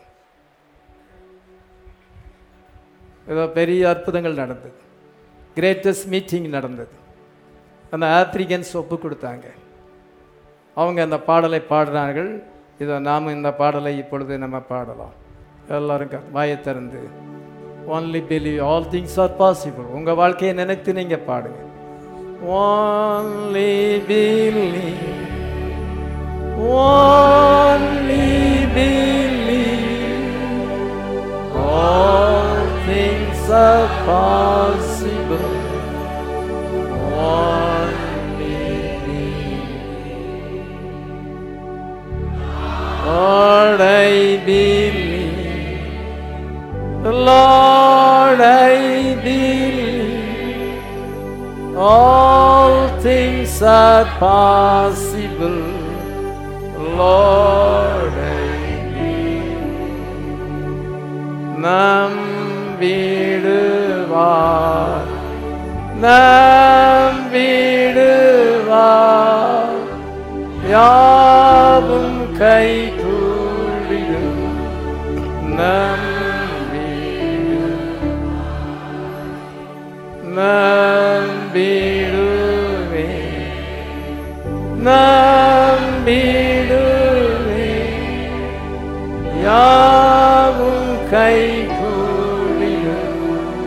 ஏதோ பெரிய அற்புதங்கள் நடந்தது கிரேட்டஸ்ட் மீட்டிங் நடந்தது அந்த ஆப்பிரிக்கன்ஸ் ஒப்பு கொடுத்தாங்க அவங்க அந்த பாடலை பாடுறார்கள் இதோ நாம் இந்த பாடலை இப்பொழுது நம்ம பாடலாம் எல்லாரும் க- வாயை திறந்து only believe all things are possible உங்கள் வாழ்க்கையை நினைத்து நீங்கள் பாடுங்க Only believe. Only believe. All things are possible. Only believe. Lord, I believe. Lord, I believe. All things are possible, Lord. I நம்பிடுவார் நம்பிடுவார் யாவும் கை கூடிடும் நம்பிடு நம்பிடுவே நம்பிடுவே யாவும் கை கூடிடும்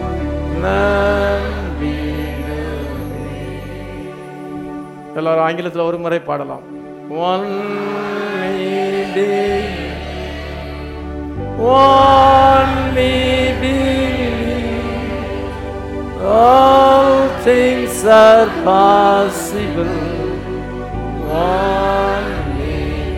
நம்பிடுவே எல்லாரும் ஆங்கிலத்தில் ஒரு முறை பாடலாம் Only believe. Only believe. All things are possible. Only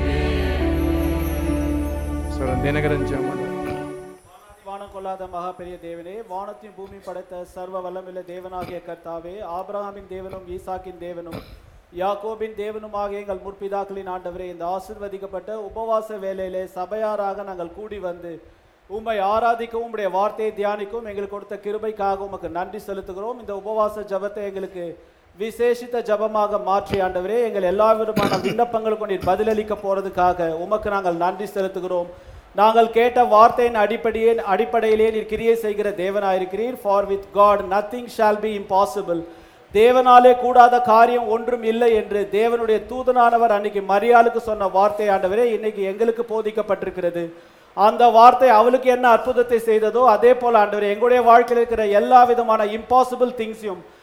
believe. Dinakaran ஜெபம் வானம் கொள்ளாத மகா பெரிய தேவனே வானத்தையும் பூமி படைத்த சர்வ வல்லமில்ல தேவனாகிய கர்த்தாவே ஆபிரகாமின் தேவனும் ஈசாக்கின் தேவனும் யாக்கோபின் தேவனுமாகிய எங்கள் முற்பிதாக்களின் ஆண்டவரே இந்த ஆசிர்வதிக்கப்பட்ட உபவாச வேலையிலே சபையாராக நாங்கள் கூடி வந்து உம்மை ஆராதிக்கவும் உம்முடைய வார்த்தையை தியானிக்கவும் எங்களுக்கு கொடுத்த கிருபைக்காக உமக்கு நன்றி செலுத்துகிறோம் இந்த உபவாச ஜெபத்தை எங்களுக்கு விசேஷித்த ஜெபமாக மாற்றி ஆண்டவரே எங்கள் எல்லா விதமான விண்ணப்பங்களுக்கும் நீர் பதிலளிக்க போறதுக்காக உமக்கு நாங்கள் நன்றி செலுத்துகிறோம் நாங்கள் கேட்ட வார்த்தையின் அடிப்படையே அடிப்படையிலே நீர் கிரியை செய்கிற தேவனாயிருக்கிறீர் for with God nothing shall be impossible தேவனாலே கூடாத காரியம் ஒன்றும் இல்லை என்று தேவனுடைய தூதனானவர் அன்னைக்கு மரியாளுக்கு சொன்ன வார்த்தை ஆண்டவரே இன்னைக்கு எங்களுக்கு போதிக்கப்பட்டிருக்கிறது அந்த வார்த்தை அவளுக்கு என்ன அற்புதத்தை செய்ததோ அதே போல ஆண்டவரே எங்களுடைய வாழ்க்கையில் இருக்கிற எல்லா விதமான இம்பாசிபிள் திங்ஸையும்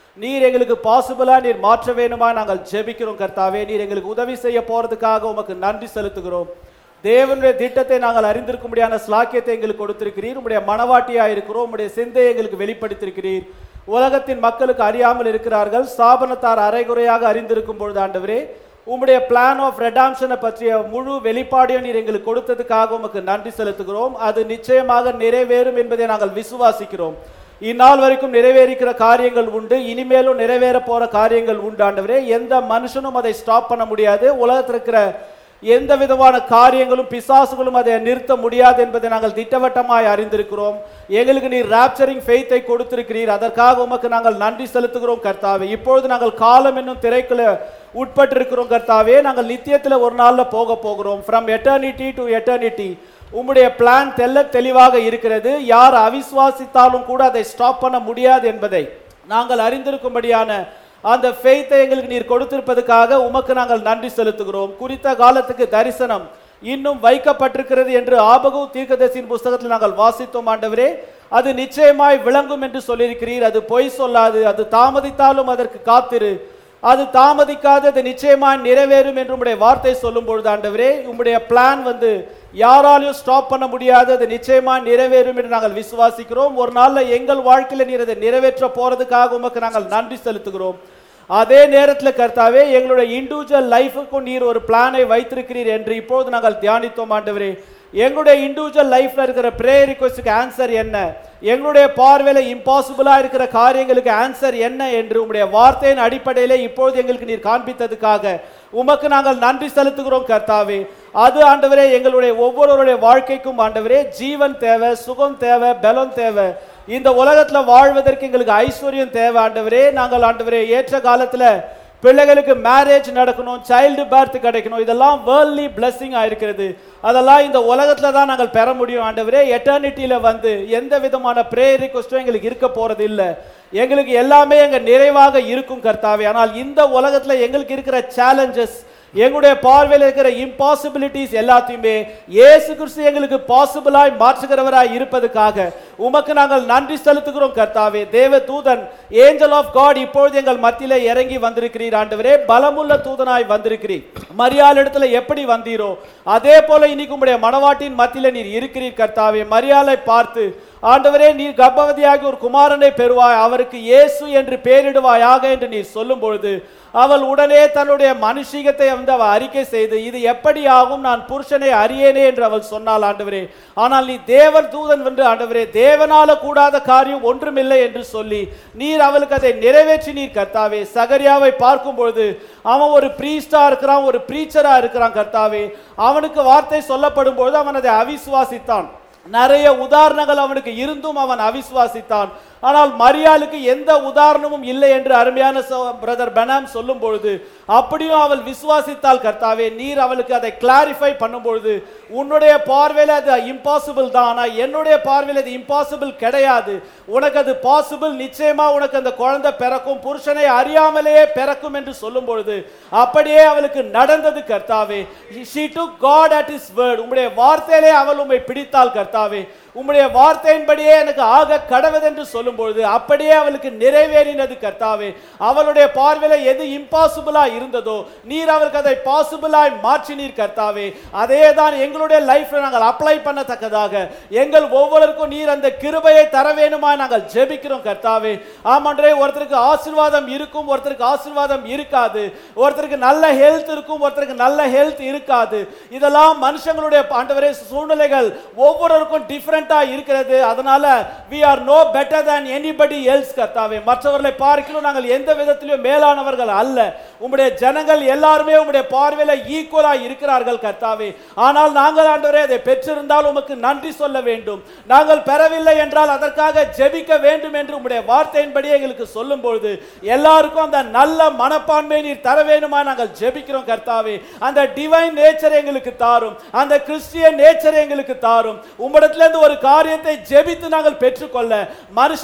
நீர் எங்களுக்கு பாசிபிளா நீர் மாற்ற வேணுமா நாங்கள் ஜெபிக்கிறோம் கர்த்தாவே நீர் எங்களுக்கு உதவி செய்ய போறதுக்காக உமக்கு நன்றி செலுத்துகிறோம் தேவனுடைய திட்டத்தை நாங்கள் அறிந்திருக்கும்படியான ஸ்லாக்கியத்தை எங்களுக்கு கொடுத்திருக்கிறீர் உம்முடைய மனவாட்டியா இருக்கிறோம் உம்முடைய சிந்தையை எங்களுக்கு வெளிப்படுத்தியிருக்கிறீர் உலகத்தின் மக்களுக்கு அறியாமல் இருக்கிறார்கள் ஸ்தாபனத்தார் அரைகுறையாக அறிந்திருக்கும் பொழுது ஆண்டவரே உம்முடைய பிளான் ஆஃப் ரெடாம்ஷனை பற்றிய முழு வெளிப்பாடையும் நீர் எங்களுக்கு கொடுத்ததுக்காக உமக்கு நன்றி செலுத்துகிறோம் அது நிச்சயமாக நிறைவேறும் என்பதை நாங்கள் விசுவாசிக்கிறோம் இந்நாள் வரைக்கும் நிறைவேறிக்கிற காரியங்கள் உண்டு இனிமேலும் நிறைவேற போற காரியங்கள் உண்டு ஆண்டவரே எந்த மனுஷனும் அதை ஸ்டாப் பண்ண முடியாது உலகத்தில் இருக்கிற எந்த விதமான காரியங்களும் பிசாசுகளும் அதை நிறுத்த முடியாது என்பதை நாங்கள் திட்டவட்டமாய் அறிந்திருக்கிறோம் எங்களுக்கு நீர் ராப்சரிங் ஃபெய்த்தை கொடுத்திருக்கிறீர் அதற்காக உமக்கு நாங்கள் நன்றி செலுத்துகிறோம் கர்த்தாவே இப்பொழுது நாங்கள் காலம் என்னும் திரைக்குள்ள உட்பட்டிருக்கிறோம் கர்த்தாவே நாங்கள் நித்தியத்தில் ஒரு நாள்ல போக போகிறோம் ஃப்ரம் எட்டர்னிட்டி டு எட்டர்னிட்டி உம்முடைய பிளான் தெல்ல தெளிவாக இருக்கிறது யார் அவிசுவாசித்தாலும் கூட அதை ஸ்டாப் பண்ண முடியாது என்பதை நாங்கள் அறிந்திருக்கும்படியான அந்த ஃபெய்த்தை எங்களுக்கு நீர் கொடுத்திருப்பதற்காக உமக்கு நாங்கள் நன்றி செலுத்துகிறோம் குறித்த காலத்துக்கு தரிசனம் இன்னும் வைக்கப்பட்டிருக்கிறது என்று ஆபகு தீர்க்கதரிசியின் புஸ்தகத்தில் நாங்கள் வாசித்தோம் ஆண்டவரே அது நிச்சயமாய் விளங்கும் என்று சொல்லியிருக்கிறீர் அது பொய் சொல்லாது அது தாமதித்தாலும் அதற்கு காத்திரு அது தாமதிக்காது அது நிச்சயமாய் நிறைவேறும் என்று உம்முடைய வார்த்தை சொல்லும் பொழுது ஆண்டவரே உம்முடைய பிளான் வந்து யாராலையும் ஸ்டாப் பண்ண முடியாது அது நிச்சயமாய் நிறைவேறும் என்று நாங்கள் விசுவாசிக்கிறோம் ஒரு நாள்ல எங்கள் வாழ்க்கையில நீர் அதை நிறைவேற்ற போறதுக்காக உமக்கு நாங்கள் நன்றி செலுத்துகிறோம் அதே நேரத்தில் கர்த்தாவே எங்களுடைய இண்டிவிஜுவல் லைஃபுக்கும் நீர் ஒரு பிளானை வைத்திருக்கிறீர் என்று இப்போது நாங்கள் தியானித்தோம் ஆண்டவரே எங்களுடைய இண்டிவிஜுவல் லைஃப்ல இருக்கிற ப்ரேயர் ரிக்வஸ்டுக்கு ஆன்சர் என்ன எங்களுடைய பார்வையில இம்பாசிபிளா இருக்கிற காரியங்களுக்கு ஆன்சர் என்ன என்று உம்முடைய வார்த்தையின் அடிப்படையிலே இப்பொழுது எங்களுக்கு நீர் காண்பித்ததுக்காக உமக்கு நாங்கள் நன்றி செலுத்துகிறோம் கர்த்தாவே அது ஆண்டவரே எங்களுடைய ஒவ்வொருவருடைய வாழ்க்கைக்கும் ஆண்டவரே ஜீவன் தேவை சுகம் தேவை பலம் தேவை இந்த உலகத்துல வாழ்வதற்கு எங்களுக்கு ஐஸ்வர்யம் தேவை ஆண்டவரே நாங்கள் ஆண்டவரே ஏற்ற காலத்துல பிள்ளைகளுக்கு மேரேஜ் நடக்கணும் சைல்டு பர்த் கிடைக்கணும் இதெல்லாம் வேர்ல்ட்லி பிளெஸிங் இருக்கிறது அதெல்லாம் இந்த உலகத்துல தான் நாங்கள் பெற முடியும் ஆண்டவரே எட்டர்னிட்டியில வந்து எந்த விதமான ப்ரேயர் ரிக்வஸ்டும் எங்களுக்கு இருக்க போறது இல்ல எங்களுக்கு எல்லாமே எங்க நிறைவாக இருக்கும் கர்த்தாவே ஆனால் இந்த உலகத்துல எங்களுக்கு இருக்கிற சேலஞ்சஸ் எங்களுடைய பார்வையில் இருக்கிற இம்பாசிபிலிட்டிஸ் எல்லாத்தையுமே இயேசு கிறிஸ்து எங்களுக்கு பாசிபிளாய் மாற்றுகிறவராய் இருப்பதுக்காக உமக்கு நாங்கள் நன்றி செலுத்துகிறோம் கர்த்தாவே தேவ தூதன் ஏஞ்சல் ஆஃப் காட் இப்பொழுது எங்கள் மத்தியில இறங்கி வந்திருக்கிறீர் ஆண்டவரே பலமுள்ள தூதனாய் வந்திருக்கிறீர் மரியாள் இடத்துல எப்படி வந்தீரோ அதே போல இன்னைக்கு உம்முடைய மனவாட்டின் மத்தியில நீர் இருக்கிறீர் கர்த்தாவே மரியாளை பார்த்து ஆண்டவரே நீர் கர்ப்பவதியாகி ஒரு குமாரனை பெறுவாய் அவருக்கு இயேசு என்று பெயரிடுவாயாக என்று நீர் சொல்லும் பொழுது அவள் உடனே தன்னுடைய மனுஷீகத்தை வந்து அவள் அறிக்கை செய்து இது எப்படி ஆகும் நான் புருஷனை அறியேனே என்று அவள் சொன்னாள் ஆண்டவரே ஆனால் நீ தேவன் தூதன் என்று ஆண்டவரே தேவனால கூடாத காரியம் ஒன்றுமில்லை என்று சொல்லி நீர் அவளுக்கு அதை நிறைவேற்றி நீர் கர்த்தாவே சகரியாவை பார்க்கும் பொழுது அவன் ஒரு பிரீஸ்டா இருக்கிறான் ஒரு பிரீச்சரா இருக்கிறான் கர்த்தாவே அவனுக்கு வார்த்தை சொல்லப்படும் பொழுது அவன் அதை அவிசுவாசித்தான் நிறைய உதாரணங்கள் அவனுக்கு இருந்தும் அவன் அவிசுவாசித்தான் ஆனால் மரியாளுக்கு எந்த உதாரணமும் இல்லை என்று அருமையான பிரதர் பெனாம் சொல்லும் பொழுது அப்படியும் அவள் விசுவாசித்தால் கர்த்தாவே நீர் அவளுக்கு அதை கிளாரிஃபை பண்ணும் பொழுது உன்னுடைய பார்வையில் அது இம்பாசிபிள் தான் ஆனால் என்னுடைய பார்வையில் அது இம்பாசிபிள் கிடையாது உனக்கு அது பாசிபிள் நிச்சயமா உனக்கு அந்த குழந்தை பிறக்கும் புருஷனை அறியாமலேயே பிறக்கும் என்று சொல்லும் பொழுது அப்படியே அவளுக்கு நடந்தது கர்த்தாவே she took god at his word உம்முடைய வார்த்தையிலே அவள் உம்மை பிடித்தாள் கர்த்தாவே உம்முடைய வார்த்தையின்படியே எனக்கு ஆக கடவுது என்று சொல்லும் பொழுது அப்படியே அவளுக்கு நிறைவேறினது கர்த்தாவே அவளுடைய பார்வையில எது இம்பாசிபிளா இருந்ததோ நீர் அவளுக்கு அதை பாசிபிளாய் மாற்றினீர் கர்த்தாவே அதே தான் எங்களுடைய லைஃப்ல நாங்கள் அப்ளை பண்ணத்தக்கதாக எங்கள் ஒவ்வொருவருக்கும் நீர் அந்த கிருபையை தர வேணுமா நாங்கள் ஜெபிக்கிறோம் கர்த்தாவே ஆமாண்டே ஒருத்தருக்கு ஆசீர்வாதம் இருக்கும் ஒருத்தருக்கு ஆசீர்வாதம் இருக்காது ஒருத்தருக்கு நல்ல ஹெல்த் இருக்கும் ஒருத்தருக்கு நல்ல ஹெல்த் இருக்காது இதெல்லாம் மனுஷங்களுடைய ஆண்டவரே சூழ்நிலைகள் ஒவ்வொருவருக்கும் டிஃப்ரெண்டா இருக்கிறது அதனால we are no better than anybody else கர்த்தாவே மற்றவர்களை பார்க்கலாம் நாங்கள் எந்த விதத்திலும் மேலானவர்கள் அல்ல உம்முடைய ஜனங்கள் எல்லாருமே உம்முடைய பார்வையில ஈக்குவலா இருக்கிறார்கள் கர்த்தாவே ஆனால் நாங்கள் ஆண்டவரே அதை பெற்றிருந்தால் உமக்கு நன்றி சொல்ல வேண்டும் நாங்கள் பெறவில்லை என்றால் அதற்காக ஜெபிக்க வேண்டும் என்று உம்முடைய வார்த்தையின்படி எங்களுக்கு சொல்லும் பொழுது எல்லாருக்கும் அந்த நல்ல மனப்பான்மை நீர் தர வேணுமா நாங்கள் ஜெபிக்கிறோம் கர்த்தாவே அந்த டிவைன் நேச்சர் எங்களுக்கு தாரும் அந்த கிறிஸ்டியன் நேச்சர் எங்களுக்கு தாரும் உம்மிடத்துல இருந்து ஒரு காரியத்தை ஜெபித்து நாங்கள் பெற்றுக்கொள்ள மனுஷ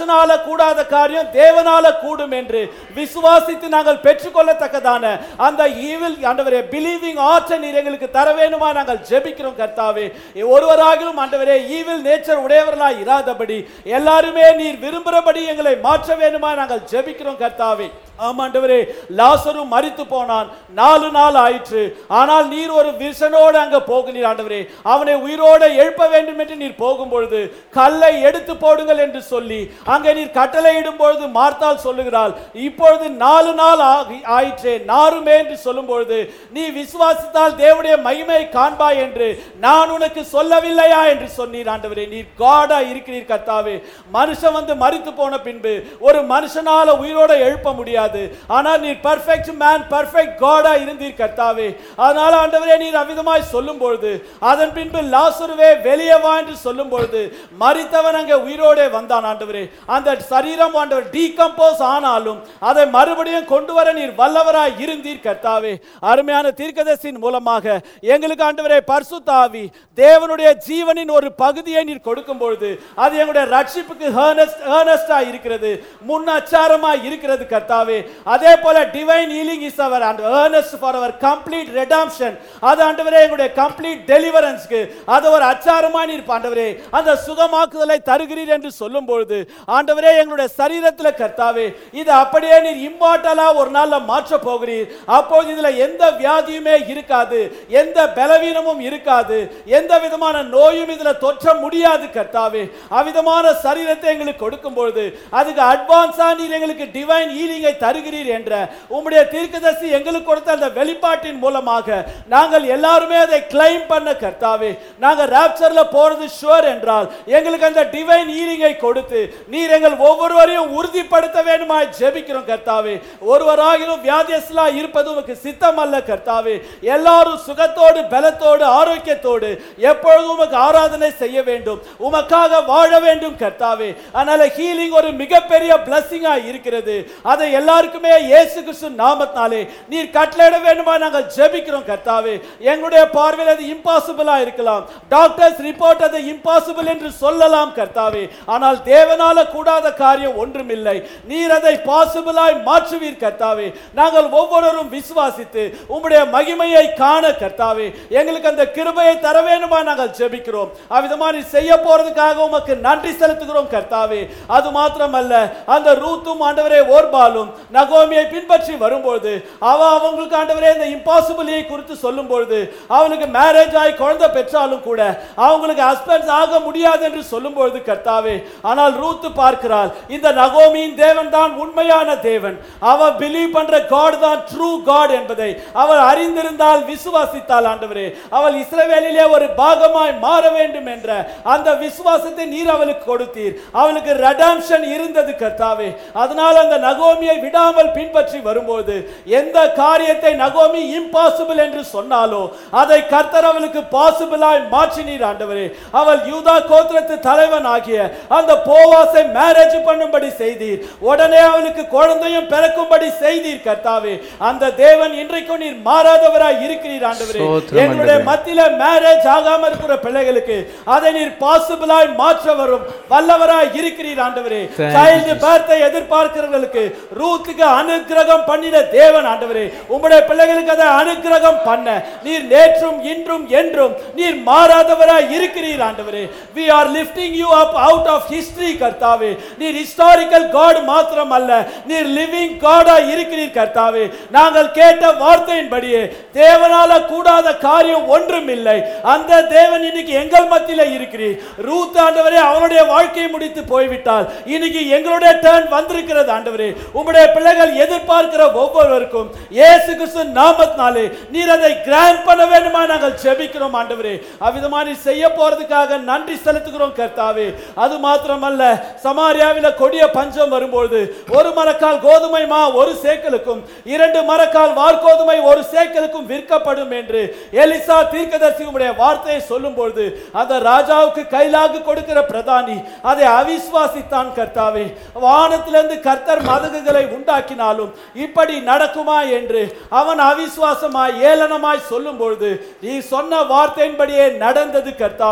மனுஷனால கூடாத காரியம் தேவனால கூடும் என்று விசுவாசித்து நாங்கள் பெற்றுக்கொள்ளத்தக்கதான அந்த ஈவில் ஆண்டவரே பிலீவிங் ஆற்ற நீர் எங்களுக்கு தர வேணுமா நாங்கள் ஜெபிக்கிறோம் கர்த்தாவே ஒருவராகிலும் ஆண்டவரே ஈவில் நேச்சர் உடையவர்களாய் இராதபடி எல்லாருமே நீர் விரும்புகிறபடி எங்களை மாற்ற வேணுமா நாங்கள் ஜெபிக்கிறோம் கர்த்தாவே ஆமாண்டவரே லாசரும் மரித்து போனான் நாலு நாள் ஆயிற்று ஆனால் நீர் ஒரு விசனோடு அங்க போகிறீர் ஆண்டவரே அவனை உயிரோட எழுப்ப வேண்டும் என்று நீர் போகும்பொழுது கல்லை எடுத்து போடுங்கள் என்று சொல்லி அங்கே நீர் கட்டளையிடும் பொழுது மார்த்தால் சொல்லுகிறாள் இப்பொழுது நாலு நாள் ஆகி- ஆயிற்றே நாருமே என்று சொல்லும் பொழுது நீ விசுவாசித்தால் தேவனுடைய மகிமையை காண்பாய் என்று நான் உனக்கு சொல்லவில்லையா என்று சொன்னீர் ஆண்டவரே நீர் காடா இருக்கிறீர் கர்த்தாவே மனுஷன் வந்து மரித்து போன பின்பு ஒரு மனுஷனால உயிரோட எழுப்ப முடியாது ஆனால் நீர் பர்ஃபெக்ட் மேன் பர்ஃபெக்ட் காடா இருந்தீர் கர்த்தாவே அதனால ஆண்டவரே நீர் அவ்விதமாய் சொல்லும் பொழுது அதன் பின்பு லாசருவே வெளியே வா என்று சொல்லும் பொழுது மரித்தவன் அங்கே உயிரோடே வந்தான் ஆண்டவரே அந்த சரீரம் ஆண்டவர் டீகம்போஸ் ஆனாலும் அதை மறுபடியும் கொண்டு வர நீர் வல்லவராய் இருந்தீர் கர்த்தாவே அருமையான தீர்க்கதரிசியின் மூலமாக எங்களுக்கு ஆண்டவரே பரிசுத்தாவி தேவனுடைய ஜீவனின் ஒரு பகுதியை நீர் கொடுக்கும் பொழுது அது எங்களுடைய ரட்சிப்புக்கு ஏர்னஸ்டா இருக்கிறது முன் அச்சாரமா இருக்கிறது கர்த்தாவே அதே போல divine healing is our an earnest for our complete redemption அது ஆண்டவரே எங்களுடைய கம்ப்ளீட் டெலிவரன்ஸ்க்கு அது ஒரு அச்சாரமா நீர் ஆண்டவரே அந்த சுகமாக்குதலை தருகிறீர் என்று சொல்லும் பொழுது ஆண்டவரே எங்களுடைய சரீரத்தில் கர்த்தாவே இது அப்படியே நீர் இம்மார்ட்டலா ஒரு நாள்ல மாற்ற போகிறீர் அப்போது இதுல எந்த வியாதியுமே இருக்காது எந்த பலவீனமும் இருக்காது எந்த விதமான நோயும் இதுல தொற்ற முடியாது கர்த்தாவே அவ்விதமான சரீரத்தை எங்களுக்கு கொடுக்கும் பொழுது அதுக்கு அட்வான்ஸா நீர் எங்களுக்கு டிவைன் ஹீலிங்கை தருகிறீர் என்ற உம்முடைய தீர்க்கதரிசி எங்களுக்கு கொடுத்த அந்த வெளிப்பாட்டின் மூலமாக நாங்கள் எல்லாருமே அதை கிளைம் பண்ண கர்த்தாவே நாங்க ராப்சர்ல போறது ஷுவர் என்றால் எங்களுக்கு அந்த டிவைன் ஹீலிங்கை கொடுத்து நீர் எங்கள் ஒவ்வொருவரையும் உறுதிப்படுத்த வேண்டுமா ஜெபிக்கிறோம் கர்த்தாவே ஒருவராகிலும் வியாதியஸ்லா இருப்பது உமக்கு சித்தம் அல்ல கர்த்தாவே எல்லாரும் சுகத்தோடு பலத்தோடு ஆரோக்கியத்தோடு எப்பொழுதும் உமக்கு ஆராதனை செய்ய வேண்டும் உமக்காக வாழ வேண்டும் கர்த்தாவே அதனால ஹீலிங் ஒரு மிகப்பெரிய பிளஸ்ஸிங்கா இருக்கிறது அதை எல்லாருக்குமே இயேசு கிறிஸ்து நாமத்தினாலே நீர் கட்டளையிட வேண்டுமா நாங்கள் ஜெபிக்கிறோம் கர்த்தாவே எங்களுடைய பார்வையில் அது இம்பாசிபிளா இருக்கலாம் டாக்டர்ஸ் ரிப்போர்ட் அது இம்பாசிபிள் என்று சொல்லலாம் கர்த்தாவே ஆனால் தேவனால கூடாத காரியம் ஒன்றுமில்லை நீர் அதை பாசிபிளாய் மாற்றுவீர் கர்த்தாவே நாங்கள் ஒவ்வொருவரும் விசுவாசித்து உம்முடைய மகிமையை காண கர்த்தாவே எங்களுக்கு அந்த கிருபையை தர வேண்டுமா நாங்கள் ஜெபிக்கிறோம் அவ்விதமா நீ செய்ய போறதுக்காக உமக்கு நன்றி செலுத்துகிறோம் கர்த்தாவே அது மாத்திரமல்ல அந்த ரூத்தும் ஆண்டவரே ஓர்பாலும் நகோமியை பின்பற்றி வரும்பொழுது அவ அவங்களுக்கு ஆண்டவரே இந்த இம்பாசிபிளியை குறித்து சொல்லும் பொழுது அவளுக்கு மேரேஜ் ஆகி குழந்தை பெற்றாலும் கூட அவங்களுக்கு ஹஸ்பண்ட்ஸ் ஆக முடியாது என்று சொல்லும் பொழுது கர்த்தாவே ஆனால் ரூத்து பார்க்கிறாள் இந்த நகோமியின் தேவன் தான் உண்மையான தேவன் அவ பிலீவ் பண்ற காட் தான் ட்ரூ காட் என்பதை அவள் அறிந்திருந்தால் விசுவாசித்தாள் ஆண்டவரே அவள் இஸ்ரவேலிலே ஒரு பாகமாய் மாற வேண்டும் என்ற அந்த விசுவாசத்தை நீர் அவளுக்கு கொடுத்தீர் அவளுக்கு ரெடாம்ஷன் இருந்தது கர்த்தாவே அதனால் அந்த நகோமியை விடாமல் பின்பற்றி வரும்போது எந்த காரியத்தை நகோமி இம்பாசிபிள் என்று சொன்னாலோ அதை கர்த்தர் அவளுக்கு பாசிபிளாய் மாற்றினீர் ஆண்டவரே அவள் யூதா கோத்திரத்து தலைவன் ஆகிய அந்த போவாசை மேரேஜ் பண்ணும்படி செய்தீர் உடனே அவளுக்கு குழந்தையும் பிறக்கும்படி செய்தீர் கர்த்தாவே அந்த தேவன் இன்றைக்கும் நீர் மாறாதவராய் இருக்கிறீர் ஆண்டவரே ஸ்தோத்திரம் எங்களுடைய ஆண்டவரே. மத்தியில மேரேஜ் ஆகாம இருக்கிற பிள்ளைகளுக்கு அதை நீர் பாசிபிளாய் மாற்ற வரும் வல்லவராய் இருக்கிறீர் ஆண்டவரே Thank you, சைல்டு பர்த்தை எதிர்பார்க்கிறவர்களுக்கு ரூத்துக்கு அனுக்கிரகம் பண்ணின தேவன் ஆண்டவரே உம்முடைய பிள்ளைகளுக்கு அதை அனுக்கிரகம் பண்ண நீர் நேற்றும் இன்றும் என்றும் நீர் மாறாதவராய் இருக்கிறீர் ஆண்டவரே we are lifting you up out of history கர்த்தாவே நீர் ஹிஸ்டாரிக்கல் காட் மாத்திரம் அல்ல நீர் லிவிங் காடா இருக்கிறீர் கர்த்தாவே நாங்கள் கேட்ட வார்த்தையின்படியே தேவனால கூடாத காரியம் ஒன்றும் இல்லை அந்த தேவன் இன்னைக்கு எங்கள் மத்தியில இருக்கிறீர் ரூத் ஆண்டவரே அவனுடைய வாழ்க்கையை முடித்து போய்விட்டால் இன்னைக்கு எங்களுடைய டர்ன் வந்திருக்கிறது ஆண்டவரே உம்முடைய பிள்ளைகள் எதிர்பார்க்கிற ஒவ்வொருவருக்கும் இயேசு கிறிஸ்து நாமத்தினாலே நீர் அதை கிராண்ட் பண்ண வேண்டுமா நாங்கள் ஜெபிக்கிறோம் ஆண்டவரே அவ்விதமா நீ செய்ய போறதுக்காக நன்றி செலுத்துகிறோம் கர்த்தாவே அது மாத்திரமல்ல சமாரியாவில கொடிய பஞ்சம் வரும்பொழுது ஒரு மரக்கால் கோதுமை மா ஒரு சேக்கலுக்கும் இரண்டு மரக்கால் வார்கோதுமை ஒரு சேக்கலுக்கும் விற்கப்படும் என்று எலிசா தீர்க்கதரிசி உம்முடைய வார்த்தையை சொல்லும் பொழுது அந்த ராஜாவுக்கு கைலாகு கொடுக்கிற பிரதானி அதை அவிசுவாசித்தான் கர்த்தாவே வானத்திலிருந்து கர்த்தர் மதகுகளை உண்டாக்கினாலும் இப்படி நடக்குமா என்று அவன் அவிசுவாசமாய் ஏளனமாய் சொல்லும் பொழுது நீ சொன்ன வார்த்தையின்படியே நடந்தது கர்த்தாவே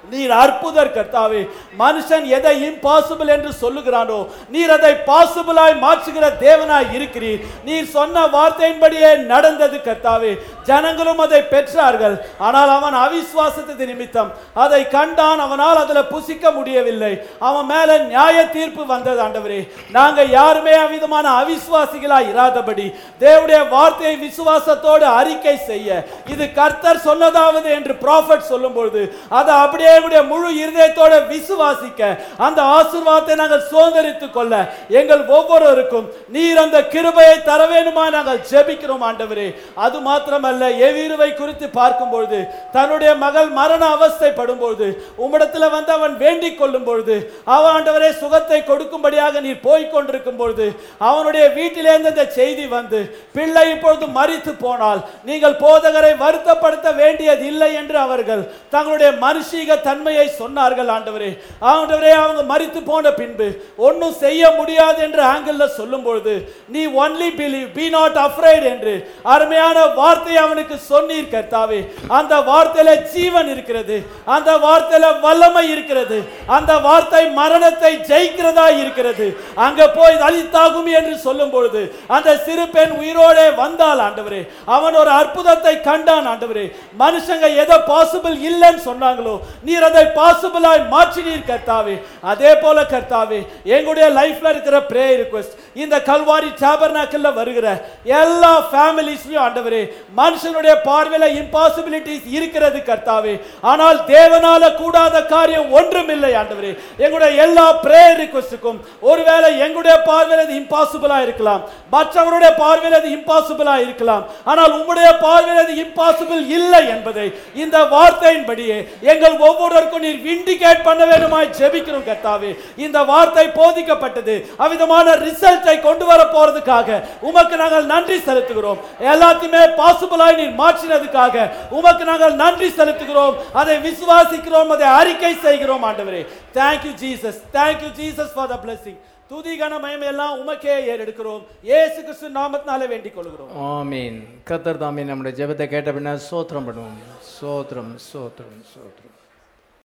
நீர் அற்புதர் கர்த்தாவே மனுஷன் எதை இம்பாசிபிள் என்று சொல்லுகிறானோ நீர் அதை பாசிபிளாய் மாற்றுகிற தேவனாய் இருக்கிறீர் நீர் சொன்ன வார்த்தையின்படியே நடந்தது கர்த்தாவே ஜனங்களும் அதை பெற்றார்கள் ஆனால் அவன் அவிசுவாசத்து நிமித்தம் அதை கண்டான் அவனால் அதில் புசிக்க முடியவில்லை அவன் மேல நியாய தீர்ப்பு வந்தது ஆண்டவரே நாங்க யாருமே அவ்விதமான அவிசுவாசிகளாய் இராதபடி தேவனுடைய வார்த்தையை விசுவாசத்தோடு அறிக்கை செய்ய இது கர்த்தர் சொன்னதாவது என்று ப்ராஃபட் சொல்லும்பொழுது அதை அப்படியே உடைய முழு இருதயத்தோட விசுவாசிக்க அந்த ஆசீர்வாதத்தை நாங்கள் சுதந்திரித்துக் கொள்ள எங்கள் ஒவ்வொருவருக்கும் நீர் அந்த கிருபையை தர வேணுமா நாங்கள் ஜெபிக்கிறோம் ஆண்டவரே அது மாத்திரமல்ல எவீருவை குறித்து பார்க்கும்பொழுது தன்னுடைய மகள் மரண அவஸ்தைப்படும் பொழுது உம்மிடத்துல வந்து அவன் வேண்டிக் கொள்ளும் பொழுது அவன் ஆண்டவரே சுகத்தை கொடுக்கும்படியாக நீர் போய்க் கொண்டிருக்கும் பொழுது அவனுடைய வீட்டிலிருந்து இந்த செய்தி வந்து பிள்ளை இப்பொழுது மரித்து போனால் நீங்கள் போதகரை வருத்தப்படுத்த வேண்டியது இல்லை என்று அவர்கள் தங்களுடைய மனுஷீக தன்மையை சொன்னார்கள் ஆண்டவரே ஆண்டவரே அவங்க மரித்து போன பின்பு ஒன்றும் செய்ய முடியாது என்று ஆங்கிள் சொல்லும் பொழுது நீ only believe be not afraid என்று அருமையான வார்த்தை அவனுக்கு சொன்னீர் கர்த்தாவே அந்த வார்த்தையில ஜீவன் இருக்கிறது அந்த வார்த்தையில வல்லமை இருக்கிறது அந்த வார்த்தை மரணத்தை ஜெயிக்கிறதா இருக்கிறது அங்க போய் அழித்தாகும் என்று சொல்லும் பொழுது அந்த சிறு பெண் உயிரோடே வந்தால் ஆண்டவரே அவன் ஒரு அற்புதத்தை கண்டான் ஆண்டவரே மனுஷங்க எதை பாசிபிள் இல்லைன்னு சொன்னாங்களோ நீர் அதை பாசிபிளாய் மாற்றினீர் கர்த்தாவே அதே போல கர்த்தாவே எங்களுடைய லைஃப்ல இருக்கிற பிரே ரிக்வெஸ்ட் இந்த கல்வாரி சாபர்னாக்கல்ல வருகிற எல்லா ஃபேமிலிஸ்லயும் ஆண்டவரே மனுஷனுடைய பார்வையில இம்பாசிபிலிட்டிஸ் இருக்கிறது கர்த்தாவே ஆனால் தேவனால கூடாத காரியம் ஒன்றுமில்லை ஆண்டவரே எங்களுடைய எல்லா பிரேயர் ரிக்வெஸ்டுக்கும் ஒருவேளை எங்களுடைய பார்வையில் அது இம்பாசிபிளா இருக்கலாம் மற்றவருடைய பார்வையில் அது இம்பாசிபிளா இருக்கலாம் ஆனால் உம்முடைய பார்வையில் அது இம்பாசிபிள் இல்லை என்பதை இந்த வார்த்தையின்படியே எங்கள் ஒவ்வொருவருக்கும் நீர் விண்டிகேட் பண்ண வேண்டுமாய் ஜெபிக்கிறோம் கர்த்தாவே இந்த வார்த்தை போதிக்கப்பட்டது அவ்விதமான ரிசல்ட்டை கொண்டு வர போறதுக்காக உமக்கு நாங்கள் நன்றி செலுத்துகிறோம் எல்லாத்தையுமே பாசிபிளாய் நீர் மாற்றினதுக்காக உமக்கு நாங்கள் நன்றி செலுத்துகிறோம் அதை விசுவாசிக்கிறோம் அதை அறிக்கை செய்கிறோம் ஆண்டவரே thank you Jesus thank you Jesus for the blessing துதி கனமயம் எல்லாம் உமக்கே ஏறெடுக்கிறோம் இயேசு கிறிஸ்து நாமத்தினாலே வேண்டிக் கொள்கிறோம் ஆமீன் கத்தர் தாமே நம்முடைய ஜெபத்தை கேட்ட பின்னர் சோத்திரம் பண்ணுவோம் சோத்திரம் சோத்திரம் சோத்திரம்